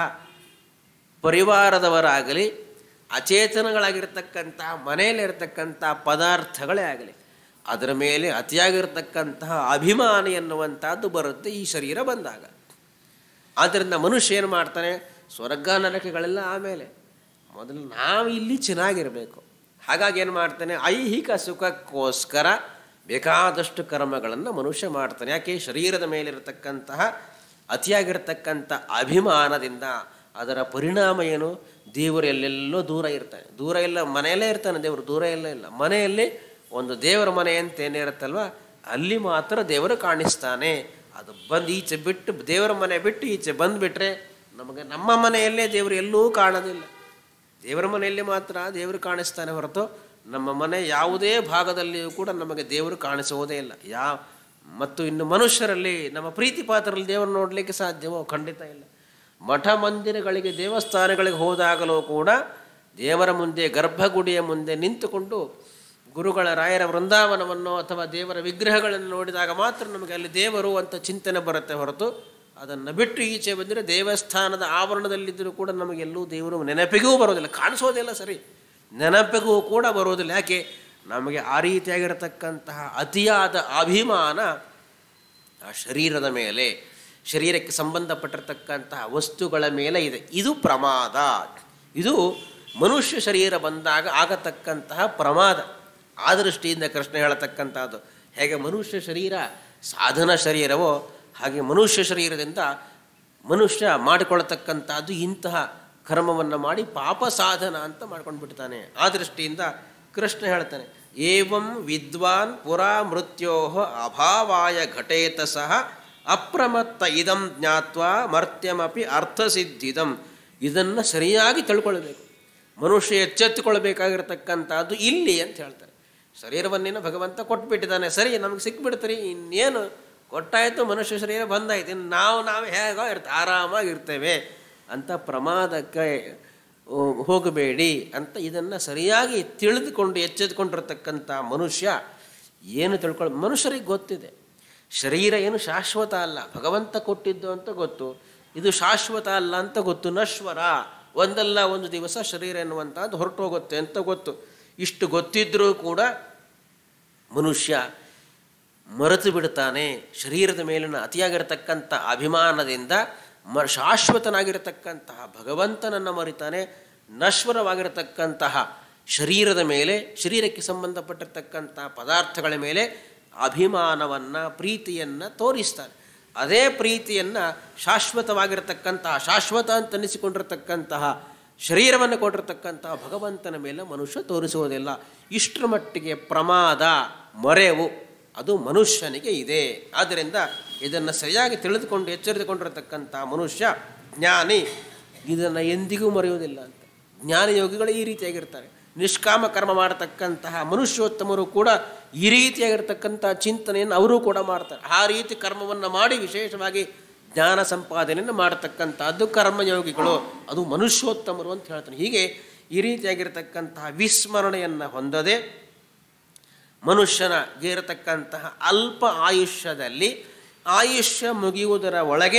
ಪರಿವಾರದವರಾಗಲಿ ಅಚೇತನಗಳಾಗಿರ್ತಕ್ಕಂತಹ ಮನೆಯಲ್ಲಿರ್ತಕ್ಕಂಥ ಪದಾರ್ಥಗಳೇ ಆಗಲಿ ಅದರ ಮೇಲೆ ಅತಿಯಾಗಿರ್ತಕ್ಕಂತಹ ಅಭಿಮಾನ ಎನ್ನುವಂಥದ್ದು ಬರುತ್ತೆ ಈ ಶರೀರ ಬಂದಾಗ ಆದ್ದರಿಂದ ಮನುಷ್ಯ ಏನು ಮಾಡ್ತಾನೆ ಸ್ವರ್ಗ ನರಕಗಳೆಲ್ಲ ಆಮೇಲೆ ಮೊದಲು ನಾವು ಇಲ್ಲಿ ಚೆನ್ನಾಗಿರಬೇಕು ಹಾಗಾಗಿ ಏನು ಮಾಡ್ತಾನೆ ಐಹಿಕ ಸುಖಕ್ಕೋಸ್ಕರ ಬೇಕಾದಷ್ಟು ಕರ್ಮಗಳನ್ನು ಮನುಷ್ಯ ಮಾಡ್ತಾನೆ ಯಾಕೆ ಶರೀರದ ಮೇಲಿರತಕ್ಕಂತಹ ಅತಿಯಾಗಿರ್ತಕ್ಕಂಥ ಅಭಿಮಾನದಿಂದ ಅದರ ಪರಿಣಾಮ ಏನು ದೇವರು ಎಲ್ಲೆಲ್ಲೋ ದೂರ ಇರ್ತಾನೆ ದೂರ ಇಲ್ಲ ಮನೆಯಲ್ಲೇ ಇರ್ತಾನೆ ದೇವರು ದೂರ ಎಲ್ಲ ಇಲ್ಲ ಮನೆಯಲ್ಲಿ ಒಂದು ದೇವರ ಮನೆ ಅಂತ ಏನಿರುತ್ತಲ್ವ ಅಲ್ಲಿ ಮಾತ್ರ ದೇವರು ಕಾಣಿಸ್ತಾನೆ ಅದು ಬಂದು ಈಚೆ ಬಿಟ್ಟು ದೇವರ ಮನೆ ಬಿಟ್ಟು ಈಚೆ ಬಂದುಬಿಟ್ರೆ ನಮಗೆ ನಮ್ಮ ಮನೆಯಲ್ಲೇ ದೇವರು ಎಲ್ಲೂ ಕಾಣೋದಿಲ್ಲ ದೇವರ ಮನೆಯಲ್ಲಿ ಮಾತ್ರ ದೇವರು ಕಾಣಿಸ್ತಾನೆ ಹೊರತು ನಮ್ಮ ಮನೆ ಯಾವುದೇ ಭಾಗದಲ್ಲಿಯೂ ಕೂಡ ನಮಗೆ ದೇವರು ಕಾಣಿಸುವುದೇ ಇಲ್ಲ ಯಾ ಮತ್ತು ಇನ್ನು ಮನುಷ್ಯರಲ್ಲಿ ನಮ್ಮ ಪ್ರೀತಿ ಪಾತ್ರರಲ್ಲಿ ದೇವರು ನೋಡಲಿಕ್ಕೆ ಸಾಧ್ಯವೋ ಖಂಡಿತ ಇಲ್ಲ ಮಠ ಮಂದಿರಗಳಿಗೆ ದೇವಸ್ಥಾನಗಳಿಗೆ ಹೋದಾಗಲೂ ಕೂಡ ದೇವರ ಮುಂದೆ ಗರ್ಭಗುಡಿಯ ಮುಂದೆ ನಿಂತುಕೊಂಡು ಗುರುಗಳ ರಾಯರ ವೃಂದಾವನವನ್ನು ಅಥವಾ ದೇವರ ವಿಗ್ರಹಗಳನ್ನು ನೋಡಿದಾಗ ಮಾತ್ರ ನಮಗೆ ಅಲ್ಲಿ ದೇವರು ಅಂತ ಚಿಂತನೆ ಬರುತ್ತೆ ಹೊರತು ಅದನ್ನು ಬಿಟ್ಟು ಈಚೆ ಬಂದರೆ ದೇವಸ್ಥಾನದ ಆವರಣದಲ್ಲಿದ್ದರೂ ಕೂಡ ನಮಗೆಲ್ಲೂ ದೇವರು ನೆನಪಿಗೂ ಬರೋದಿಲ್ಲ ಕಾಣಿಸೋದಿಲ್ಲ ಸರಿ ನೆನಪಿಗೂ ಕೂಡ ಬರೋದಿಲ್ಲ ಯಾಕೆ ನಮಗೆ ಆ ರೀತಿಯಾಗಿರತಕ್ಕಂತಹ ಅತಿಯಾದ ಅಭಿಮಾನ ಆ ಶರೀರದ ಮೇಲೆ ಶರೀರಕ್ಕೆ ಸಂಬಂಧಪಟ್ಟಿರ್ತಕ್ಕಂತಹ ವಸ್ತುಗಳ ಮೇಲೆ ಇದೆ ಇದು ಪ್ರಮಾದ ಇದು ಮನುಷ್ಯ ಶರೀರ ಬಂದಾಗ ಆಗತಕ್ಕಂತಹ ಪ್ರಮಾದ ಆ ದೃಷ್ಟಿಯಿಂದ ಕೃಷ್ಣ ಹೇಳತಕ್ಕಂಥದ್ದು ಹೇಗೆ ಮನುಷ್ಯ ಶರೀರ ಸಾಧನ ಶರೀರವೋ ಹಾಗೆ ಮನುಷ್ಯ ಶರೀರದಿಂದ ಮನುಷ್ಯ ಮಾಡಿಕೊಳ್ಳತಕ್ಕಂಥದ್ದು ಇಂತಹ ಕರ್ಮವನ್ನು ಮಾಡಿ ಪಾಪ ಸಾಧನ ಅಂತ ಮಾಡ್ಕೊಂಡು ಬಿಡ್ತಾನೆ ಆ ದೃಷ್ಟಿಯಿಂದ ಕೃಷ್ಣ ಹೇಳ್ತಾನೆ ಏವಂ ವಿದ್ವಾನ್ ಪುರಾ ಮೃತ್ಯೋ ಅಭಾವಾಯ ಘಟೇತ ಸಹ ಅಪ್ರಮತ್ತ ಇದಂ ಜ್ಞಾತ್ವಾ ಮರ್ತ್ಯಮಪಿ ಅರ್ಥಸಿದ್ಧಿದಂ ಇದನ್ನು ಸರಿಯಾಗಿ ತಿಳ್ಕೊಳ್ಬೇಕು ಮನುಷ್ಯ ಎಚ್ಚೆತ್ತುಕೊಳ್ಬೇಕಾಗಿರ್ತಕ್ಕಂಥದ್ದು ಇಲ್ಲಿ ಅಂತ ಹೇಳ್ತಾರೆ ಶರೀರವನ್ನೇನು ಭಗವಂತ ಕೊಟ್ಬಿಟ್ಟಿದ್ದಾನೆ ಸರಿ ನಮಗೆ ಸಿಕ್ಬಿಡ್ತೀರಿ ಇನ್ನೇನು ಕೊಟ್ಟಾಯಿತು ಮನುಷ್ಯ ಶರೀರ ಬಂದಾಯ್ತು ಇನ್ನು ನಾವು ನಾವು ಹೇಗೋ ಇರ್ತ ಆರಾಮಾಗಿರ್ತೇವೆ ಅಂತ ಪ್ರಮಾದಕ್ಕೆ ಹೋಗಬೇಡಿ ಅಂತ ಇದನ್ನು ಸರಿಯಾಗಿ ತಿಳಿದುಕೊಂಡು ಎಚ್ಚೆತ್ಕೊಂಡಿರ್ತಕ್ಕಂಥ ಮನುಷ್ಯ ಏನು ತಿಳ್ಕೊಳ್ಳ ಮನುಷ್ಯರಿಗೆ ಗೊತ್ತಿದೆ ಶರೀರ ಏನು ಶಾಶ್ವತ ಅಲ್ಲ ಭಗವಂತ ಕೊಟ್ಟಿದ್ದು ಅಂತ ಗೊತ್ತು ಇದು ಶಾಶ್ವತ ಅಲ್ಲ ಅಂತ ಗೊತ್ತು ನಶ್ವರ ಒಂದಲ್ಲ ಒಂದು ದಿವಸ ಶರೀರ ಎನ್ನುವಂಥದ್ದು ಹೊರಟು ಹೋಗುತ್ತೆ ಅಂತ ಗೊತ್ತು ಇಷ್ಟು ಗೊತ್ತಿದ್ದರೂ ಕೂಡ ಮನುಷ್ಯ ಮರೆತು ಬಿಡ್ತಾನೆ ಶರೀರದ ಮೇಲಿನ ಅತಿಯಾಗಿರತಕ್ಕಂಥ ಅಭಿಮಾನದಿಂದ ಮ ಶಾಶ್ವತನಾಗಿರತಕ್ಕಂತಹ ಭಗವಂತನನ್ನು ಮರಿತಾನೆ ನಶ್ವರವಾಗಿರತಕ್ಕಂತಹ ಶರೀರದ ಮೇಲೆ ಶರೀರಕ್ಕೆ ಸಂಬಂಧಪಟ್ಟಿರ್ತಕ್ಕಂಥ ಪದಾರ್ಥಗಳ ಮೇಲೆ ಅಭಿಮಾನವನ್ನು ಪ್ರೀತಿಯನ್ನು ತೋರಿಸ್ತಾನೆ ಅದೇ ಪ್ರೀತಿಯನ್ನು ಶಾಶ್ವತವಾಗಿರತಕ್ಕಂತಹ ಶಾಶ್ವತ ಅಂತ ಅನಿಸಿಕೊಂಡಿರತಕ್ಕಂತಹ ಶರೀರವನ್ನು ಕೊಟ್ಟಿರ್ತಕ್ಕಂತಹ ಭಗವಂತನ ಮೇಲೆ ಮನುಷ್ಯ ತೋರಿಸುವುದಿಲ್ಲ ಇಷ್ಟರ ಮಟ್ಟಿಗೆ ಪ್ರಮಾದ ಮರೆವು ಅದು ಮನುಷ್ಯನಿಗೆ ಇದೆ ಆದ್ದರಿಂದ ಇದನ್ನು ಸರಿಯಾಗಿ ತಿಳಿದುಕೊಂಡು ಎಚ್ಚರಿಸಿಕೊಂಡಿರತಕ್ಕಂಥ ಮನುಷ್ಯ ಜ್ಞಾನಿ ಇದನ್ನು ಎಂದಿಗೂ ಮರೆಯುವುದಿಲ್ಲ ಅಂತ ಜ್ಞಾನ ಯೋಗಿಗಳು ಈ ರೀತಿಯಾಗಿರ್ತಾರೆ ನಿಷ್ಕಾಮ ಕರ್ಮ ಮಾಡತಕ್ಕಂತಹ ಮನುಷ್ಯೋತ್ತಮರು ಕೂಡ ಈ ರೀತಿಯಾಗಿರ್ತಕ್ಕಂಥ ಚಿಂತನೆಯನ್ನು ಅವರೂ ಕೂಡ ಮಾಡ್ತಾರೆ ಆ ರೀತಿ ಕರ್ಮವನ್ನು ಮಾಡಿ ವಿಶೇಷವಾಗಿ ಜ್ಞಾನ ಸಂಪಾದನೆಯನ್ನು ಮಾಡತಕ್ಕಂಥದ್ದು ಕರ್ಮಯೋಗಿಗಳು ಅದು ಮನುಷ್ಯೋತ್ತಮರು ಅಂತ ಹೇಳ್ತಾನೆ ಹೀಗೆ ಈ ರೀತಿಯಾಗಿರ್ತಕ್ಕಂತಹ ವಿಸ್ಮರಣೆಯನ್ನು ಹೊಂದದೆ ಮನುಷ್ಯನಿಗೆ ಇರತಕ್ಕಂತಹ ಅಲ್ಪ ಆಯುಷ್ಯದಲ್ಲಿ ಆಯುಷ್ಯ ಮುಗಿಯುವುದರ ಒಳಗೆ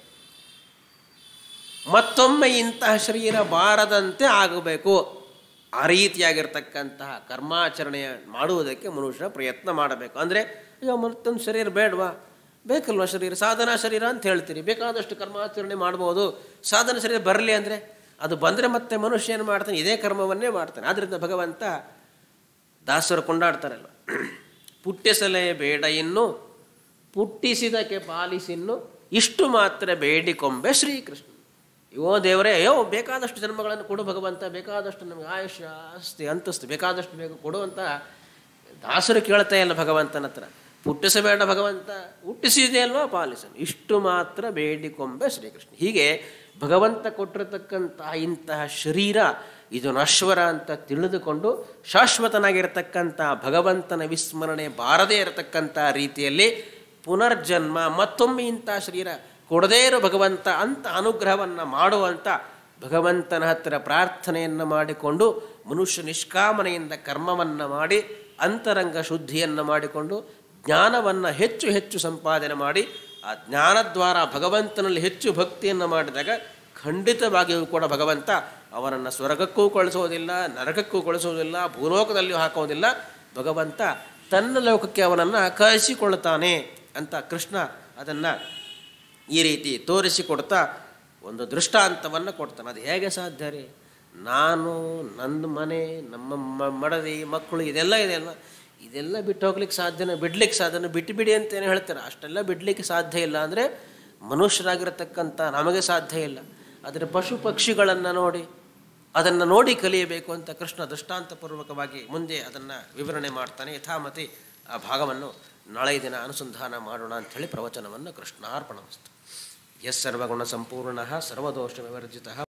ಮತ್ತೊಮ್ಮೆ ಇಂತಹ ಶರೀರ ಬಾರದಂತೆ ಆಗಬೇಕು ಆ ರೀತಿಯಾಗಿರ್ತಕ್ಕಂತಹ ಕರ್ಮಾಚರಣೆ ಮಾಡುವುದಕ್ಕೆ ಮನುಷ್ಯ ಪ್ರಯತ್ನ ಮಾಡಬೇಕು ಅಂದರೆ ಅಯ್ಯೋ ಮತ್ತೊಂದು ಶರೀರ ಬೇಡವಾ ಬೇಕಲ್ವ ಶರೀರ ಸಾಧನಾ ಶರೀರ ಅಂತ ಹೇಳ್ತೀರಿ ಬೇಕಾದಷ್ಟು ಕರ್ಮಾಚರಣೆ ಮಾಡ್ಬೋದು ಸಾಧನ ಶರೀರ ಬರಲಿ ಅಂದರೆ ಅದು ಬಂದರೆ ಮತ್ತೆ ಮನುಷ್ಯ ಏನು ಮಾಡ್ತಾನೆ ಇದೇ ಕರ್ಮವನ್ನೇ ಮಾಡ್ತಾನೆ ಆದ್ದರಿಂದ ಭಗವಂತ ದಾಸರು ಕೊಂಡಾಡ್ತಾರಲ್ವ ಪುಟ್ಟಿಸಲೇ ಬೇಡ ಇನ್ನು ಪುಟ್ಟಿಸಿದಕ್ಕೆ ಪಾಲಿಸಿನ್ನು ಇಷ್ಟು ಮಾತ್ರ ಬೇಡಿಕೊಂಬೆ ಶ್ರೀಕೃಷ್ಣ ಇವೋ ದೇವರೇ ಅಯ್ಯೋ ಬೇಕಾದಷ್ಟು ಜನ್ಮಗಳನ್ನು ಕೊಡು ಭಗವಂತ ಬೇಕಾದಷ್ಟು ನಮಗೆ ಆಯುಷ್ಯ ಆಸ್ತಿ ಅಂತಸ್ತು ಬೇಕಾದಷ್ಟು ಬೇಕು ಕೊಡು ಅಂತ ದಾಸರು ಕೇಳ್ತಾ ಇಲ್ಲ ಭಗವಂತನ ಹತ್ರ ಹುಟ್ಟಿಸಬೇಡ ಭಗವಂತ ಹುಟ್ಟಿಸಿದೆ ಅಲ್ವಾ ಪಾಲಿಸನು ಇಷ್ಟು ಮಾತ್ರ ಬೇಡಿಕೊಂಬೆ ಶ್ರೀಕೃಷ್ಣ ಹೀಗೆ ಭಗವಂತ ಕೊಟ್ಟಿರತಕ್ಕಂತಹ ಇಂತಹ ಶರೀರ ಇದು ನಶ್ವರ ಅಂತ ತಿಳಿದುಕೊಂಡು ಶಾಶ್ವತನಾಗಿರತಕ್ಕಂಥ ಭಗವಂತನ ವಿಸ್ಮರಣೆ ಬಾರದೇ ಇರತಕ್ಕಂಥ ರೀತಿಯಲ್ಲಿ ಪುನರ್ಜನ್ಮ ಮತ್ತೊಮ್ಮೆ ಇಂಥ ಶರೀರ ಕೊಡದೇ ಇರೋ ಭಗವಂತ ಅಂತ ಅನುಗ್ರಹವನ್ನು ಮಾಡುವಂಥ ಭಗವಂತನ ಹತ್ತಿರ ಪ್ರಾರ್ಥನೆಯನ್ನು ಮಾಡಿಕೊಂಡು ಮನುಷ್ಯ ನಿಷ್ಕಾಮನೆಯಿಂದ ಕರ್ಮವನ್ನು ಮಾಡಿ ಅಂತರಂಗ ಶುದ್ಧಿಯನ್ನು ಮಾಡಿಕೊಂಡು ಜ್ಞಾನವನ್ನು ಹೆಚ್ಚು ಹೆಚ್ಚು ಸಂಪಾದನೆ ಮಾಡಿ ಆ ಜ್ಞಾನದ್ವಾರ ಭಗವಂತನಲ್ಲಿ ಹೆಚ್ಚು ಭಕ್ತಿಯನ್ನು ಮಾಡಿದಾಗ ಖಂಡಿತವಾಗಿಯೂ ಕೂಡ ಭಗವಂತ ಅವರನ್ನು ಸ್ವರ್ಗಕ್ಕೂ ಕಳಿಸೋದಿಲ್ಲ ನರಕಕ್ಕೂ ಕಳಿಸೋದಿಲ್ಲ ಭೂಲೋಕದಲ್ಲಿಯೂ ಹಾಕೋದಿಲ್ಲ ಭಗವಂತ ತನ್ನ ಲೋಕಕ್ಕೆ ಅವನನ್ನು ಕಳಿಸಿಕೊಳ್ತಾನೆ ಅಂತ ಕೃಷ್ಣ ಅದನ್ನು ಈ ರೀತಿ ತೋರಿಸಿಕೊಡ್ತಾ ಒಂದು ದೃಷ್ಟಾಂತವನ್ನು ಕೊಡ್ತಾನೆ ಅದು ಹೇಗೆ ಸಾಧ್ಯ ರೀ ನಾನು ನನ್ನ ಮನೆ ನಮ್ಮ ಮ- ಮಡದಿ ಮಕ್ಕಳು ಇದೆಲ್ಲ ಇದೆಲ್ಲ ಇದೆಲ್ಲ ಬಿಟ್ಟು ಹೋಗ್ಲಿಕ್ಕೆ ಸಾಧ್ಯನ ಬಿಡ್ಲಿಕ್ಕೆ ಸಾಧ್ಯನ ಬಿಟ್ಟು ಬಿಡಿ ಅಂತೇನು ಹೇಳ್ತಾರೆ ಅಷ್ಟೆಲ್ಲ ಬಿಡಲಿಕ್ಕೆ ಸಾಧ್ಯ ಇಲ್ಲ ಅಂದರೆ ಮನುಷ್ಯರಾಗಿರತಕ್ಕಂಥ ನಮಗೆ ಸಾಧ್ಯ ಇಲ್ಲ ಆದರೆ ಪಶು ಪಕ್ಷಿಗಳನ್ನು ನೋಡಿ ಅದನ್ನು ನೋಡಿ ಕಲಿಯಬೇಕು ಅಂತ ಕೃಷ್ಣ ದೃಷ್ಟಾಂತಪೂರ್ವಕವಾಗಿ ಮುಂದೆ ಅದನ್ನು ವಿವರಣೆ ಮಾಡ್ತಾನೆ ಯಥಾಮತಿ ಆ ಭಾಗವನ್ನು ನಾಳೆ ದಿನ ಅನುಸಂಧಾನ ಮಾಡೋಣ ಅಂಥೇಳಿ ಪ್ರವಚನವನ್ನು ಕೃಷ್ಣಾರ್ಪಣಮಸ್ತು ಎಸ್ ಸರ್ವಗುಣ ಸಂಪೂರ್ಣ ಸರ್ವದೋಷ ವಿವರ್ಜಿತ